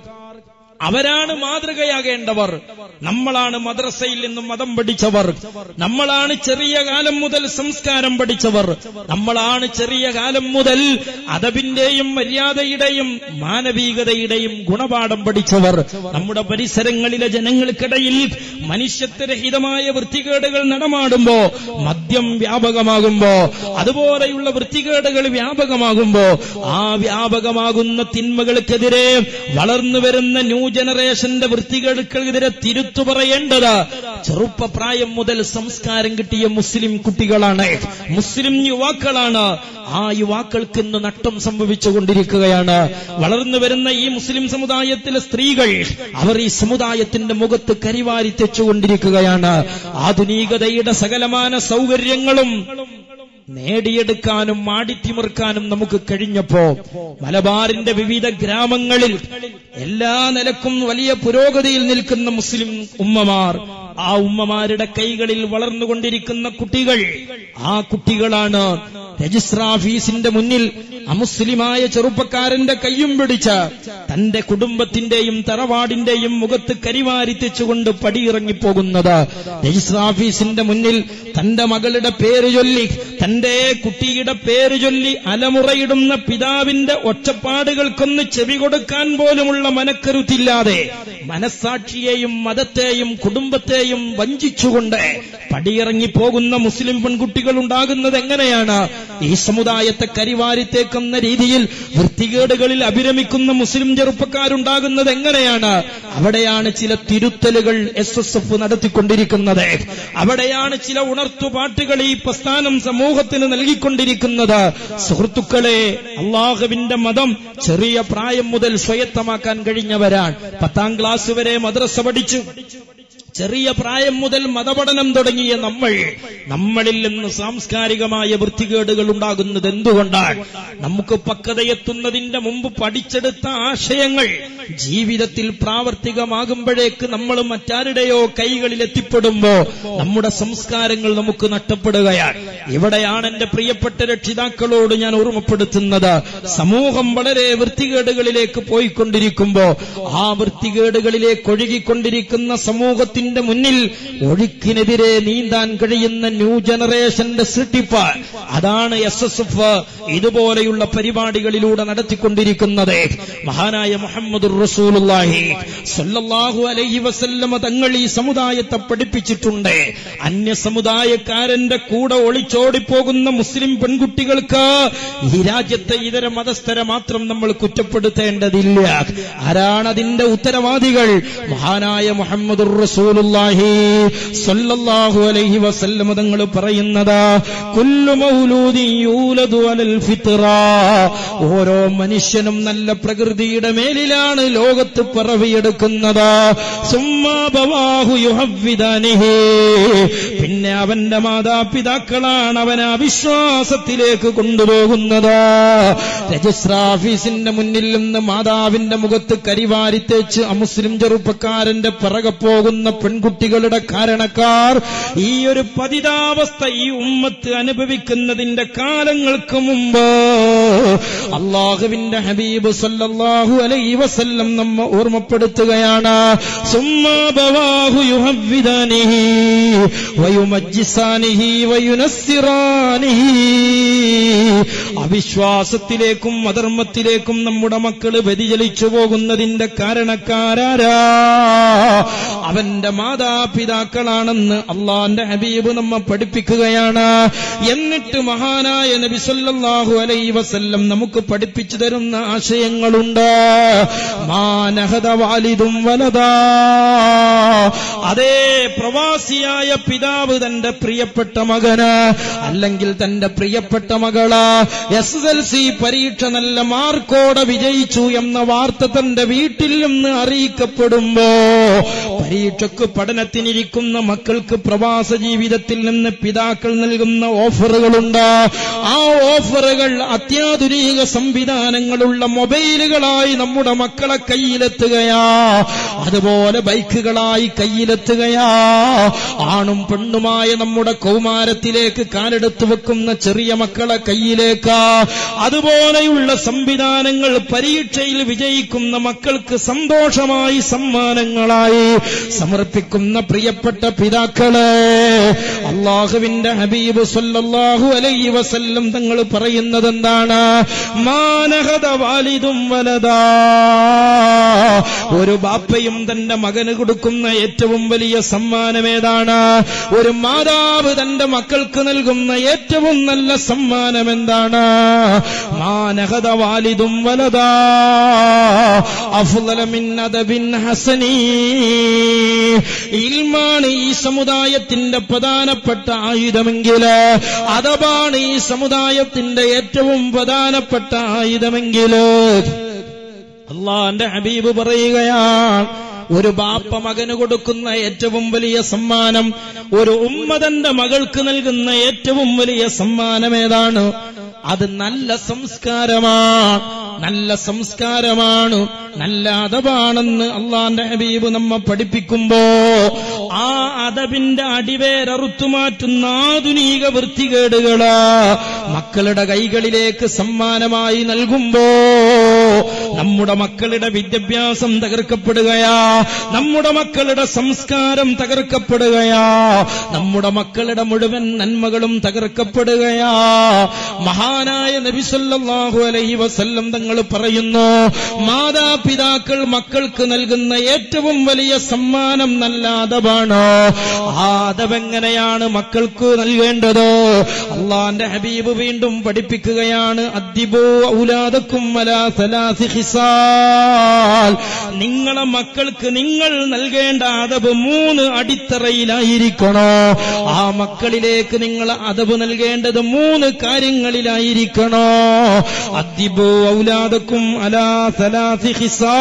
അവരാണ് മാതൃകയാകേണ്ടവർ നമ്മളാണ് മദ്രസയിൽ നിന്നും മതം പഠിച്ചവർ നമ്മളാണ് ചെറിയ കാലം മുതൽ സംസ്കാരം പഠിച്ചവർ നമ്മളാണ് ചെറിയ കാലം മുതൽ അതബിന്റെയും മര്യാദയുടെയും മാനവികതയുടെയും ഗുണപാഠം പഠിച്ചവർ നമ്മുടെ പരിസരങ്ങളിലെ ജനങ്ങൾക്കിടയിൽ മനുഷ്യത്വരഹിതമായ വൃത്തികേടുകൾ നടമാടുമ്പോ മദ്യം വ്യാപകമാകുമ്പോ അതുപോലെയുള്ള വൃത്തികേടുകൾ വ്യാപകമാകുമ്പോ ആ വ്യാപകമാകുന്ന തിന്മകൾക്കെതിരെ വളർന്നു വരുന്ന ന്യൂ ജനറേഷന്റെ വൃത്തികേടുകൾക്കെതിരെ തിരുത്തു പറയേണ്ടത് ചെറുപ്പപ്രായം മുതൽ സംസ്കാരം കിട്ടിയ മുസ്ലിം കുട്ടികളാണ് മുസ്ലിം യുവാക്കളാണ് ആ യുവാക്കൾക്ക് ഇന്ന് നഷ്ടം സംഭവിച്ചുകൊണ്ടിരിക്കുകയാണ് വളർന്നു വരുന്ന ഈ മുസ്ലിം സമുദായത്തിലെ സ്ത്രീകൾ അവർ ഈ സമുദായത്തിന്റെ മുഖത്ത് കരിവാരി തെച്ചുകൊണ്ടിരിക്കുകയാണ് ആധുനികതയുടെ സകലമാന സൗകര്യങ്ങളും നേടിയെടുക്കാനും മാടിത്തിമിർക്കാനും നമുക്ക് കഴിഞ്ഞപ്പോ മലബാറിന്റെ വിവിധ ഗ്രാമങ്ങളിൽ എല്ലാ നിലക്കും വലിയ പുരോഗതിയിൽ നിൽക്കുന്ന മുസ്ലിം ഉമ്മമാർ ആ ഉമ്മമാരുടെ കൈകളിൽ വളർന്നുകൊണ്ടിരിക്കുന്ന കുട്ടികൾ ആ കുട്ടികളാണ് രജിസ്ട്രാർ ഓഫീസിന്റെ മുന്നിൽ അമുസ്ലിമായ ചെറുപ്പക്കാരന്റെ കയ്യും പിടിച്ച് തന്റെ കുടുംബത്തിന്റെയും തറവാടിന്റെയും മുഖത്ത് കരിവാരി തെച്ചുകൊണ്ട് പടിയിറങ്ങിപ്പോകുന്നത് രജിസ്ട്രാർ ഓഫീസിന്റെ മുന്നിൽ തന്റെ മകളുടെ പേര് ചൊല്ലി തന്റെ കുട്ടിയുടെ പേര് ചൊല്ലി അലമുറയിടുന്ന പിതാവിന്റെ ഒച്ചപ്പാടുകൾക്കൊന്ന് ചെവി കൊടുക്കാൻ പോലുമുള്ള മനക്കരുത്തില്ലാതെ മനസ്സാക്ഷിയെയും മതത്തെയും കുടുംബത്തെയും വഞ്ചിച്ചുകൊണ്ട് പടിയിറങ്ങി പോകുന്ന മുസ്ലിം പെൺകുട്ടികൾ ഉണ്ടാകുന്നത് എങ്ങനെയാണ് ഈ സമുദായത്തെ കരിവാരിത്തേക്കുന്ന രീതിയിൽ വൃത്തികേടുകളിൽ അഭിരമിക്കുന്ന മുസ്ലിം ചെറുപ്പക്കാരുണ്ടാകുന്നത് എങ്ങനെയാണ് അവിടെയാണ് ചില തിരുത്തലുകൾ എസ് എസ് എഫ് നടത്തിക്കൊണ്ടിരിക്കുന്നത് അവിടെയാണ് ചില ഉണർത്തുപാട്ടുകൾ ഈ പ്രസ്ഥാനം സമൂഹത്തിന് നൽകിക്കൊണ്ടിരിക്കുന്നത് സുഹൃത്തുക്കളെ അള്ളാഹുവിന്റെ മതം ചെറിയ പ്രായം മുതൽ സ്വയത്തമാക്കാൻ കഴിഞ്ഞവരാണ് പത്താം ക്ലാസ് വരെ മദ്രസ പഠിച്ചു ചെറിയ പ്രായം മുതൽ മതപഠനം തുടങ്ങിയ നമ്മൾ നമ്മളിൽ നിന്ന് സാംസ്കാരികമായ വൃത്തികേടുകൾ ഉണ്ടാകുന്നത് എന്തുകൊണ്ടാണ് നമുക്ക് പക്വതയെത്തുന്നതിന്റെ മുമ്പ് പഠിച്ചെടുത്ത ആശയങ്ങൾ ജീവിതത്തിൽ പ്രാവർത്തികമാകുമ്പോഴേക്ക് നമ്മൾ മറ്റാരുടെയോ കൈകളിൽ എത്തിപ്പെടുമ്പോ നമ്മുടെ സംസ്കാരങ്ങൾ നമുക്ക് നഷ്ടപ്പെടുകയാണ് ഇവിടെയാണ് എന്റെ പ്രിയപ്പെട്ട രക്ഷിതാക്കളോട് ഞാൻ ഓർമ്മപ്പെടുത്തുന്നത് സമൂഹം വളരെ വൃത്തികേടുകളിലേക്ക് പോയിക്കൊണ്ടിരിക്കുമ്പോ ആ വൃത്തികേടുകളിലേക്ക് ഒഴുകിക്കൊണ്ടിരിക്കുന്ന സമൂഹത്തിന്റെ മുന്നിൽ ഒഴുക്കിനെതിരെ നീന്താൻ കഴിയുന്ന ന്യൂ ജനറേഷന്റെ സൃഷ്ടിപ്പ് അതാണ് എസ് എസ് എഫ് ഇതുപോലെയുള്ള പരിപാടികളിലൂടെ നടത്തിക്കൊണ്ടിരിക്കുന്നത് മഹാനായ മുഹമ്മദ് റസൂലുള്ളാഹി സല്ലല്ലാഹു അലൈഹി വസല്ലമ തങ്ങൾ ഈ സമുദായത്തെ പഠിപ്പിച്ചിട്ടുണ്ട് അന്യ സമുദായക്കാരന്റെ കൂടെ ഒളിച്ചോടിപ്പോകുന്ന മുസ്ലിം പെൺകുട്ടികൾക്ക് ഈ രാജ്യത്തെ ഇതര മതസ്ഥരെ മാത്രം നമ്മൾ കുറ്റപ്പെടുത്തേണ്ടതില്ല ആരാണ് അതിന്റെ ഉത്തരവാദികൾ മഹാനായ മുഹമ്മദ് റസൂലുള്ളാഹി സല്ലല്ലാഹു അലൈഹി വസല്ലമ തങ്ങൾ പറയുന്നത് കുല്ലു മൗലൂദിൻ യൂലദു അലൽ ഫിത്ര ഓരോ മനുഷ്യനും നല്ല പ്രകൃതിയുടെ മേലിലാണ് ലോകത്ത് പിറവിയെടുക്കുന്നത് സുമ്മാബവാഹു യുഹവ്വിദാനിഹി പിന്നെ അവന്റെ മാതാപിതാക്കളാണ് അവനെ അവിശ്വാസത്തിലേക്ക് കൊണ്ടുപോകുന്നത് രജിസ്ട്രാർ ഓഫീസിന്റെ മുന്നിൽ നിന്ന് മാതാവിന്റെ മുഖത്ത് കരിവാരി തേച്ച് അമുസ്ലിം ചെറുപ്പക്കാരന്റെ പിറകെ പോകുന്ന പെൺകുട്ടികളുടെ കാരണക്കാർ ഈ ഒരു പതിതാവസ്ഥ ഈ ഉമ്മത്ത് അനുഭവിക്കുന്നതിന്റെ കാലങ്ങൾക്ക് മുമ്പ് അള്ളാഹുവിന്റെ ഹബീബ് സല്ലല്ലാഹു അലൈഹി വസല്ലം നമ്മ ഓർമ്മപ്പെടുത്തുകയാണ് സുമ്മാബവാഹു യുഹവ്വിദാനിഹി വയുമജ്ജിസാനിഹി വയുനസ്സിറാനിഹി അവിശ്വാസത്തിലേക്കും അധർമ്മത്തിലേക്കും നമ്മുടെ മക്കള് വ്യതിചലിച്ചു പോകുന്നതിന്റെ കാരണക്കാരാരാ അവന്റെ മാതാപിതാക്കളാണെന്ന് അള്ളാന്റെ ഹബീബ് നമ്മെ പഠിപ്പിക്കുകയാണ് എന്നിട്ട് മഹാനായ നബി സല്ലല്ലാഹു അലൈഹി വസല്ലം വസല്ലം നമുക്ക് പഠിപ്പിച്ചു തരുന്ന ആശയങ്ങളുണ്ട് മാനഹത വാലിതും വലതാ അതേ പ്രവാസിയായ പിതാവ് തന്റെ പ്രിയപ്പെട്ട മകന് അല്ലെങ്കിൽ തന്റെ പ്രിയപ്പെട്ട മകള് എസ് എസ് എൽ സി പരീക്ഷ നല്ല മാർക്കോടെ വിജയിച്ചു എന്ന വാർത്ത തന്റെ വീട്ടിൽ നിന്ന് അറിയിക്കപ്പെടുമ്പോ പരീക്ഷയ്ക്ക് പഠനത്തിനിരിക്കുന്ന മക്കൾക്ക് പ്രവാസ ജീവിതത്തിൽ നിന്ന് പിതാക്കൾ നൽകുന്ന ഓഫറുകളുണ്ട് ആ ഓഫറുകൾ അത്യാധുനിക സംവിധാനങ്ങളുള്ള മൊബൈലുകളായി നമ്മുടെ മക്കളെ കയ്യിലെത്തുകയാ അതുപോലെ ബൈക്കുകളായി കയ്യിലെത്തുകയാ ആണും പെണ്ണുമായ നമ്മുടെ കൗമാരത്തിലേക്ക് കാലെടുത്തു വെക്കുന്ന ചെറിയ മക്കളെ കയ്യിലേക്ക് അതുപോലെയുള്ള സംവിധാനങ്ങൾ പരീക്ഷയിൽ വിജയിക്കുന്ന മക്കൾക്ക് സന്തോഷമായി സമ്മാനങ്ങളായി സമർപ്പിക്കുന്ന പ്രിയപ്പെട്ട പിതാക്കളെ അള്ളാഹുവിന്റെ ഹബീബ് സല്ലല്ലാഹു അലൈഹി വസല്ലം തങ്ങൾ പറയുന്നത് എന്താണ് മാനഹത വാലിതും വലതാ ഒരു ബാപ്പയും തന്റെ മകന് കൊടുക്കുന്ന ഏറ്റവും വലിയ സമ്മാനം ഏതാണ് ഒരു മാതാവ് തന്റെ മക്കൾക്ക് നൽകുന്ന ഏറ്റവും നല്ല സമ്മാനം എന്താണ് മാനഹത വാലിതും വലതാ അഫ്ളല മിൻ അദബിൻ ഹസനീ ഇൽമാണ് ഈ സമുദായത്തിന്റെ പ്രധാനപ്പെട്ട ആയുധമെങ്കിൽ അതവാണ് ഈ സമുദായത്തിന്റെ ഏറ്റവും പ്രധാനപ്പെട്ട ആയുധമെങ്കിൽ അള്ളാന്റെ ഹബീബ് പറയുകയാണ് ഒരു ബാപ്പ മകന് കൊടുക്കുന്ന ഏറ്റവും വലിയ സമ്മാനം ഒരു ഉമ്മ തന്റെ മകൾക്ക് നൽകുന്ന ഏറ്റവും വലിയ സമ്മാനം ഏതാണ് അത് നല്ല സംസ്കാരമാണ് നല്ല സംസ്കാരമാണ് നല്ല അതവാണെന്ന് അള്ളാന്റെ ഹബീബ് നമ്മെ പഠിപ്പിക്കുമ്പോ ആ അതവിന്റെ അടിവേരറുത്തുമാറ്റുന്ന ആധുനിക വൃത്തികേടുകള് മക്കളുടെ കൈകളിലേക്ക് സമ്മാനമായി നൽകുമ്പോ നമ്മുടെ മക്കളുടെ വിദ്യാഭ്യാസം തകർക്കപ്പെടുകയാ നമ്മുടെ മക്കളുടെ സംസ്കാരം തകർക്കപ്പെടുകയാ നമ്മുടെ മക്കളുടെ മുഴുവൻ നന്മകളും തകർക്കപ്പെടുകയാ മഹാനായ നബിസല്ലാഹു അലൈഹി വസല്ലം തങ്ങൾ പറയുന്നു മാതാപിതാക്കൾ മക്കൾക്ക് നൽകുന്ന ഏറ്റവും വലിയ സമ്മാനം നല്ല അതവാണ് ആ അതവെങ്ങനെയാണ് മക്കൾക്ക് നൽകേണ്ടത് അള്ളാന്റെ ഹബീബ് വീണ്ടും പഠിപ്പിക്കുകയാണ് അദ്ദിബോ ഔലാദക്കും വലാ സലാസി ഹിസാൽ നിങ്ങളെ മക്കൾക്ക് നിങ്ങൾ നൽകേണ്ട അതവ് മൂന്ന് അടിത്തറയിലായിരിക്കണോ ആ മക്കളിലേക്ക് നിങ്ങൾ അതവ് നൽകേണ്ടത് മൂന്ന് കാര്യങ്ങളിലായിരിക്കണോ അദ്ദിബോ ഔലാദക്കും അലാ സലാസി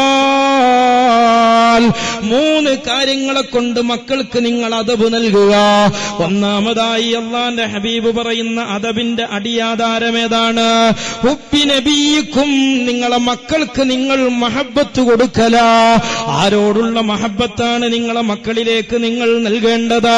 ഹിസാൽ മൂന്ന് കാര്യങ്ങളെ കൊണ്ട് മക്കൾക്ക് നിങ്ങൾ അതവ് നൽകുക ഒന്നാമതായി അള്ളാന്റെ ഹബീബ് പറയുന്ന അതവിന്റെ അടിയാധാരം ഏതാണ് ഹുബി നബിക്കും നിങ്ങളെ മക്കൾക്ക് നിങ്ങൾ മഹബത്ത് കൊടുക്കല ആരോടുള്ള മഹബത്താണ് നിങ്ങളെ മക്കളിലേക്ക് നിങ്ങൾ നൽകേണ്ടത്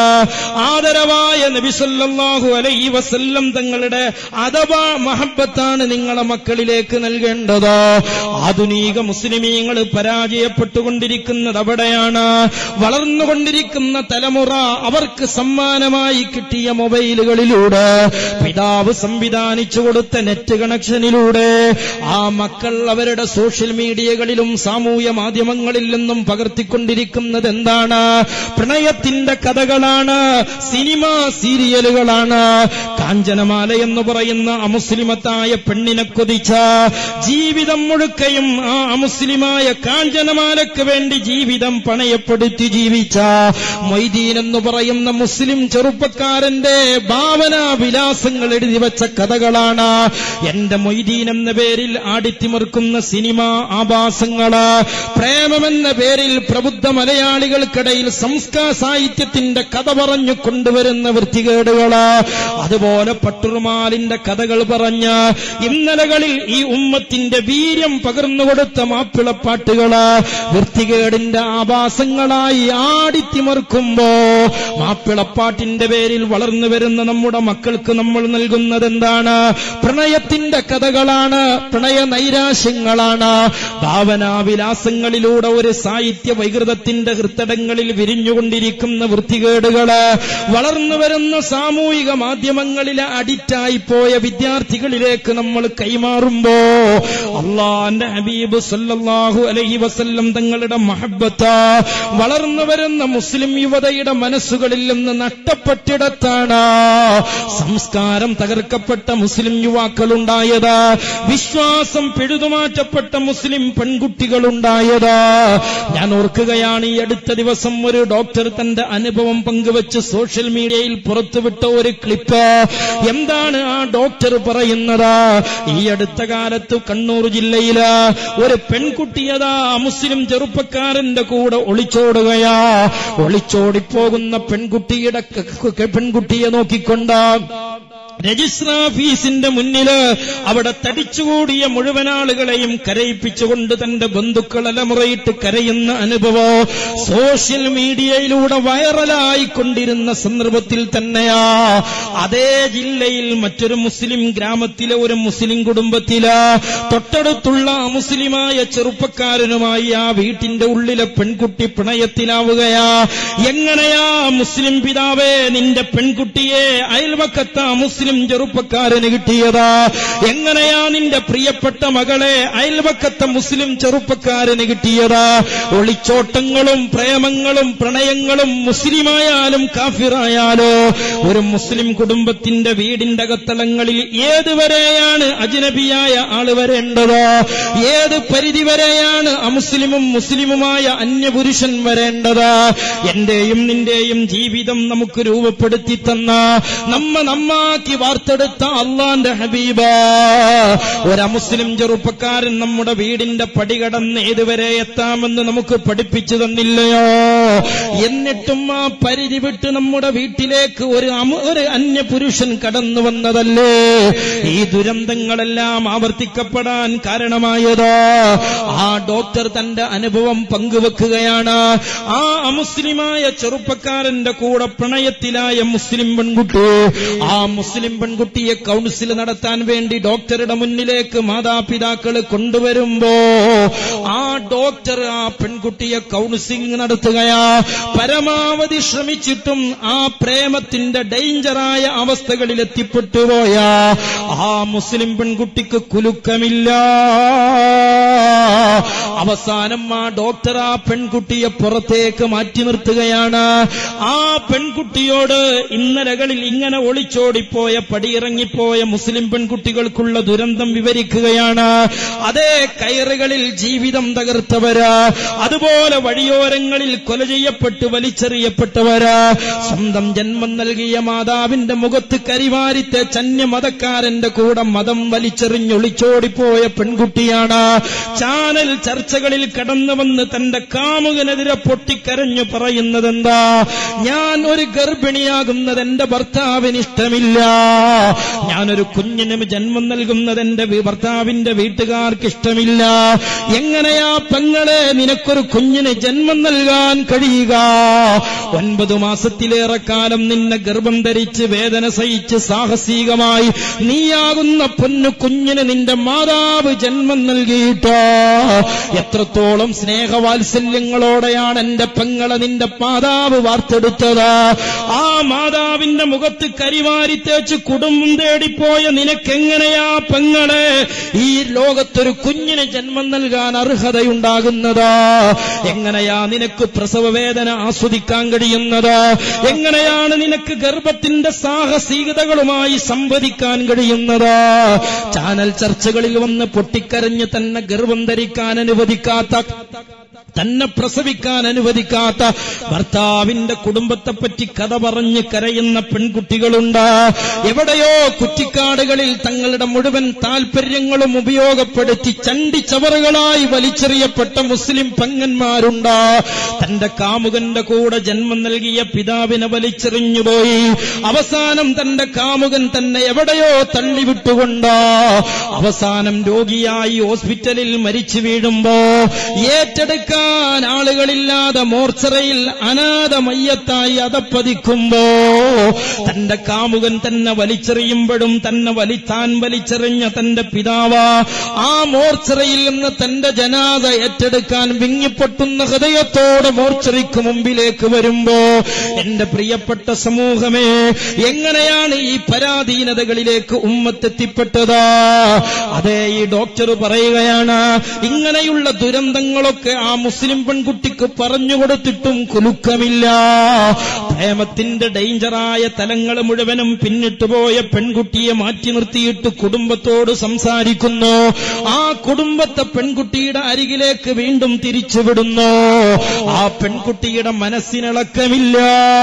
ആദരവായ നബിസല്ലാഹു അലൈ വസല്ലം തങ്ങളുടെ അഥവാ മഹബത്താണ് നിങ്ങളെ മക്കളിലേക്ക് നൽകേണ്ടത് ആധുനിക മുസ്ലിമീങ്ങൾ പരാജയപ്പെട്ടുകൊണ്ടിരിക്കുന്നത് അവിടെയാണ് വളർന്നുകൊണ്ടിരിക്കുന്ന തലമുറ അവർക്ക് സമ്മാനമായി കിട്ടിയ മൊബൈലുകളിലൂടെ പിതാവ് സംവിധാനിച്ചു കൊടുത്ത നെറ്റ് കണക്ഷനിലൂടെ ആ മക്കൾ അവരുടെ സോഷ്യൽ മീഡിയകളിലും സാമൂഹ്യ മാധ്യമങ്ങളിൽ നിന്നും പകർത്തിക്കൊണ്ടിരിക്കുന്നത് എന്താണ് പ്രണയത്തിന്റെ കഥകളാണ് സിനിമ സീരിയലുകളാണ് കാഞ്ചനമാല എന്ന് പറയുന്ന അമുസ്ലിമത്തായ പെണ്ണിനെ കൊതിച്ച ജീവിതം മുഴുക്കയും ആ അമുസ്ലിമായ കാഞ്ചനമാലയ്ക്ക് വേണ്ടി ജീവിതം പണയപ്പെടുത്തി ജീവിച്ച മൊയ്തീൻ എന്ന് പറയുന്ന മുസ്ലിം ചെറുപ്പക്കാരന്റെ ഭാവനാ വിലാസങ്ങൾ എഴുതി വെച്ച കഥകളാണ് എന്റെ മൊയ്തീൻ എന്ന പേരിൽ ആടിത്തിമർക്കുന്ന സിനിമ ആഭാസങ്ങള് പ്രേമമെന്ന പേരിൽ പ്രബുദ്ധ മലയാളികൾക്കിടയിൽ സംസ്കാര സാഹിത്യത്തിന്റെ കഥ പറഞ്ഞു കൊണ്ടുവരുന്ന വൃത്തികേടുകള് അതുപോലെ പട്ടുറുമാലിന്റെ കഥകൾ പറഞ്ഞ് ഇന്നലകളിൽ ഈ ഉമ്മത്തിന്റെ വീര്യം പകർന്നുകൊടുത്ത മാപ്പിളപ്പാട്ടുകള് വൃത്തികേടിന്റെ ആഭാസങ്ങളായി ആടിത്തിമർക്കുമ്പോ മാപ്പിളപ്പാട്ടിന്റെ പേരിൽ വളർന്നു വരുന്ന നമ്മുടെ മക്കൾക്ക് നമ്മൾ നൽകുന്നത് എന്താണ് പ്രണയത്തിന്റെ കഥകളാണ് പ്രണയ നൈരാശ്യങ്ങളാണ് ഭാവനാവിലാസങ്ങളിലൂടെ ഒരു സാഹിത്യ വൈകൃതത്തിന്റെ ഹൃത്തടങ്ങളിൽ വിരിഞ്ഞുകൊണ്ടിരിക്കുന്ന വൃത്തികേടുകള് വളർന്നു വരുന്ന സാമൂഹിക മാധ്യമങ്ങളിലെ അഡിക്റ്റായി പോയ വിദ്യാർത്ഥികളിലേക്ക് നമ്മൾ കൈമാറുമ്പോ അള്ളാന്റെ ഹബീബ് സല്ലല്ലാഹു അലൈഹി വസല്ലം വസല്ലം തങ്ങളുടെ മഹബത്ത വളർന്നു വരുന്ന മുസ്ലിം യുവതയുടെ മനസ്സുകളിൽ നിന്ന് നഷ്ടപ്പെട്ടിടത്താണ് സംസ്കാരം തകർക്കപ്പെട്ട മുസ്ലിം യുവാക്കളുണ്ടായത് വിശ്വാസം പിഴുതുമാറ്റപ്പെട്ട മുസ്ലിം പെൺകുട്ടികളുണ്ടായത് ഞാൻ ഓർക്കുകയാണ് ഈ അടുത്ത ദിവസം ഒരു ഡോക്ടർ തന്റെ അനുഭവം പങ്കുവച്ച് സോഷ്യൽ മീഡിയയിൽ പുറത്തുവിട്ട ഒരു ക്ലിപ്പ് എന്താണ് ആ ഡോക്ടർ പറയുന്നത് ഈ അടുത്ത കാലത്ത് കണ്ണൂർ ജില്ലയില് ഒരു പെൺകുട്ടിയതാ മുസ്ലിം ചെറുപ്പക്കാരന്റെ കൂടെ ഒളിച്ചോടുകയാ ഒളിച്ചോടിപ്പോകുന്ന പെൺകുട്ടിയുടെ ക- ക- പെൺകുട്ടിയെ നോക്കിക്കൊണ്ട് രജിസ്ട്രാ ഓഫീസിന്റെ മുന്നില് അവിടെ തടിച്ചുകൂടിയ മുഴുവൻ ആളുകളെയും കരയിപ്പിച്ചുകൊണ്ട് തന്റെ ബന്ധുക്കൾ അലമുറയിട്ട് കരയുന്ന അനുഭവം സോഷ്യൽ മീഡിയയിലൂടെ വൈറലായിക്കൊണ്ടിരുന്ന സന്ദർഭത്തിൽ തന്നെയാ അതേ ജില്ലയിൽ മറ്റൊരു മുസ്ലിം ഗ്രാമത്തിലെ ഒരു മുസ്ലിം കുടുംബത്തില് തൊട്ടടുത്തുള്ള മുസ്ലിമായ ചെറുപ്പക്കാരനുമായി ആ വീട്ടിന്റെ ഉള്ളിലെ പെൺകുട്ടി പ്രണയത്തിലാവുകയാ എങ്ങനെയാ മുസ്ലിം പിതാവേ നിന്റെ പെൺകുട്ടിയെ അയൽവക്കത്ത മുസ്ലിം ചെറുപ്പക്കാരന് കിട്ടിയതാ എങ്ങനെയാ നിന്റെ പ്രിയപ്പെട്ട മകളെ അയൽവക്കത്തെ മുസ്ലിം ചെറുപ്പക്കാരന് കിട്ടിയതാ ഒളിച്ചോട്ടങ്ങളും പ്രേമങ്ങളും പ്രണയങ്ങളും മുസ്ലിമായാലും കാഫിറായാലോ ഒരു മുസ്ലിം കുടുംബത്തിന്റെ വീടിന്റെ അകത്തളങ്ങളിൽ ഏതുവരെയാണ് അജ്നബിയായ ആള് വരേണ്ടത് ഏത് പരിധി വരെയാണ് അമുസ്ലിമും മുസ്ലിമുമായ അന്യപുരുഷൻ വരേണ്ടത് എന്റെയും നിന്റെയും ജീവിതം നമുക്ക് രൂപപ്പെടുത്തി തന്ന നമ്മ നന്നാക്കി വാർത്തെടുത്ത അള്ളാന്റെ ഹബീബ ഒരമുസ്ലിം ചെറുപ്പക്കാരൻ നമ്മുടെ വീടിന്റെ പടി കടന്ന് ഏതുവരെ എത്താമെന്ന് നമുക്ക് പഠിപ്പിച്ചു തന്നില്ലയോ എന്നിട്ടും ആ പരിധി വിട്ട് നമ്മുടെ വീട്ടിലേക്ക് ഒരു അമു- ഒരു അന്യപുരുഷൻ കടന്നു വന്നതല്ലേ ഈ ദുരന്തങ്ങളെല്ലാം ആവർത്തിക്കപ്പെടാൻ കാരണമായതോ ആ ഡോക്ടർ തന്റെ അനുഭവം പങ്കുവെക്കുകയാണ് ആ അമുസ്ലിമായ ചെറുപ്പക്കാരന്റെ കൂടെ പ്രണയത്തിലായ മുസ്ലിം പെൺകുട്ടി ആ മുസ്ലിം പെൺകുട്ടിയെ കൗൺസിൽ നടത്താൻ വേണ്ടി ഡോക്ടറുടെ മുന്നിലേക്ക് മാതാപിതാക്കൾ കൊണ്ടുവരുമ്പോ ആ ഡോക്ടർ ആ പെൺകുട്ടിയെ കൗൺസിലിംഗ് നടത്തുകയാ പരമാവധി ശ്രമിച്ചിട്ടും ആ പ്രേമത്തിന്റെ ഡേഞ്ചറായ അവസ്ഥകളിൽ എത്തിപ്പെട്ടുപോയ ആ മുസ്ലിം പെൺകുട്ടിക്ക് കുലുക്കമില്ല അവസാനം ആ ഡോക്ടർ ആ പെൺകുട്ടിയെ പുറത്തേക്ക് മാറ്റി നിർത്തുകയാണ് ആ പെൺകുട്ടിയോട് ഇന്നലകളിൽ ഇങ്ങനെ ഒളിച്ചോടിപ്പോയ പടിയിറങ്ങിപ്പോയ മുസ്ലിം പെൺകുട്ടികൾക്കുള്ള ദുരന്തം വിവരിക്കുകയാണ് അതേ കയറുകളിൽ ജീവിതം തകർത്തവര് അതുപോലെ വഴിയോരങ്ങളിൽ കൊല ചെയ്യപ്പെട്ട് വലിച്ചെറിയപ്പെട്ടവര് സ്വന്തം ജന്മം നൽകിയ മാതാവിന്റെ മുഖത്ത് കരിവാരിത്തെ ചന്യ മതക്കാരന്റെ കൂടെ മതം വലിച്ചെറിഞ്ഞൊളിച്ചോടിപ്പോയ പെൺകുട്ടിയാണ് ചാനൽ ചർച്ചകളിൽ കടന്നു വന്ന് തന്റെ കാമുകനെതിരെ പൊട്ടിക്കരഞ്ഞു പറയുന്നതെന്താ ഞാൻ ഒരു ഗർഭിണിയാകുന്നത് എന്റെ ഭർത്താവിന് ഇഷ്ടമില്ല ഞാനൊരു കുഞ്ഞിന് ജന്മം നൽകുന്നത് എന്റെ വി- ഭർത്താവിന്റെ വീട്ടുകാർക്ക് ഇഷ്ടമില്ല എങ്ങനെയാ പെങ്ങളെ നിനക്കൊരു കുഞ്ഞിന് ജന്മം നൽകാൻ കഴിയുക ഒൻപത് മാസത്തിലേറെ കാലം നിന്നെ ഗർഭം ധരിച്ച് വേദന സഹിച്ച് സാഹസികമായി നീയാകുന്ന പൊന്നു കുഞ്ഞിന് നിന്റെ മാതാവ് ജന്മം നൽകിയിട്ടോ എത്രത്തോളം സ്നേഹവാത്സല്യങ്ങളോടെയാണ് എന്റെ പെങ്ങളെ നിന്റെ മാതാവ് വാർത്തെടുത്തത് ആ മാതാവിന്റെ മുഖത്ത് കരിവാരി തേച്ച് കുടുംബം തേടിപ്പോയ നിനക്കെങ്ങനെയാ പെങ്ങളെ ഈ ലോകത്തൊരു കുഞ്ഞിന് ജന്മം നൽകാൻ അർഹതയുണ്ടാകുന്നത് എങ്ങനെയാ നിനക്ക് പ്രസവ വേദന ആസ്വദിക്കാൻ കഴിയുന്നത് എങ്ങനെയാണ് നിനക്ക് ഗർഭത്തിന്റെ സാഹസികതകളുമായി സംവദിക്കാൻ കഴിയുന്നത് ചാനൽ ചർച്ചകളിൽ വന്ന് പൊട്ടിക്കരഞ്ഞ് തന്നെ ഗർഭം ധരിക്കാൻ അനുവദിക്കാത്ത തന്നെ പ്രസവിക്കാൻ അനുവദിക്കാത്ത ഭർത്താവിന്റെ കുടുംബത്തെപ്പറ്റി കഥ പറഞ്ഞ് കരയുന്ന പെൺകുട്ടികളുണ്ട് എവിടെയോ കുറ്റിക്കാടുകളിൽ തങ്ങളുടെ മുഴുവൻ താൽപര്യങ്ങളും ഉപയോഗപ്പെടുത്തി ചണ്ടിച്ചവറുകളായി വലിച്ചെറിയപ്പെട്ട മുസ്ലിം പങ്ങന്മാരുണ്ട് തന്റെ കാമുകന്റെ കൂടെ ജന്മം നൽകിയ പിതാവിനെ വലിച്ചെറിഞ്ഞുപോയി അവസാനം തന്റെ കാമുകൻ തന്നെ എവിടെയോ തള്ളിവിട്ടുകൊണ്ട് അവസാനം രോഗിയായി ഹോസ്പിറ്റലിൽ മരിച്ചു വീഴുമ്പോ ഏറ്റെടുക്കാൻ കുളിപ്പിക്കാൻ ആളുകളില്ലാതെ മോർച്ചറയിൽ അനാഥ മയ്യത്തായി അതപ്പതിക്കുമ്പോ തന്റെ കാമുകൻ തന്നെ വലിച്ചെറിയുമ്പോഴും തന്നെ വലിത്താൻ വലിച്ചെറിഞ്ഞ തന്റെ പിതാവ് ആ മോർച്ചറയിൽ നിന്ന് തന്റെ ജനാത ഏറ്റെടുക്കാൻ വിങ്ങിപ്പൊട്ടുന്ന ഹൃദയത്തോടെ മോർച്ചറിക്ക് മുമ്പിലേക്ക് വരുമ്പോ എന്റെ പ്രിയപ്പെട്ട സമൂഹമേ എങ്ങനെയാണ് ഈ പരാധീനതകളിലേക്ക് ഉമ്മത്തെത്തിപ്പെട്ടത് അതെ ഈ ഡോക്ടർ പറയുകയാണ് ഇങ്ങനെയുള്ള ദുരന്തങ്ങളൊക്കെ ആ മുസ്ലിം പെൺകുട്ടിക്ക് പറഞ്ഞു കൊടുത്തിട്ടും കുലുക്കമില്ല പ്രേമത്തിന്റെ ഡേഞ്ചറായ തലങ്ങൾ മുഴുവനും പിന്നിട്ട് പോയ പെൺകുട്ടിയെ മാറ്റി നിർത്തിയിട്ട് കുടുംബത്തോട് സംസാരിക്കുന്നു ആ കുടുംബത്തെ പെൺകുട്ടിയുടെ അരികിലേക്ക് വീണ്ടും തിരിച്ചുവിടുന്നു ആ പെൺകുട്ടിയുടെ മനസ്സിനിളക്കമില്ല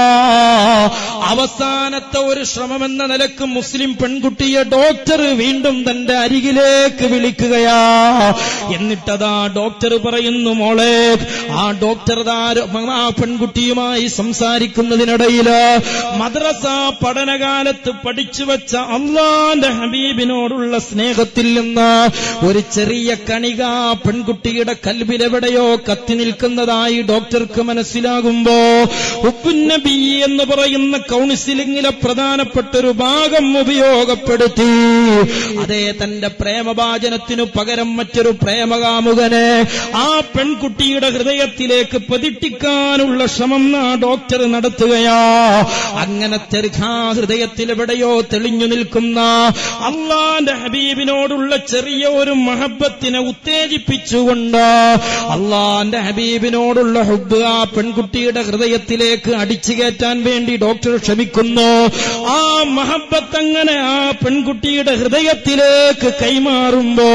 അവസാനത്തെ ഒരു ശ്രമമെന്ന നിലക്ക് മുസ്ലിം പെൺകുട്ടിയെ ഡോക്ടർ വീണ്ടും തന്റെ അരികിലേക്ക് വിളിക്കുകയാ എന്നിട്ടതാ ഡോക്ടർ പറയുന്നു മോളെ ആ ഡോക്ടർ ദാ ആ പെൺകുട്ടിയുമായി സംസാരിക്കുന്നതിനിടയിൽ മദ്രസ പഠനകാലത്ത് പഠിച്ചു വെച്ച അള്ളാന്റെ ഹബീബിനോടുള്ള സ്നേഹത്തിൽ നിന്ന് ഒരു ചെറിയ കണിക ആ പെൺകുട്ടിയുടെ കൽവിലെവിടെയോ കത്തി നിൽക്കുന്നതായി ഡോക്ടർക്ക് മനസ്സിലാകുമ്പോ ഉപ്പുന്നബി എന്ന് പറയുന്ന കൗൺസിലിംഗിലെ പ്രധാനപ്പെട്ട ഒരു ഭാഗം ഉപയോഗപ്പെടുത്തി അതേ തന്റെ പ്രേമഭാചനത്തിനു പകരം മറ്റൊരു പ്രേമകാമുകനെ ആ പെൺകുട്ടിയുടെ ഹൃദയത്തിലേക്ക് പതിട്ടിക്കാനുള്ള ശ്രമം ആ ഡോക്ടർ നടത്തുകയാ അങ്ങനെ തെർഖാ ഹൃദയത്തിൽ എവിടെയോ തെളിഞ്ഞു നിൽക്കുന്ന അള്ളാന്റെ ഹബീബിനോടുള്ള ചെറിയ ഒരു മഹബത്തിനെ ഉത്തേജിപ്പിച്ചുകൊണ്ട് അള്ളാന്റെ ഹബീബിനോടുള്ള ഹുബ് ആ പെൺകുട്ടിയുടെ ഹൃദയത്തിലേക്ക് അടിച്ചു കയറ്റാൻ വേണ്ടി ഡോക്ടർ ക്ഷമിക്കുന്നു ആ മഹബത്ത് അങ്ങനെ ആ പെൺകുട്ടിയുടെ ഹൃദയത്തിലേക്ക് കൈമാറുമ്പോ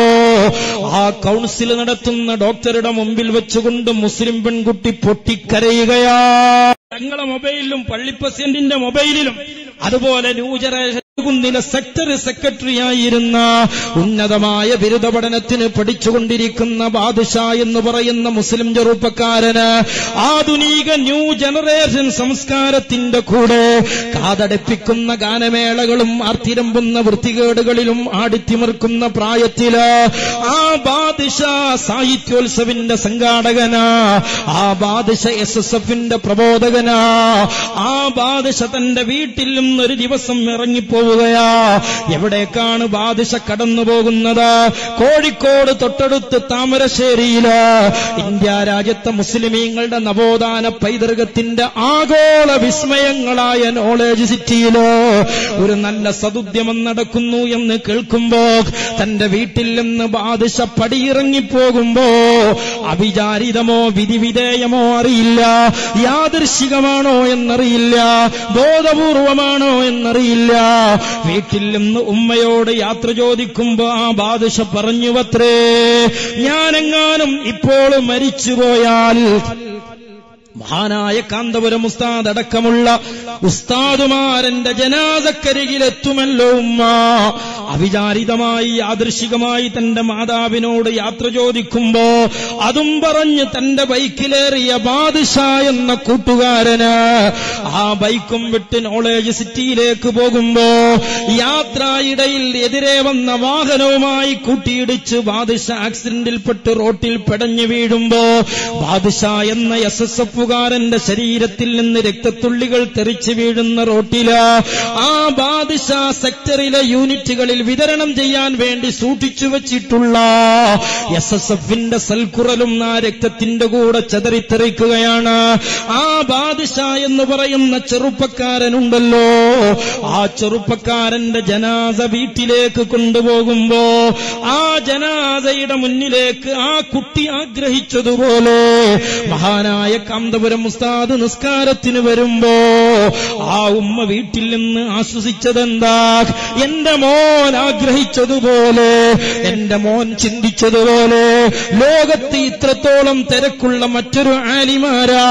ആ കൗൺസിൽ നടത്തുന്ന ഡോക്ടറുടെ മുമ്പിൽ വെച്ചുകൊണ്ട് മുസ്ലിം പെൺകുട്ടി പൊട്ടിക്കരയുകയാ തങ്ങളെ മൊബൈലിലും പള്ളി പ്രസിഡന്റിന്റെ മൊബൈലിലും അതുപോലെ ന്യൂ ജനറേഷൻ കുന്നിലെ സെക്ടർ സെക്രട്ടറിയായിരുന്ന ഉന്നതമായ ബിരുദ പഠനത്തിന് പഠിച്ചുകൊണ്ടിരിക്കുന്ന ബാദുഷ എന്ന് പറയുന്ന മുസ്ലിം ചെറുപ്പക്കാരന് ആധുനിക ന്യൂ ജനറേഷൻ സംസ്കാരത്തിന്റെ കൂടെ കാതടപ്പിക്കുന്ന ഗാനമേളകളും ആർത്തിരമ്പുന്ന വൃത്തികേടുകളിലും ആടിത്തിമിർക്കുന്ന പ്രായത്തില് ആ ബാദിഷ സാഹിത്യോത്സവിന്റെ സംഘാടകനാ ആ ബാദിഷ എസ് എസ് എഫിന്റെ പ്രബോധകനാ ആ ബാദിഷ തന്റെ വീട്ടിൽ നിന്നൊരു ദിവസം ഇറങ്ങിപ്പോവുകയാ എവിടേക്കാണ് ബാദിഷ കടന്നു പോകുന്നത് കോഴിക്കോട് തൊട്ടടുത്ത് താമരശ്ശേരിയില് ഇന്ത്യ രാജ്യത്തെ മുസ്ലിമീങ്ങളുടെ നവോത്ഥാന പൈതൃകത്തിന്റെ ആഗോള വിസ്മയങ്ങളായ നോളേജ് സിറ്റിയില് ഒരു നല്ല സതുദ്യമം നടക്കുന്നു എന്ന് കേൾക്കുമ്പോ തന്റെ വീട്ടിൽ നിന്ന് ബാദിഷ പടിയിറങ്ങിപ്പോകുമ്പോ അവിചാരിതമോ വിധിവിധേയമോ അറിയില്ല യാദൃശികമാണോ എന്നറിയില്ല ബോധപൂർവമാണോ എന്നറിയില്ല വീട്ടിൽ നിന്ന് ഉമ്മയോട് യാത്ര ചോദിക്കുമ്പോ ആ ബാദുഷ പറഞ്ഞുവത്രേ ഞാനെങ്ങാനും ഇപ്പോൾ മരിച്ചുപോയാൽ മഹാനായ കാന്തപുരം ഉസ്താദ് അടക്കമുള്ള ഉസ്താദുമാരന്റെ ജനാസക്കരികിലെത്തുമല്ലോ ഉമ്മ അവിചാരിതമായി യാദൃശികമായി തന്റെ മാതാവിനോട് യാത്ര ചോദിക്കുമ്പോ അതും പറഞ്ഞ് തന്റെ ബൈക്കിലേറിയ ബാദുഷ എന്ന കൂട്ടുകാരന് ആ ബൈക്കും വിട്ട് നോളേജ് സിറ്റിയിലേക്ക് പോകുമ്പോ യാത്രയിടയിൽ എതിരെ വന്ന വാഹനവുമായി കൂട്ടിയിടിച്ച് ബാദുഷ ആക്സിഡന്റിൽപ്പെട്ട് റോട്ടിൽ പെടഞ്ഞു വീഴുമ്പോ ബാദുഷ എന്ന എസ് എസ് എഫുകാരന്റെ ശരീരത്തിൽ നിന്ന് രക്തത്തുള്ളികൾ തെറിച്ചു വീഴുന്ന റോട്ടില് ആ ബാദുഷ സെക്ടറിലെ യൂണിറ്റുകളിൽ വിതരണം ചെയ്യാൻ വേണ്ടി സൂക്ഷിച്ചു വച്ചിട്ടുള്ള എസ് എസ് എഫിന്റെ സൽക്കുറലും ആ രക്തത്തിന്റെ കൂടെ ചെതറിത്തെറിക്കുകയാണ് ആ ബാദുഷ എന്ന് പറയുന്ന ചെറുപ്പക്കാരനുണ്ടല്ലോ ആ ചെറുപ്പക്കാരന്റെ ജനാസ വീട്ടിലേക്ക് കൊണ്ടുപോകുമ്പോ ആ ജനാസയുടെ മുന്നിലേക്ക് ആ കുട്ടി ആഗ്രഹിച്ചതുപോലെ മഹാനായ കാന്തപുരം ഉസ്താദ് നിസ്കാരത്തിന് വരുമ്പോ ആ ഉമ്മ വീട്ടിൽ നിന്ന് ആശ്വസിച്ചതെന്താ എന്റെ മോൻ ആഗ്രഹിച്ചതുപോലെ എന്റെ മോൻ ചിന്തിച്ചതുപോലെ ലോകത്ത് ഇത്രത്തോളം തിരക്കുള്ള മറ്റൊരു ആലിമാരാ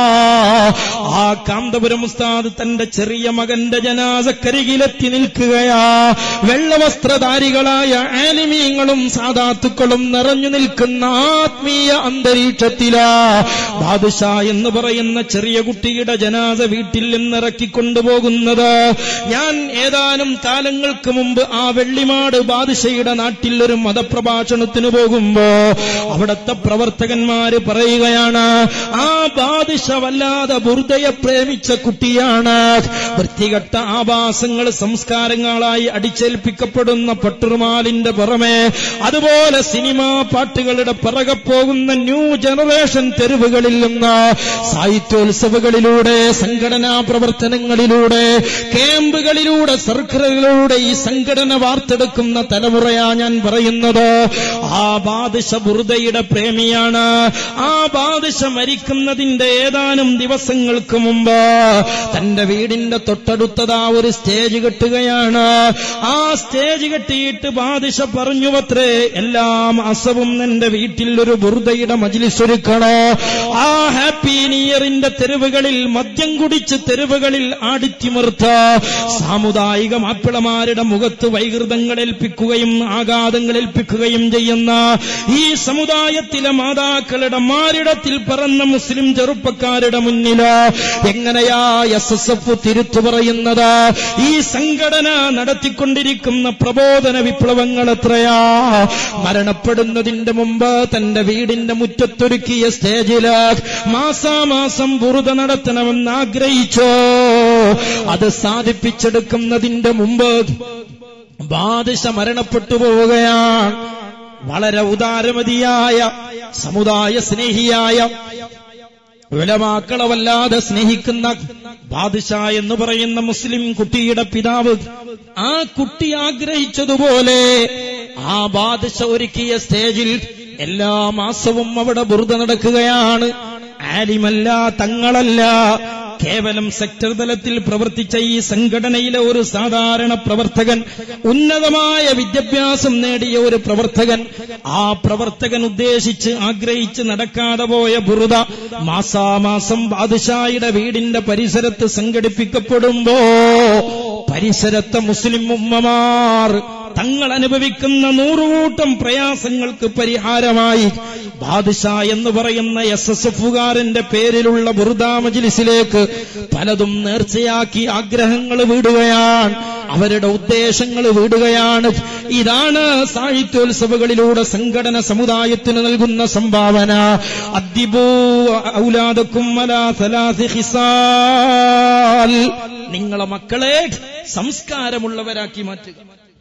ആ കാന്തപുരം ഉസ്താദ് തന്റെ ചെറിയ മകന്റെ ജനാസക്കരികിലെത്തി നിൽക്കുകയാ വെള്ളവസ്ത്രധാരികളായ ആലിമീങ്ങളും സാധാത്തുക്കളും നിറഞ്ഞു നിൽക്കുന്ന ആത്മീയ അന്തരീക്ഷത്തിലാ ബാദുഷ എന്ന് പറയുന്ന ചെറിയ കുട്ടിയുടെ ജനാസ വീട്ടിൽ നിന്നിറക്കിക്കൊണ്ടുപോകുന്നത് ഞാൻ ഏതാനും കാലങ്ങൾക്ക് മുമ്പ് ആ വെള്ളിമാട് ബാദുഷയുടെ നാട്ടിൽ ഒരു മതപ്രഭാഷണത്തിന് പോകുമ്പോ അവിടുത്തെ പ്രവർത്തകന്മാര് പറയുകയാണ് ആ ബാദിഷ വല്ലാതെ ബുർദയെ പ്രേമിച്ച കുട്ടിയാണ് വൃത്തികെട്ട ആഭാസങ്ങൾ സംസ്കാരങ്ങളായി അടിച്ചേൽപ്പിക്കപ്പെടുന്ന പട്ടുറുമാലിന്റെ പുറമെ അതുപോലെ സിനിമാ പാട്ടുകളുടെ പിറകെ പോകുന്ന ന്യൂ ജനറേഷൻ തെരുവുകളിൽ നിന്ന് സാഹിത്യോത്സവങ്ങളിലൂടെ സംഘടനാ പ്രവർത്തനങ്ങളിലൂടെ ക്യാമ്പുകളിലൂടെ സർക്കിളുകളിലൂടെ ഈ സംഘടന വാർത്തെടുക്കുന്ന തലമുറയാ ഞാൻ പറയുന്നത് ആ ബാദിഷ ബുർദയുടെ പ്രേമിയാണ് ആ ബാദിഷ മരിക്കുന്നതിന്റെ ഏതാനും ദിവസങ്ങൾക്ക് മുമ്പ് തന്റെ വീടിന്റെ തൊട്ടടുത്തതാ ഒരു സ്റ്റേജ് കെട്ടുകയാണ് ആ സ്റ്റേജ് കെട്ടിയിട്ട് ബാദിഷ പറഞ്ഞുവത്രേ എല്ലാ മാസവും എന്റെ വീട്ടിൽ ഒരു ബുർദയുടെ മജിലിസ് ഒരുക്കണോ ആ ഹാപ്പി നിയറിന്റെ തെരുവുകളിൽ മദ്യം കുടിച്ച് തെരുവുകളിൽ ആടിത്തിമിർത്ത സാമുദായിക മാപ്പിളമാരുടെ മുഖത്ത് വൈകൃതങ്ങൾ ഏൽപ്പിക്കുകയും ആഘാതങ്ങൾ ഏൽപ്പിക്കുകയും ചെയ്യുന്ന ഈ സമുദായത്തിലെ മാതാക്കളുടെ മാരിടത്തിൽ പറന്ന മുസ്ലിം ചെറുപ്പക്കാരുടെ മുന്നില് എങ്ങനെയാ എസ് എസ് എഫ് തിരുത്തു പറയുന്നത് ഈ സംഘടന നടത്തിക്കൊണ്ടിരിക്കുന്ന പ്രബോധന വിപ്ലവങ്ങൾ എത്രയാ മരണപ്പെടുന്നതിന്റെ മുമ്പ് തന്റെ വീടിന്റെ മുറ്റത്തൊരുക്കിയ സ്റ്റേജില് മാസാമാസം ബുറുത നടത്തണമെന്ന് ആഗ്രഹിച്ചോ അത് സാധിപ്പിച്ചെടുക്കുന്നതിന്റെ മുമ്പ് ബാദിശ മരണപ്പെട്ടു പോവുകയാണ് വളരെ ഉദാരമതിയായ സമുദായ സ്നേഹിയായ ഉലമാക്കളെ വല്ലാതെ സ്നേഹിക്കുന്ന ബാദിഷ എന്ന് പറയുന്ന മുസ്ലിം കുട്ടിയുടെ പിതാവ് ആ കുട്ടി ആഗ്രഹിച്ചതുപോലെ ആ ബാദിഷ ഒരുക്കിയ സ്റ്റേജിൽ എല്ലാ മാസവും അവിടെ ബുറുത നടക്കുകയാണ് ആലിമല്ല തങ്ങളല്ല കേവലം സെക്ടർ തലത്തിൽ പ്രവർത്തിച്ച ഈ സംഘടനയിലെ ഒരു സാധാരണ പ്രവർത്തകൻ ഉന്നതമായ വിദ്യാഭ്യാസം നേടിയ ഒരു പ്രവർത്തകൻ ആ പ്രവർത്തകൻ ഉദ്ദേശിച്ച് ആഗ്രഹിച്ച് നടക്കാതെ പോയ ബുറുത മാസാമാസം ബാദുഷായുടെ വീടിന്റെ പരിസരത്ത് സംഘടിപ്പിക്കപ്പെടുമ്പോ പരിസരത്തെ മുസ്ലിം ഉമ്മമാർ തങ്ങൾ അനുഭവിക്കുന്ന നൂറുകൂട്ടം പ്രയാസങ്ങൾക്ക് പരിഹാരമായി ബാദിഷ എന്ന് പറയുന്ന എസ് എസ് എഫുകാരന്റെ പേരിലുള്ള ബുറുദാ മജിലിസിലേക്ക് പലതും നേർച്ചയാക്കി ആഗ്രഹങ്ങൾ വീടുകയാണ് അവരുടെ ഉദ്ദേശങ്ങൾ വീടുകയാണ് ഇതാണ് സാഹിത്യോത്സവങ്ങളിലൂടെ സംഘടന സമുദായത്തിന് നൽകുന്ന സംഭാവന അദ്ദിബൂ ഔലാദക്കും അലാ സലാസി ഹിസാൽ നിങ്ങളെ മക്കളെ സംസ്കാരമുള്ളവരാക്കി മാറ്റുക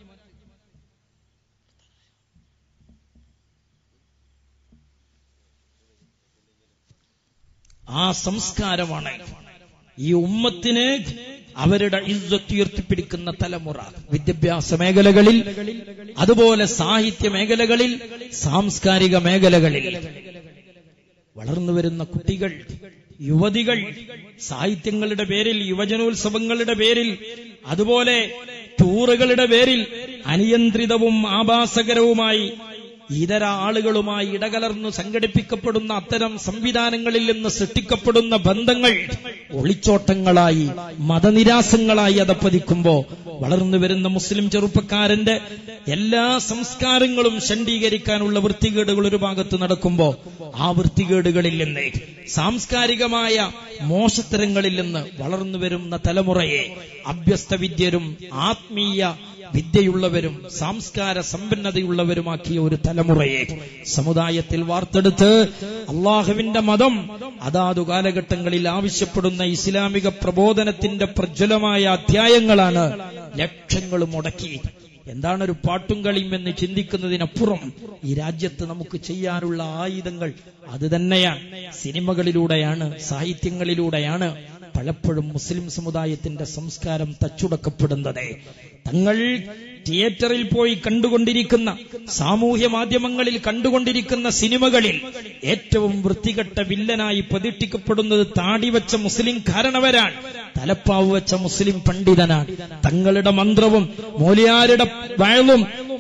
ആ സംസ്കാരമാണ് ഈ ഉമ്മത്തിന് അവരുടെ ഇജ്ജത്ത് ഉയർത്തിപ്പിടിക്കുന്ന തലമുറ വിദ്യാഭ്യാസ മേഖലകളിൽ അതുപോലെ സാഹിത്യ മേഖലകളിൽ സാംസ്കാരിക മേഖലകളിൽ വളർന്നു വരുന്ന കുട്ടികൾ യുവതികൾ സാഹിത്യങ്ങളുടെ പേരിൽ യുവജനോത്സവങ്ങളുടെ പേരിൽ അതുപോലെ ടൂറുകളുടെ പേരിൽ അനിയന്ത്രിതവും ആഭാസകരവുമായി ഇതര ആളുകളുമായി ഇടകലർന്നു സംഘടിപ്പിക്കപ്പെടുന്ന അത്തരം സംവിധാനങ്ങളിൽ നിന്ന് സൃഷ്ടിക്കപ്പെടുന്ന ബന്ധങ്ങൾ ഒളിച്ചോട്ടങ്ങളായി മതനിരാസങ്ങളായി അതപ്പതിക്കുമ്പോ വളർന്നു വരുന്ന മുസ്ലിം ചെറുപ്പക്കാരന്റെ എല്ലാ സംസ്കാരങ്ങളും ഷണ്ഡീകരിക്കാനുള്ള വൃത്തികേടുകൾ ഒരു ഭാഗത്ത് നടക്കുമ്പോ ആ വൃത്തികേടുകളിൽ നിന്ന് സാംസ്കാരികമായ മോശത്തരങ്ങളിൽ നിന്ന് വളർന്നു വരുന്ന തലമുറയെ അഭ്യസ്ത വിദ്യരും ആത്മീയ വിദ്യയുള്ളവരും സംസ്കാര സമ്പന്നതയുള്ളവരുമാക്കിയ ഒരു തലമുറയെ സമുദായത്തിൽ വാർത്തെടുത്ത് അള്ളാഹുവിന്റെ മതം അതാതു കാലഘട്ടങ്ങളിൽ ആവശ്യപ്പെടുന്ന ഇസ്ലാമിക പ്രബോധനത്തിന്റെ പ്രജ്വലമായ അധ്യായങ്ങളാണ് ലക്ഷങ്ങൾ മുടക്കി എന്താണ് ഒരു പാട്ടും കളിയും എന്ന് ചിന്തിക്കുന്നതിനപ്പുറം ഈ രാജ്യത്ത് നമുക്ക് ചെയ്യാനുള്ള ആയുധങ്ങൾ അത് തന്നെയാണ് സിനിമകളിലൂടെയാണ് സാഹിത്യങ്ങളിലൂടെയാണ് പലപ്പോഴും മുസ്ലിം സമുദായത്തിന്റെ സംസ്കാരം തച്ചുടക്കപ്പെടുന്നത് തങ്ങൾ തിയേറ്ററിൽ പോയി കണ്ടുകൊണ്ടിരിക്കുന്ന സാമൂഹ്യ മാധ്യമങ്ങളിൽ കണ്ടുകൊണ്ടിരിക്കുന്ന സിനിമകളിൽ ഏറ്റവും വൃത്തികെട്ട വില്ലനായി പ്രതിഷ്ഠിക്കപ്പെടുന്നത് താടിവെച്ച മുസ്ലിം കാരണവരാണ് തലപ്പാവ് വെച്ച മുസ്ലിം പണ്ഡിതനാണ് തങ്ങളുടെ മന്ത്രവും മോലിയാരുടെ വയലും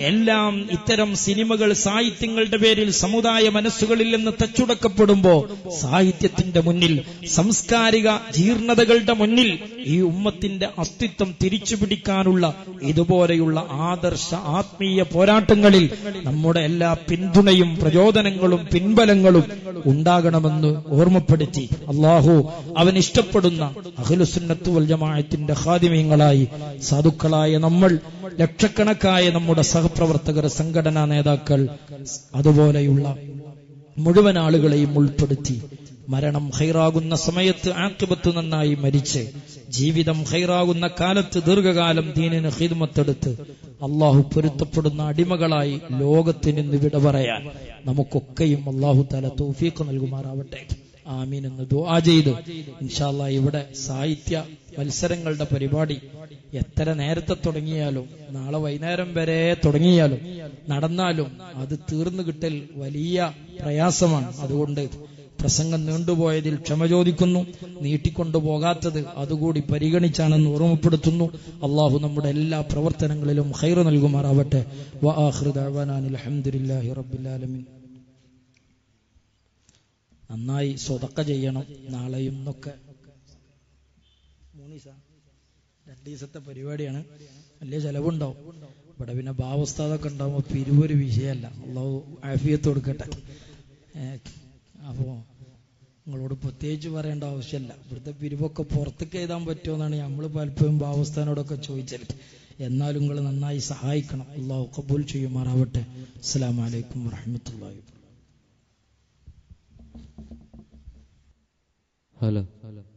എല്ലാം ഇത്തരം സിനിമകൾ സാഹിത്യങ്ങളുടെ പേരിൽ സമുദായ മനസ്സുകളിൽ നിന്ന് തച്ചുടക്കപ്പെടുമ്പോ സാഹിത്യത്തിന്റെ മുന്നിൽ സാംസ്കാരിക ജീർണതകളുടെ മുന്നിൽ ഈ ഉമ്മത്തിന്റെ അസ്തിത്വം തിരിച്ചു പിടിക്കാനുള്ള ഇതുപോലെയുള്ള ആദർശ ആത്മീയ പോരാട്ടങ്ങളിൽ നമ്മുടെ എല്ലാ പിന്തുണയും പ്രചോദനങ്ങളും പിൻബലങ്ങളും ഉണ്ടാകണമെന്ന് ഓർമ്മപ്പെടുത്തി അള്ളാഹു അവൻ ഇഷ്ടപ്പെടുന്ന അഖിലുസുന്നത്ത് വൽ ജമാഅത്തിന്റെ ഖാദിമീങ്ങളായി സാധുക്കളായ നമ്മൾ ലക്ഷക്കണക്കായ നമ്മുടെ സഹപ്രവർത്തകർ സംഘടനാ നേതാക്കൾ അതുപോലെയുള്ള മുഴുവൻ ആളുകളെയും ഉൾപ്പെടുത്തി മരണം ഹൈറാകുന്ന സമയത്ത് ആക്കിബത്ത് നന്നായി മരിച്ച് ജീവിതം ഹൈറാകുന്ന കാലത്ത് ദീർഘകാലം ദീനിന് ഹിദ്മത്തെടുത്ത് അള്ളാഹു പൊരുത്തപ്പെടുന്ന അടിമകളായി ലോകത്തിന് നിന്ന് വിട പറയാൻ നമുക്കൊക്കെയും അള്ളാഹു തല തൗഫീഖ് നൽകുമാറാവട്ടെ ആമീൻ എന്ന് ദുആ ചെയ്ത് ഇൻഷാല്ല ഇവിടെ സാഹിത്യ മത്സരങ്ങളുടെ പരിപാടി എത്ര നേരത്തെ തുടങ്ങിയാലും നാളെ വൈകുന്നേരം വരെ തുടങ്ങിയാലും നടന്നാലും അത് തീർന്നു കിട്ടൽ വലിയ പ്രയാസമാണ് അതുകൊണ്ട് പ്രസംഗം നീണ്ടുപോയതിൽ ക്ഷമ ചോദിക്കുന്നു നീട്ടിക്കൊണ്ടു പോകാത്തത് അതുകൂടി പരിഗണിച്ചാണെന്ന് ഓർമ്മപ്പെടുത്തുന്നു അള്ളാഹു നമ്മുടെ എല്ലാ പ്രവർത്തനങ്ങളിലും ഹൈർ നൽകുമാറാവട്ടെ അലഹമുല്ലാഹി റബ്ബിലാലമിൻ നന്നായി സ്വതക്ക ചെയ്യണം നാളെയും എന്നൊക്കെ മൂന്നീസ രണ്ടു ദിവസത്തെ പരിപാടിയാണ് വലിയ ചെലവുണ്ടാവും ഇവിടെ പിന്നെ ഭാവസ്ഥാതൊക്കെ ഉണ്ടാവുമ്പോൾ പിരിവൊരു വിഷയമല്ല അള്ളാഹു ആഫിയത്ത് കൊടുക്കട്ടെ അപ്പോ നിങ്ങളോട് പ്രത്യേകിച്ച് പറയേണ്ട ആവശ്യമില്ല ഇവിടുത്തെ പിരിവൊക്കെ പുറത്തേക്ക് എഴുതാൻ പറ്റുമെന്നാണ് നമ്മൾ പലപ്പോഴും ഭാവസ്ഥാനോടൊക്കെ ചോദിച്ചത് എന്നാലും നിങ്ങൾ നന്നായി സഹായിക്കണം അള്ളാഹു കബൂൽ ചെയ്യുമാറാവട്ടെ അസ്സാം വലൈക്കും വാഹമത്തല്ലാ ഹലോ ഹലോ